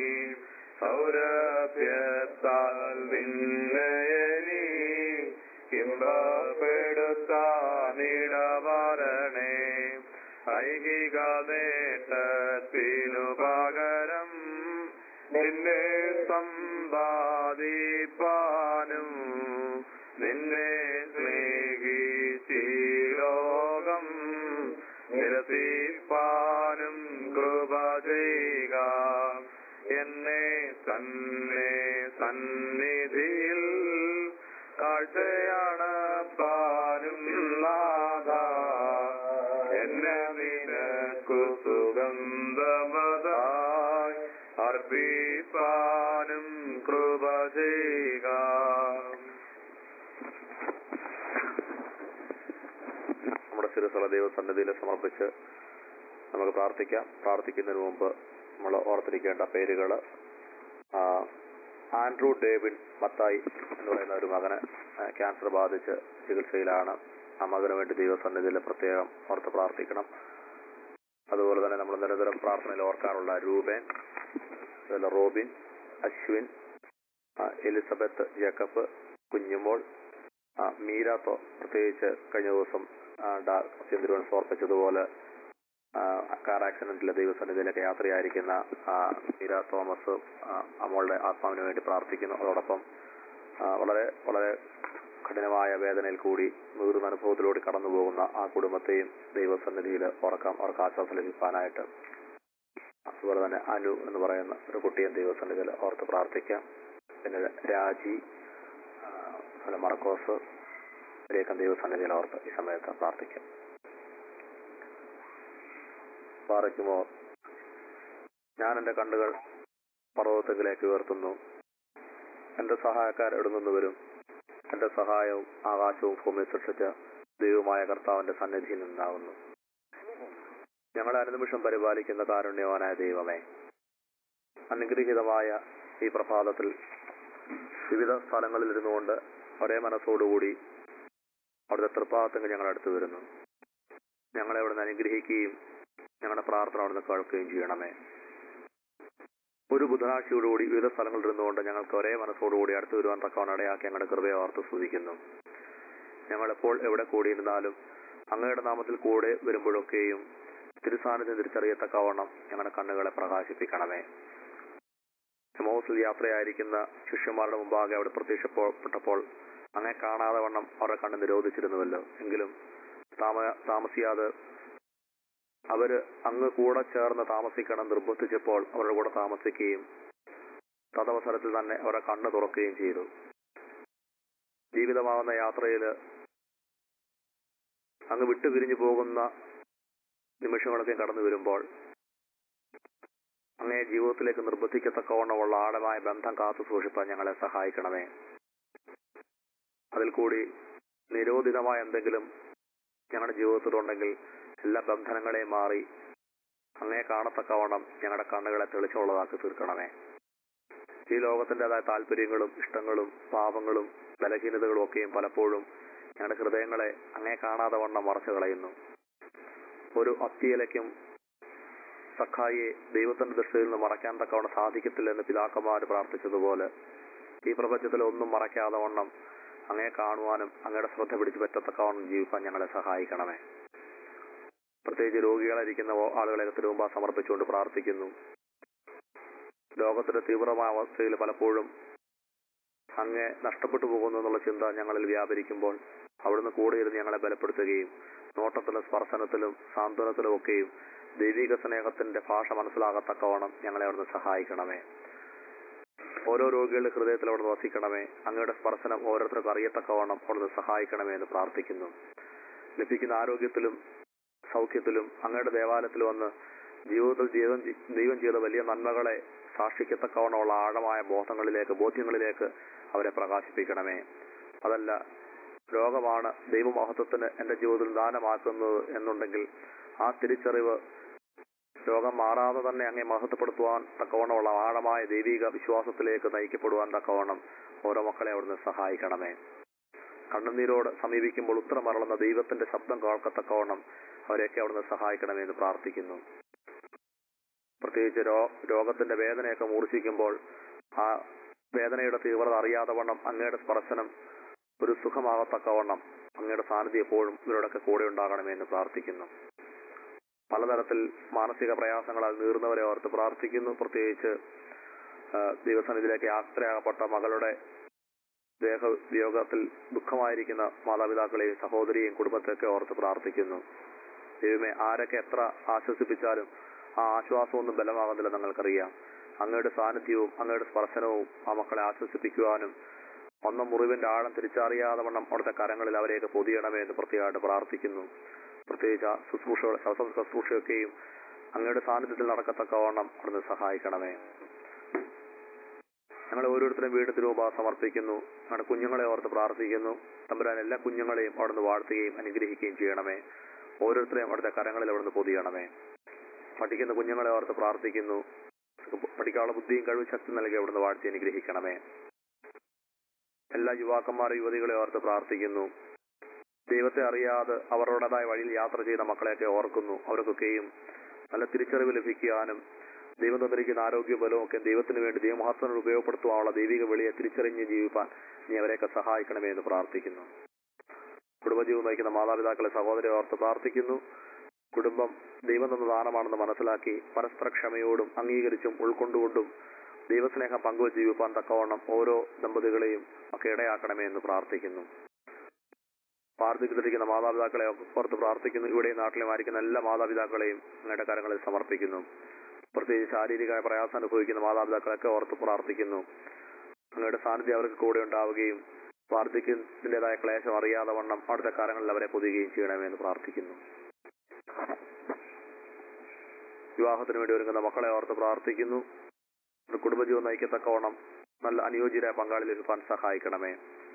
സൗരഭ്യത്താൽ നിന്നയനി കിമ്പപ്പെടുത്താനിടവരണേ ഐഹിക നേട്ടത്തിനു പകരം നിന്നെ സമ്പാദിപ്പാനും നിന്നെ സ്നേഹിച്ചീ ലോകം നിരസിപ്പാനും കൃപ ചെയ്യുക എന്നെ തന്നെ സന്നിധിയിൽ കാഴ്ചയാണ് പാനും നാഥ എന്നെ ചെയ്യുക നമ്മുടെ ശിരസുള്ള ദൈവസന്നിധിയിൽ സമർപ്പിച്ച് നമുക്ക് പ്രാർത്ഥിക്കാം പ്രാർത്ഥിക്കുന്നതിന് മുമ്പ് നമ്മൾ ഓർത്തിരിക്കേണ്ട പേരുകൾ ആൻഡ്രൂ ഡേവിൻ മത്തായി എന്ന് പറയുന്ന ഒരു മകന് ആ, ക്യാൻസർ ബാധിച്ച് ചികിത്സയിലാണ് ആ മകന് വേണ്ടി ദൈവസന്നിധിയിൽ പ്രത്യേകം ഓർത്ത് പ്രാർത്ഥിക്കണം അതുപോലെ തന്നെ നമ്മൾ നിരന്തരം പ്രാർത്ഥനയിൽ ഓർക്കാറുള്ള രൂപേൻ അതുപോലെ റോബിൻ അശ്വിൻ ആ, എലിസബത്ത് ജേക്കബ് കുഞ്ഞുമോൾ ആ, മീരാത്തോ പ്രത്യേകിച്ച് കഴിഞ്ഞ ദിവസം ആ, ഡാ ചന്ദ്രൻ സമർപ്പിച്ചതുപോലെ ആ, കാർ ആക്സിഡന്റിലെ ദൈവസന്നിധിയിലൊക്കെ യാത്രയായിരിക്കുന്ന ആ, മീര തോമസ് ആ, അമ്മളുടെ ആത്മാവിന് വേണ്ടി പ്രാർത്ഥിക്കുന്നു അതോടൊപ്പം ആ, വളരെ വളരെ കഠിനമായ വേദനയിൽ കൂടി നീറുന്ന അനുഭവത്തിലൂടെ കടന്നു പോകുന്ന ആ കുടുംബത്തെയും ദൈവസന്നിധിയിൽ ഉറക്കാം അവർക്ക് ആശ്വാസം ലഭിക്കാനായിട്ട് അതുപോലെ തന്നെ അനു എന്ന് പറയുന്ന ഒരു കുട്ടിയെ ദൈവസന്നിധിയിൽ ഓർത്ത് പ്രാർത്ഥിക്കാം പിന്നെ രാജി ആ, അതുപോലെ മർക്കോസ് ഇവരെയൊക്കെ ദൈവസന്നിധിയിൽ ഓർത്ത് ഈ സമയത്ത് പ്രാർത്ഥിക്കാം പാറയ്ക്കുമോ ഞാൻ എന്റെ കണ്ണുകൾ പർവ്വതത്തിലേക്ക് ഉയർത്തുന്നു എന്റെ സഹായക്കാർ എവിടെ നിന്ന് വരും എന്റെ സഹായവും ആകാശവും ഭൂമി സൃഷ്ടിച്ച ദൈവമായ കർത്താവിന്റെ സന്നിധിയിൽ നിന്നാകുന്നു ഞങ്ങളെ അനുനിമിഷം പരിപാലിക്കുന്ന കാരുണ്യവാനായ ദൈവമേ അനുഗ്രഹീതമായ ഈ പ്രഭാതത്തിൽ വിവിധ സ്ഥലങ്ങളിൽ ഇരുന്നുകൊണ്ട് ഒരേ മനസ്സോടുകൂടി അവിടുത്തെ തൃപ്പാദത്തെങ്കിൽ ഞങ്ങൾ അടുത്ത് വരുന്നു ഞങ്ങളെ അവിടുന്ന് അനുഗ്രഹിക്കുകയും ഞങ്ങളുടെ പ്രാർത്ഥന അവിടുന്ന് കേൾക്കുകയും ചെയ്യണമേ ഒരു ബുധനാഴ്ചയോടുകൂടി വിവിധ സ്ഥലങ്ങളിൽ ഇരുന്നുകൊണ്ട് ഞങ്ങൾക്ക് ഒരേ മനസ്സോടുകൂടി അടുത്ത് വരുവാൻ തക്കവണ്ണം ഇടയാക്കി ഞങ്ങളുടെ കൃപയെ ഓർത്ത് സ്തുതിക്കുന്നു ഞങ്ങളെപ്പോൾ എവിടെ കൂടിയിരുന്നാലും അങ്ങയുടെ നാമത്തിൽ കൂടെ വരുമ്പോഴൊക്കെയും തിരുസാന്നിധ്യം തിരിച്ചറിയത്തക്കവണ്ണം ഞങ്ങളുടെ കണ്ണുകളെ പ്രകാശിപ്പിക്കണമേ എമോസിൽ യാത്രയായിരിക്കുന്ന ശിഷ്യന്മാരുടെ മുമ്പാകെ അവിടെ പ്രത്യക്ഷപ്പെട്ടപ്പോൾ അങ്ങനെ കാണാതെ വണ്ണം അവരുടെ കണ്ണ് നിരോധിച്ചിരുന്നുവല്ലോ എങ്കിലും താമ താമസിയാതെ അവര് അങ്ങ് കൂടെ ചേർന്ന് താമസിക്കണം നിർബന്ധിച്ചപ്പോൾ അവരുടെ കൂടെ താമസിക്കുകയും തദവസരത്തിൽ തന്നെ അവരുടെ കണ്ണ് തുറക്കുകയും ചെയ്തു ജീവിതമാവുന്ന യാത്രയില് അങ്ങ് വിട്ടുപിരിഞ്ഞു പോകുന്ന നിമിഷങ്ങളൊക്കെ കടന്നു വരുമ്പോൾ അങ്ങേ ജീവിതത്തിലേക്ക് നിർബന്ധിക്കത്തക്കവണ്ണമുള്ള ആഴമായ ബന്ധം കാത്തു സൂക്ഷിപ്പാൻ ഞങ്ങളെ സഹായിക്കണമേ അതിൽ കൂടി നിരോധിതമായ എന്തെങ്കിലും ഞങ്ങളുടെ ജീവിതത്തിലുണ്ടെങ്കിൽ എല്ലാ ബന്ധനങ്ങളെയും മാറി അങ്ങേ കാണത്തക്കവണ്ണം ഞങ്ങളുടെ കണ്ണുകളെ തെളിച്ചുള്ളതാക്കി തീർക്കണമേ ഈ ലോകത്തിൻ്റെതായ താല്പര്യങ്ങളും ഇഷ്ടങ്ങളും പാപങ്ങളും ബലഹീനതകളും ഒക്കെയും പലപ്പോഴും ഞങ്ങളുടെ ഹൃദയങ്ങളെ അങ്ങേ കാണാതെ വണ്ണം മറച്ചു കളയുന്നു ഒരു അത്തിയലയ്ക്കും സഖായിയെ ദൈവത്തിന്റെ ദൃഷ്ടിയിൽ നിന്ന് മറയ്ക്കാൻ തക്കവണ്ണം സാധിക്കത്തില്ലെന്ന് പിതാക്കന്മാർ പ്രാർത്ഥിച്ചതുപോലെ ഈ പ്രപഞ്ചത്തിൽ ഒന്നും മറയ്ക്കാതെ വണ്ണം അങ്ങേ കാണുവാനും അങ്ങയുടെ ശ്രദ്ധ പിടിച്ചു പറ്റത്തക്കവണ്ണം ജീവിക്കാൻ ഞങ്ങളെ സഹായിക്കണമേ പ്രത്യേകിച്ച് രോഗികളായിരിക്കുന്ന ആളുകളെ തിരുമുമ്പ സമർപ്പിച്ചുകൊണ്ട് പ്രാർത്ഥിക്കുന്നു ലോകത്തിന്റെ തീവ്രമായ അവസ്ഥയിൽ പലപ്പോഴും അങ്ങെ നഷ്ടപ്പെട്ടു പോകുന്നു എന്നുള്ള ചിന്ത ഞങ്ങളിൽ വ്യാപരിക്കുമ്പോൾ അവിടുന്ന് കൂടെ ഇരുന്ന് ഞങ്ങളെ ബലപ്പെടുത്തുകയും നോട്ടത്തിലും സ്പർശനത്തിലും സാന്ത്വനത്തിലും ഒക്കെയും ദൈവിക സ്നേഹത്തിന്റെ ഭാഷ മനസ്സിലാകത്തക്കവണ്ണം ഞങ്ങളെ അവിടുന്ന് സഹായിക്കണമേ ഓരോ രോഗികളുടെ ഹൃദയത്തിൽ അവിടുന്ന് വസിക്കണമേ അങ്ങയുടെ സ്പർശനം ഓരോരുത്തർക്കും അറിയത്തക്കവണ്ണം അവിടുന്ന് സഹായിക്കണമേ എന്ന് പ്രാർത്ഥിക്കുന്നു ലഭിക്കുന്ന ആരോഗ്യത്തിലും സൗഖ്യത്തിലും അങ്ങയുടെ ദേവാലയത്തിൽ വന്ന് ജീവിതത്തിൽ ജീവൻ ദൈവം ചെയ്ത വലിയ നന്മകളെ സാക്ഷിക്കത്തക്കവണ്ണമുള്ള ആഴമായ ബോധങ്ങളിലേക്ക് ബോധ്യങ്ങളിലേക്ക് അവരെ പ്രകാശിപ്പിക്കണമേ അതല്ല രോഗമാണ് ദൈവമഹത്വത്തിന് എന്റെ ജീവിതത്തിൽ ദാനമാക്കുന്നത് എന്നുണ്ടെങ്കിൽ ആ തിരിച്ചറിവ് രോഗം മാറാതെ തന്നെ അങ്ങേ മഹത്വപ്പെടുത്തുവാൻ തക്കവണ്ണമുള്ള ആഴമായ ദൈവിക വിശ്വാസത്തിലേക്ക് നയിക്കപ്പെടുവാൻ തക്കവണ്ണം ഓരോ മക്കളെ അവിടുന്ന് സഹായിക്കണമേ കണ്ണുനീരോട് സമീപിക്കുമ്പോൾ ഉത്തരമറളുന്ന ദൈവത്തിന്റെ ശബ്ദം കേൾക്കത്തക്കവണ്ണം അവരെയൊക്കെ അവിടുന്ന് സഹായിക്കണമേ എന്ന് പ്രാർത്ഥിക്കുന്നു പ്രത്യേകിച്ച് രോ രോഗത്തിന്റെ വേദനയൊക്കെ മൂർച്ഛിക്കുമ്പോൾ ആ വേദനയുടെ തീവ്രത അറിയാതെ വണ്ണം അങ്ങയുടെ സ്പർശനം ഒരു സുഖമാകത്തക്കവണ്ണം അങ്ങയുടെ സാന്നിധ്യം എപ്പോഴും ഇവരോടൊക്കെ കൂടെ ഉണ്ടാകണമേ എന്ന് പ്രാർത്ഥിക്കുന്നു പലതരത്തിൽ മാനസിക പ്രയാസങ്ങളാൽ നീറുന്നവരെ ഓർത്ത് പ്രാർത്ഥിക്കുന്നു പ്രത്യേകിച്ച് ആ, ദൈവസന്നിധിയിലേക്ക് യാത്രയാകപ്പെട്ട മകളുടെ ദേഹവിയോഗത്തിൽ ദുഃഖമായിരിക്കുന്ന മാതാപിതാക്കളെയും സഹോദരിയെയും കുടുംബത്തെയൊക്കെ ഓർത്ത് പ്രാർത്ഥിക്കുന്നു ദൈവമേ ആരൊക്കെ എത്ര ആശ്വസിപ്പിച്ചാലും ആ ആശ്വാസമൊന്നും ബലമാകുന്നില്ല ഞങ്ങൾക്കറിയാം അങ്ങയുടെ സാന്നിധ്യവും അങ്ങയുടെ സ്പർശനവും ആ മക്കളെ ആശ്വസിപ്പിക്കുവാനും ഒന്ന മുറിവിന്റെ ആഴം തിരിച്ചറിയാതെ വണ്ണം അവിടുത്തെ കരങ്ങളിൽ അവരെയൊക്കെ പൊതിയണമേ എന്ന് പ്രത്യേകമായിട്ട് പ്രാർത്ഥിക്കുന്നു പ്രത്യേകിച്ച് ആ ശുശ്രൂഷകൾ ശവസം ശുശ്രൂഷയൊക്കെയും അങ്ങയുടെ സാന്നിധ്യത്തിൽ നടക്കത്തക്കവണ്ണം അവിടുന്ന് സഹായിക്കണമേ ഞങ്ങൾ ഓരോരുത്തരും വീണ്ടും തിരുമുമ്പ സമർപ്പിക്കുന്നു ഞങ്ങളുടെ കുഞ്ഞുങ്ങളെ ഓർത്ത് പ്രാർത്ഥിക്കുന്നു തമ്പുരാൻ എല്ലാ കുഞ്ഞുങ്ങളെയും അവിടുന്ന് വാഴ്ത്തുകയും അനുഗ്രഹിക്കുകയും ചെയ്യണമേ ഓരോരുത്തരെയും അവിടുത്തെ കരങ്ങളിൽ അവിടുന്ന് പൊതിയണമേ പഠിക്കുന്ന കുഞ്ഞുങ്ങളെ ഓർത്ത് പ്രാർത്ഥിക്കുന്നു പഠിക്കാനുള്ള ബുദ്ധിയും കഴിവ് ശക്തി നൽകി അവിടുന്ന് വാഴ്ത്തി അനുഗ്രഹിക്കണമേ എല്ലാ യുവാക്കന്മാർ യുവതികളെ ഓർത്ത് പ്രാർത്ഥിക്കുന്നു ദൈവത്തെ അറിയാതെ അവരുടേതായ വഴിയിൽ യാത്ര ചെയ്ത മക്കളെയൊക്കെ ഓർക്കുന്നു അവർക്കൊക്കെയും നല്ല തിരിച്ചറിവ് ലഭിക്കാനും ദൈവം തന്നിരിക്കുന്ന ആരോഗ്യ ബലവും ഒക്കെ ദൈവത്തിന് വേണ്ടി ദൈവമഹത്വങ്ങൾ ഉപയോഗപ്പെടുത്തുവാനുള്ള ദൈവിക വെളിയെ തിരിച്ചറിഞ്ഞ് ജീവിപ്പാൻ നീ അവരെയൊക്കെ സഹായിക്കണമേ എന്ന് പ്രാർത്ഥിക്കുന്നു കുടുംബജീവൻ നയിക്കുന്ന മാതാപിതാക്കളെ സഹോദരെ ഓർത്ത് പ്രാർത്ഥിക്കുന്നു കുടുംബം ദൈവം തന്ന ദാനമാണെന്ന് മനസ്സിലാക്കി പരസ്പര ക്ഷമയോടും അംഗീകരിച്ചും ഉൾക്കൊണ്ടുകൊണ്ടും ദൈവസ്നേഹം പങ്കുവച്ച് ജീവിപ്പാൻ തക്കവണ്ണം ഓരോ ദമ്പതികളെയും ഒക്കെ ഇടയാക്കണമേ എന്ന് പ്രാർത്ഥിക്കുന്നു പ്രാർത്ഥിച്ചിരിക്കുന്ന മാതാപിതാക്കളെ ഓർത്ത് പ്രാർത്ഥിക്കുന്നു ഇവിടെ നാട്ടിലെ മാരിക്കുന്ന എല്ലാ മാതാപിതാക്കളെയും അങ്ങയുടെ കരങ്ങളിൽ സമർപ്പിക്കുന്നു പ്രത്യേകിച്ച് ശാരീരികമായ പ്രയാസം അനുഭവിക്കുന്ന മാതാപിതാക്കളൊക്കെ ഓർത്ത് പ്രാർത്ഥിക്കുന്നു അങ്ങയുടെ സാന്നിധ്യം അവർക്ക് കൂടെ ഉണ്ടാവുകയും പ്രാർത്ഥിക്കുന്നതിൻ്റെതായ ക്ലേശം അറിയാതെ വണ്ണം അവിടുത്തെ കാര്യങ്ങളിൽ അവരെ പൊതുകയും ചെയ്യണമെന്ന് പ്രാർത്ഥിക്കുന്നു വിവാഹത്തിന് വേണ്ടി ഒരുങ്ങുന്ന മക്കളെ ഓർത്ത് പ്രാർത്ഥിക്കുന്നു ഒരു കുടുംബജീവൻ നയിക്കത്തക്കവണ്ണം നല്ല അനുയോജ്യരായ പങ്കാളി ലഭിക്കാൻ സഹായിക്കണമേ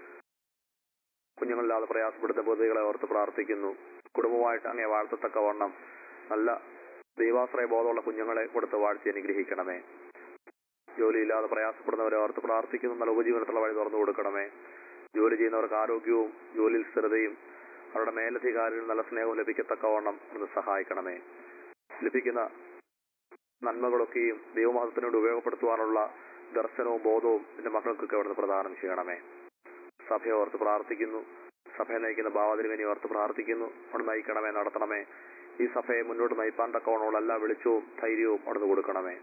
കുഞ്ഞുങ്ങളില്ലാതെ പ്രയാസപ്പെടുന്ന പൊതുകളെ ഓർത്ത് പ്രാർത്ഥിക്കുന്നു കുടുംബമായിട്ട് അങ്ങേ വാഴ്ത്തത്തക്കവണ്ണം നല്ല ദൈവാശ്രയ ബോധമുള്ള കുഞ്ഞുങ്ങളെ കൊടുത്ത് വാഴ്ത്തി അനുഗ്രഹിക്കണമേ ജോലിയില്ലാതെ പ്രയാസപ്പെടുന്നവരെ ഓർത്ത് പ്രാർത്ഥിക്കുന്നു നല്ല ഉപജീവനത്തിലുള്ള വഴി തുറന്നു കൊടുക്കണമേ ജോലി ചെയ്യുന്നവർക്ക് ആരോഗ്യവും ജോലിയിൽ സ്ഥിരതയും അവരുടെ മേലധികാരികൾ നല്ല സ്നേഹവും ലഭിക്കത്തക്കവണ്ണം ഒന്ന് സഹായിക്കണമേ ലഭിക്കുന്ന നന്മകളൊക്കെയും ദൈവമതത്തിനോട് ഉപയോഗപ്പെടുത്തുവാനുള്ള ദർശനവും ബോധവും എന്റെ മക്കൾക്കൊക്കെ അവിടുന്ന് പ്രദാനം ചെയ്യണമേ സഭയെ ഓർത്ത് പ്രാർത്ഥിക്കുന്നു സഭയെ നയിക്കുന്ന ഭാവതിരുവിനെ ഓർത്ത് പ്രാർത്ഥിക്കുന്നു അവിടെ നയിക്കണമേ നടത്തണമേ ഈ സഭയെ മുന്നോട്ട് നയിപ്പാൻ തക്കവണ്ണമുള്ള എല്ലാ വെളിച്ചവും ധൈര്യവും അവിടുന്ന് കൊടുക്കണമേ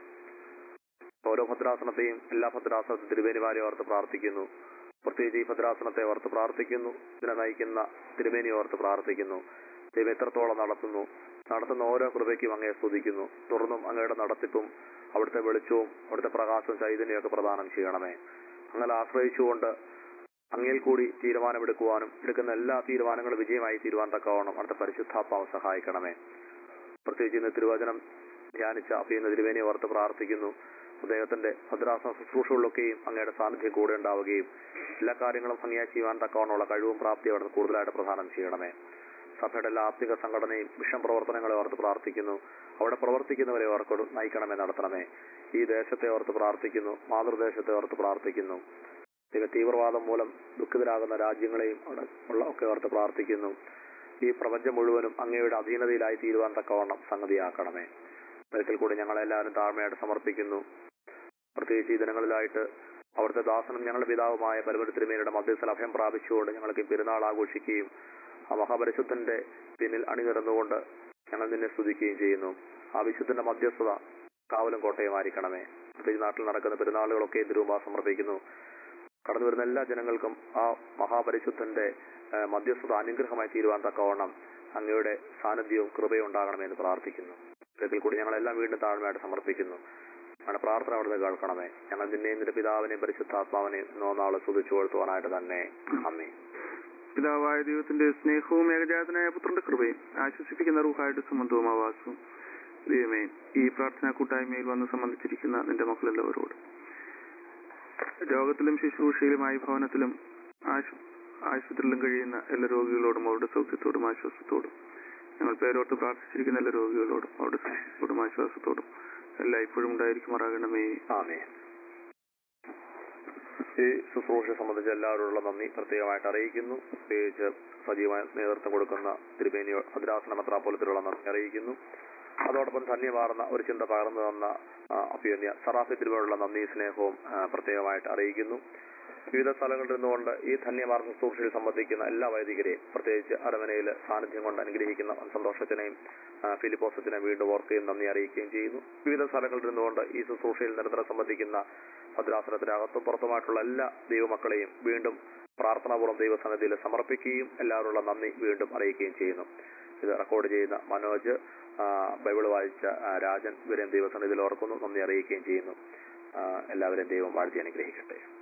ഓരോ ഭദ്രാസനത്തെയും എല്ലാ ഭദ്രാസനത്തെ തിരുവേനിമാരെ ഓർത്ത് പ്രാർത്ഥിക്കുന്നു പ്രത്യേകിച്ച് ഈ ഭദ്രാസനത്തെ ഓർത്ത് പ്രാർത്ഥിക്കുന്നു ഇതിനെ നയിക്കുന്ന തിരുമേനി ഓർത്ത് പ്രാർത്ഥിക്കുന്നു ദൈവം എത്രത്തോളം നടത്തുന്നു നടത്തുന്ന ഓരോ കൃപയ്ക്കും അങ്ങയെ സ്തുതിക്കുന്നു തുടർന്നും അങ്ങയുടെ നടത്തിപ്പും അവിടുത്തെ വെളിച്ചവും അവിടുത്തെ പ്രകാശവും ചൈതന്യമൊക്കെ പ്രദാനം ചെയ്യണമേ അങ്ങനെ ആശ്രയിച്ചുകൊണ്ട് അങ്ങയിൽ കൂടി തീരുമാനമെടുക്കുവാനും എടുക്കുന്ന എല്ലാ തീരുമാനങ്ങളും വിജയമായി തീരുവാൻ തക്കവണ്ണം അവിടുത്തെ പരിശുദ്ധാത്മാവ് സഹായിക്കണമേ പ്രത്യേകിച്ച് ഇന്ന് തിരുവചനം ധ്യാനിച്ച അഭിയുന്ന തിരുവേനെ ഓർത്ത് പ്രാർത്ഥിക്കുന്നു അദ്ദേഹത്തിന്റെ ഭദ്രാസന ശുശ്രൂഷകളിലൊക്കെയും അങ്ങയുടെ സാന്നിധ്യം കൂടെ ഉണ്ടാവുകയും എല്ലാ കാര്യങ്ങളും ഭംഗിയായി ചെയ്യാൻ തക്കവണ്ണമുള്ള കഴിവും പ്രാപ്തിയും അവിടുന്ന് കൂടുതലായിട്ട് പ്രദാനം ചെയ്യണമേ സഭയുടെ എല്ലാ ആത്മിക സംഘടനയും മിഷൻ പ്രവർത്തനങ്ങളെ ഓർത്ത് പ്രാർത്ഥിക്കുന്നു അവിടെ പ്രവർത്തിക്കുന്നവരെ ഓർക്കോട് നയിക്കണമേ നടത്തണമേ ഈ ദേശത്തെ ഓർത്ത് പ്രാർത്ഥിക്കുന്നു മാതൃദേശത്തെ ഓർത്ത് പ്രാർത്ഥിക്കുന്നു ദൈവ തീവ്രവാദം മൂലം ദുഃഖിതരാകുന്ന രാജ്യങ്ങളെയും അവിടെ ഉള്ള ഒക്കെ ഓർത്ത് പ്രാർത്ഥിക്കുന്നു ഈ പ്രപഞ്ചം മുഴുവനും അങ്ങയുടെ അധീനതയിലായി തീരുവാൻ തക്കവണ്ണം സംഗതിയാക്കണമേ ഒരിക്കൽ കൂടി ഞങ്ങളെല്ലാവരും താഴ്മയായിട്ട് സമർപ്പിക്കുന്നു പ്രത്യേകിച്ച് ഈ ദിനങ്ങളിലായിട്ട് അവിടുത്തെ ദാസനും ഞങ്ങളുടെ പിതാവുമായ പരമര തിരുമേനിയുടെ മധ്യസ്ഥൽ അഭയം പ്രാപിച്ചുകൊണ്ട് ഞങ്ങൾക്ക് ഈ പെരുന്നാൾ ആഘോഷിക്കുകയും ആ മഹാപരിശുദ്ധന്റെ പിന്നിൽ അണിനിരന്നുകൊണ്ട് ഞങ്ങൾ നിന്നെ സ്തുതിക്കുകയും ചെയ്യുന്നു ആ വിശുദ്ധന്റെ മധ്യസ്ഥത കാവലും കോട്ടയുമായിരിക്കണമേ പ്രത്യേകിച്ച് നാട്ടിൽ നടക്കുന്ന പെരുന്നാളുകളൊക്കെ തിരുവുമ്പ സമർപ്പിക്കുന്നു കടന്നു വരുന്ന എല്ലാ ജനങ്ങൾക്കും ആ മഹാപരിശുദ്ധന്റെ ആ, മധ്യസ്ഥത അനുഗ്രഹമായി തീരുവാൻ തക്കവണ്ണം അങ്ങയുടെ സാന്നിധ്യവും കൃപയും ഉണ്ടാകണമെന്ന് പ്രാർത്ഥിക്കുന്നു ഒരിക്കൽ കൂടി ഞങ്ങളെല്ലാം വീണ്ടും താഴ്മയായിട്ട് സമർപ്പിക്കുന്നു ഞങ്ങളുടെ പ്രാർത്ഥന അവിടുന്ന് കേൾക്കണമേ ഞങ്ങൾ നിന്നെയും നിന്റെ പിതാവിനെയും പരിശുദ്ധാത്മാവിനെയും ഇന്നോ നാളെ സ്തുതിച്ചു കൊടുത്തുവാനായിട്ട് തന്നെ അമ്മേ പിതാവായ ദൈവത്തിന്റെ സ്നേഹവും ഏകജാതനായ പുത്രന്റെ കൃപയും ആശ്വസിപ്പിക്കുന്ന റൂഹായിട്ട് സംബന്ധവും ആവാസവും ദൈവമേ ഈ പ്രാർത്ഥനാ കൂട്ടായ്മയിൽ വന്ന് സംബന്ധിച്ചിരിക്കുന്ന നിന്റെ മക്കളെല്ലാവരോട് രോഗത്തിലും ശുശ്രൂഷയിലുമായി ഭവനത്തിലും ആശു- ആശുപത്രിയിലും കഴിയുന്ന എല്ലാ രോഗികളോടും അവരുടെ സൗഖ്യത്തോടും ആശ്വാസത്തോടും ഞങ്ങൾ പേരോർത്ത് പ്രാർത്ഥിച്ചിരിക്കുന്ന എല്ലാ രോഗികളോടും അവരുടെ സൗഖ്യത്തോടും ആശ്വാസത്തോടും എല്ലാം ഇപ്പോഴും ഉണ്ടായിരിക്കുമാറാകണമേ ആമേ ഈ ശുശ്രൂഷ സംബന്ധിച്ച് എല്ലാവരോടുള്ള നന്ദി പ്രത്യേകമായിട്ട് അറിയിക്കുന്നു പ്രത്യേകിച്ച് സജീവമായ നേതൃത്വം കൊടുക്കുന്ന തിരുമേനി ഭദ്രാസന മെത്രാപോലത്തിലുള്ള നന്ദി അറിയിക്കുന്നു അതോടൊപ്പം ധന്യമാർന്ന ഒരു ചിന്ത പകർന്നു തന്ന ആ, അഭ്യന്യ സറാഫി തിരുമേനുള്ള നന്ദി സ്നേഹവും ആ, പ്രത്യേകമായിട്ട് അറിയിക്കുന്നു വിവിധ സ്ഥലങ്ങളിൽ നിന്നുകൊണ്ട് ഈ ധന്യമാർന്ന ശുശ്രൂഷയിൽ സംബന്ധിക്കുന്ന എല്ലാ വൈദികരെയും പ്രത്യേകിച്ച് അരമനയിൽ സാന്നിധ്യം കൊണ്ട് അനുഗ്രഹിക്കുന്ന സന്തോഷത്തിനെയും ആ, ഫിലിപ്പോസത്തിനെയും വീണ്ടും ഓർക്കുകയും നന്ദി അറിയിക്കുകയും ചെയ്യുന്നു വിവിധ സ്ഥലങ്ങളിൽ നിന്നുകൊണ്ട് ഈ ശുശ്രൂഷയിൽ നിരന്തരം സംബന്ധിക്കുന്ന ഭദ്രാസനത്തിനകത്തും പുറത്തുമായിട്ടുള്ള എല്ലാ ദൈവമക്കളെയും വീണ്ടും പ്രാർത്ഥനാപൂർവ്വം ദൈവസന്നിധിയിൽ സമർപ്പിക്കുകയും എല്ലാവരുള്ള നന്ദി വീണ്ടും അറിയിക്കുകയും ചെയ്യുന്നു ഇത് റെക്കോർഡ് ചെയ്യുന്ന മനോജ് ആ, ബൈബിൾ വായിച്ച ആ, രാജൻ ഇവരെയും ദൈവസന്നിധിയിൽ ഓർക്കുന്നു നന്ദി അറിയിക്കുകയും ചെയ്യുന്നു ആ, എല്ലാവരെയും ദൈവം വാഴ്ത്തി അനുഗ്രഹിക്കട്ടെ